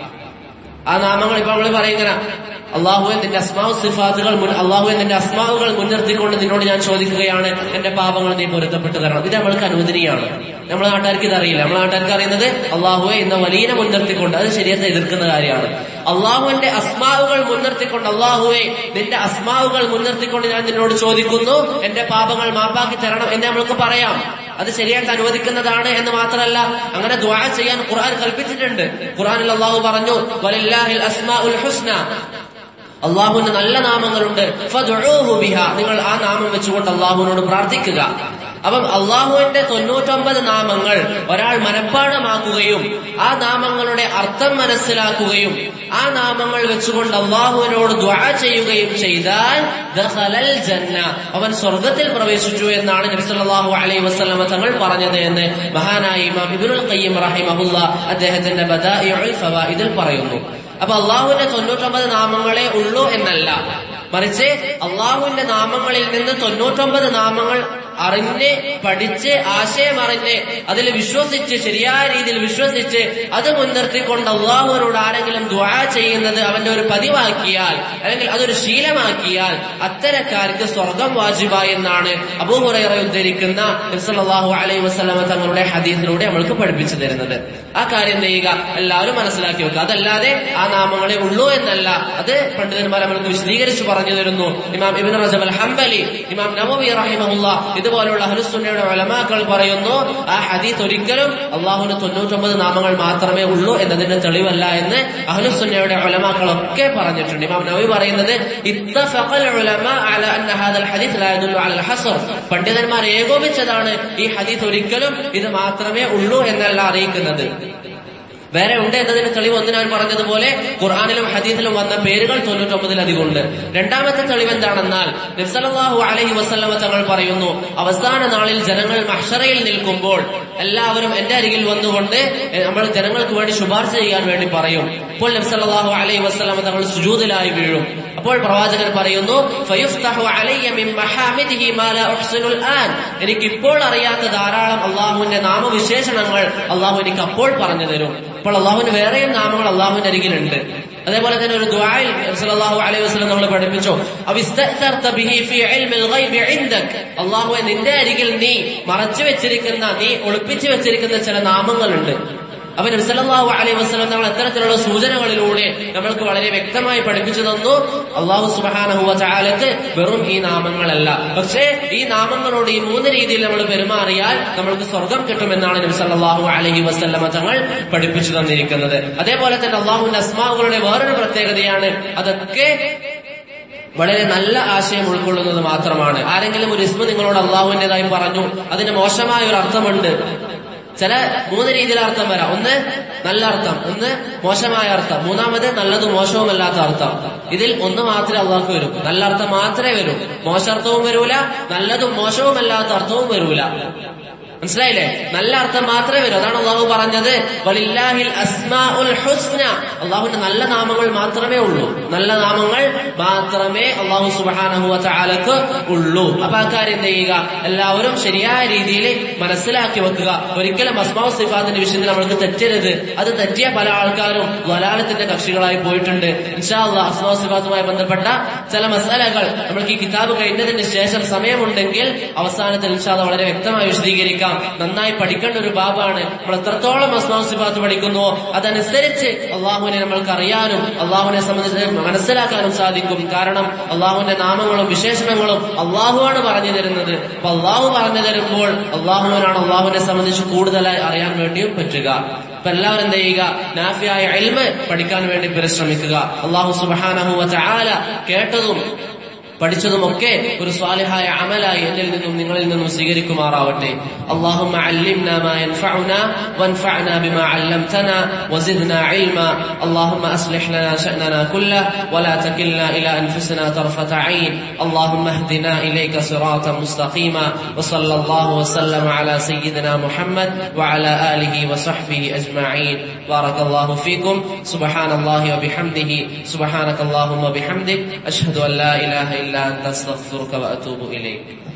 A: ആ നാമങ്ങൾ ഇപ്പൊ നമ്മൾ പറയുന്ന അള്ളാഹു നിന്റെ അസ്മാവ് സിഫാത്തുകൾ അള്ളാഹു നിന്റെ അസ്മാവുകൾ മുൻനിർത്തിക്കൊണ്ട് നിന്നോട് ഞാൻ ചോദിക്കുകയാണ് എന്റെ പാപങ്ങൾ നീ പൊരുത്തപ്പെട്ട് തരണം ഇത് നമ്മൾക്ക് അനുവദനീയാണ് നമ്മളെ നാട്ടുകാർക്ക് ഇത് അറിയില്ല നമ്മളെ നാട്ടുകാർക്ക് അറിയുന്നത് അള്ളാഹുവെ എന്ന വലിയ മുൻനിർത്തിക്കൊണ്ട് അത് ശരിയത്തെ എതിർക്കുന്ന കാര്യമാണ് അള്ളാഹുവിന്റെ അസ്മാവുകൾ മുൻനിർത്തിക്കൊണ്ട് അള്ളാഹുവെ നിന്റെ അസ്മാവുകൾ മുൻനിർത്തിക്കൊണ്ട് ഞാൻ നിന്നോട് ചോദിക്കുന്നു എന്റെ പാപങ്ങൾ മാപ്പാക്കി തരണം എന്ന് നമ്മൾക്ക് പറയാം അത് ശരിയായിട്ട് അനുവദിക്കുന്നതാണ് എന്ന് മാത്രമല്ല അങ്ങനെ ദ്വാ ചെയ്യാൻ ഖുർആൻ കൽപ്പിച്ചിട്ടുണ്ട് ഖുർആനിൽ അള്ളാഹു പറഞ്ഞു വലില്ലാഹിൽ അസ്മാഉൽ ഹുസ്ന അള്ളാഹുവിന് നല്ല നാമങ്ങളുണ്ട് ഫദ്ഉഹു ബിഹ നിങ്ങൾ ആ നാമം വെച്ചുകൊണ്ട് അള്ളാഹുവിനോട് പ്രാർത്ഥിക്കുക അപ്പം അള്ളാഹുവിന്റെ തൊണ്ണൂറ്റൊമ്പത് നാമങ്ങൾ ഒരാൾ മനഃപ്പാടമാക്കുകയും ആ നാമങ്ങളുടെ അർത്ഥം മനസ്സിലാക്കുകയും ആ നാമങ്ങൾ വെച്ചുകൊണ്ട് അള്ളാഹുവിനോട് ദ്വാ ചെയ്യുകയും ചെയ്താൽ ദഖലൽ ജന്ന അവൻ സ്വർഗത്തിൽ പ്രവേശിച്ചു എന്നാണ് നബി സല്ലല്ലാഹു അലൈഹി വസല്ലമ തങ്ങൾ പറഞ്ഞത് എന്ന് മഹാനായ ഇമാം ഇബ്നുൽ ഖയ്യിം റഹിമഹുല്ല അദ്ദേഹത്തിന്റെ ബദാഇഉൽ ഫവായിദിൽ പറയുന്നു അപ്പൊ അള്ളാഹുവിന്റെ തൊണ്ണൂറ്റൊമ്പത് നാമങ്ങളെ ഉള്ളൂ എന്നല്ല മറിച്ച് അള്ളാഹുവിന്റെ നാമങ്ങളിൽ നിന്ന് തൊണ്ണൂറ്റൊമ്പത് നാമങ്ങൾ അറിഞ്ഞ് പഠിച്ച് ആശയം അറിഞ്ഞ് അതിൽ വിശ്വസിച്ച് ശരിയായ രീതിയിൽ വിശ്വസിച്ച് അത് മുൻനിർത്തിക്കൊണ്ട് അള്ളാഹുവിനോട് ആരെങ്കിലും ദ്വാ ചെയ്യുന്നത് അവന്റെ ഒരു പതിവാക്കിയാൽ അല്ലെങ്കിൽ അതൊരു ശീലമാക്കിയാൽ അത്തരക്കാർക്ക് സ്വർഗം വാജിബായി എന്നാണ് അബൂഹുറൈറ ഉദ്ധരിക്കുന്ന സല്ലല്ലാഹു അലൈഹി വസല്ലമ തങ്ങളുടെ ഹദീസിലൂടെ നമ്മൾക്ക് പഠിപ്പിച്ചു തരുന്നത് ആ കാര്യം ചെയ്യുക എല്ലാവരും മനസ്സിലാക്കി വെക്കുക അതല്ലാതെ ആ നാമങ്ങളെ ഉള്ളൂ എന്നല്ല അത് പണ്ഡിതന്മാർ നമ്മൾക്ക് വിശദീകരിച്ചു പറഞ്ഞു തരുന്നു ഇമാം ഇബിൻ റജബ് അൽ ഹംബലി ഇമാം നവവി റഹിമഹുല്ല ഇതുപോലുള്ള ഹലുസുന്നയുടെ വലമാക്കൾ പറയുന്നു ആ ഹദീസ് ഒരിക്കലും അള്ളാഹുവിന് തൊണ്ണൂറ്റൊമ്പത് നാമങ്ങൾ മാത്രമേ ഉള്ളൂ എന്നതിന്റെ തെളിവല്ല എന്ന് അഹ്ലുസുന്നയുടെ ഉലമാക്കളൊക്കെ പറഞ്ഞിട്ടുണ്ട് ഇമാം നവി പറയുന്നത് ഇത്തഫഖൽ ഉലമ അല അന്ന ഹാദൽ ഹദീസ് ലാ യദുല്ലു അലൽ ഹസ്ർ പണ്ഡിതന്മാർ ഏകോപിച്ചതാണ് ഈ ഹദീസ് ഒരിക്കലും ഇത് മാത്രമേ ഉള്ളൂ എന്നല്ല അറിയിക്കുന്നത് വേറെ ഉണ്ട് എന്നതിന് തെളിവ് ഒന്ന് ഞാൻ പറഞ്ഞതുപോലെ ഖുർആാനിലും ഹദീസിലും വന്ന പേരുകൾ തൊണ്ണൂറ്റൊമ്പതിലധികം ഉണ്ട് രണ്ടാമത്തെ തെളിവ് എന്താണെന്നാൽ നബ്സലാഹു അലഹി വസ്ലമ തങ്ങൾ പറയുന്നു അവസാന നാളിൽ ജനങ്ങൾ മഹ്ഷറയിൽ നിൽക്കുമ്പോൾ എല്ലാവരും എന്റെ അരികിൽ വന്നുകൊണ്ട് നമ്മൾ ജനങ്ങൾക്ക് വേണ്ടി ശുപാർശ ചെയ്യാൻ വേണ്ടി പറയും അപ്പോൾ നബ്സലാഹു അലൈഹി വസ്ലമ തങ്ങൾ സുജൂദിലായി വീഴും അപ്പോൾ പ്രവാചകൻ പറയുന്നു "ഫയുഫ്തഹു അലയ്യ മിൻ മഹാമിദിഹി മാ ലാ ഉഹ്സിനുൽ ആൻ." എനിക്ക് ഇപ്പോൾ അറിയാത്ത ധാരാളം അള്ളാഹുവിന്റെ നാമവിശേഷണങ്ങൾ അള്ളാഹു എനിക്ക് അപ്പോൾ പറഞ്ഞു തരും അപ്പോൾ അള്ളാഹുവിന് വേറെയും നാമങ്ങൾ അള്ളാഹുവിന്റെ അരികിലുണ്ട് അതേപോലെ തന്നെ ഒരു ദുആയിൽ സല്ലല്ലാഹു അലൈഹി വസല്ലം നമ്മൾ പഠിപ്പിച്ചു അവിസ്തഅ്തർത ബിഹി ഫീ ഇൽമിൽ ഗൈബി ഇൻദക് അള്ളാഹുവെ നിന്റെ അരികിൽ നീ മറച്ചു വെച്ചിരിക്കുന്ന നീ ഒളിപ്പിച്ചു വെച്ചിരിക്കുന്ന ചില നാമങ്ങളുണ്ട് അപ്പൊ നബ്സല്ലാഹു അലൈഹി വസ്ലം നമ്മൾ അത്തരത്തിലുള്ള സൂചനകളിലൂടെ നമ്മൾക്ക് വളരെ വ്യക്തമായി പഠിപ്പിച്ചു തന്നു അള്ളാഹു സുബാനഹുവ ചാലക്ക് വെറും ഈ നാമങ്ങളല്ല പക്ഷേ ഈ നാമങ്ങളോട് ഈ മൂന്ന് രീതിയിൽ നമ്മൾ പെരുമാറിയാൽ നമ്മൾക്ക് സ്വർഗം കിട്ടുമെന്നാണ് നബ്സല്ലാഹു അലൈഹി വസ്ലമ തങ്ങൾ പഠിപ്പിച്ചു തന്നിരിക്കുന്നത് അതേപോലെ തന്നെ അള്ളാഹുവിന്റെ അസ്മാവുകളുടെ വേറൊരു പ്രത്യേകതയാണ് അതൊക്കെ വളരെ നല്ല ആശയം ഉൾക്കൊള്ളുന്നത് മാത്രമാണ് ആരെങ്കിലും ഒരു ഇസ്മ നിങ്ങളോട് അള്ളാഹുവിന്റേതായി പറഞ്ഞു അതിന് മോശമായ ഒരു അർത്ഥമുണ്ട് ചില മൂന്ന് രീതിയിൽ അർത്ഥം വരാം ഒന്ന് നല്ല അർത്ഥം ഒന്ന് മോശമായ അർത്ഥം മൂന്നാമത് നല്ലതും മോശവുമല്ലാത്ത അർത്ഥം ഇതിൽ ഒന്ന് മാത്രമേ അള്ളാഹ്ക്ക് വരും നല്ല അർത്ഥം മാത്രമേ വരൂ മോശാർത്ഥവും വരൂല നല്ലതും മോശവുമല്ലാത്ത അർത്ഥവും വരൂല മനസ്സിലായില്ലേ നല്ല അർത്ഥം മാത്രമേ വരൂ അതാണ് അള്ളാഹു പറഞ്ഞത് വലില്ലാഹിൽ അസ്മാഉൽ ഹുസ്ന അള്ളാഹുവിന്റെ നല്ല നാമങ്ങൾ മാത്രമേ ഉള്ളൂ നല്ല നാമങ്ങൾ മാത്രമേ അള്ളാഹു സുബാനഹുവ ചാലക്ക് ഉള്ളൂ അപ്പൊ ആ കാര്യം എന്ത് ചെയ്യുക എല്ലാവരും ശരിയായ രീതിയിൽ മനസ്സിലാക്കി വെക്കുക ഒരിക്കലും അസ്മാവ് സിഫാത്തിന്റെ വിഷയത്തിൽ നമ്മൾക്ക് തെറ്റരുത് അത് തെറ്റിയ പല ആൾക്കാരും വലാലത്തിന്റെ കക്ഷികളായി പോയിട്ടുണ്ട് ഇൻഷാല്ല അസ്മാവ് സിഫാത്തുമായി ബന്ധപ്പെട്ട ചില മസാലകൾ നമ്മൾക്ക് ഈ കിതാബ് കഴിഞ്ഞതിന് ശേഷം സമയമുണ്ടെങ്കിൽ അവസാനത്തിൽ ഇൻഷാല്ല വളരെ വ്യക്തമായി വിശദീകരിക്കാം നന്നായി പഠിക്കേണ്ട ഒരു ബാബാണ് നമ്മൾ എത്രത്തോളം അസ്മാവ് സിഫാത്ത് പഠിക്കുന്നുവോ അതനുസരിച്ച് അള്ളാഹുവിനെ നമ്മൾക്ക് അറിയാനും അള്ളാഹുവിനെ സംബന്ധിച്ച് മനസ്സിലാക്കാനും സാധിക്കും കാരണം അള്ളാഹുവിന്റെ നാമങ്ങളും വിശേഷണങ്ങളും അള്ളാഹുവാണ് പറഞ്ഞു തരുന്നത് അപ്പൊ അള്ളാഹു പറഞ്ഞു തരുമ്പോൾ അള്ളാഹുവിനാണ് അള്ളാഹുവിനെ സംബന്ധിച്ച് കൂടുതലായി അറിയാൻ വേണ്ടിയും പറ്റുക അപ്പൊ എല്ലാവരും എന്ത് ചെയ്യുക നാഫിയായ എൽമ് പഠിക്കാൻ വേണ്ടി പരിശ്രമിക്കുക അള്ളാഹു സുബാനഹു ചാല കേട്ടതും പഠിച്ചതുമൊക്കെ ഒരു സ്വാലിഹായ അമലായി എന്നിൽ നിന്നും നിങ്ങളിൽ നിന്നും സ്വീകരിക്കുമാറാവട്ടെ اللهم علمنا ما ينفعنا وانفعنا بما علمتنا وزدنا علما اللهم اصلح لنا شأننا كله ولا تكلنا الى انفسنا طرفة عين اللهم اهدنا اليك صراطا مستقيما وصلى الله وسلم على سيدنا محمد وعلى اله وصحبه اجمعين بارك الله فيكم سبحان الله وبحمده سبحانك اللهم وبحمدك اشهد ان لا اله الا انت استغفرك واتوب اليك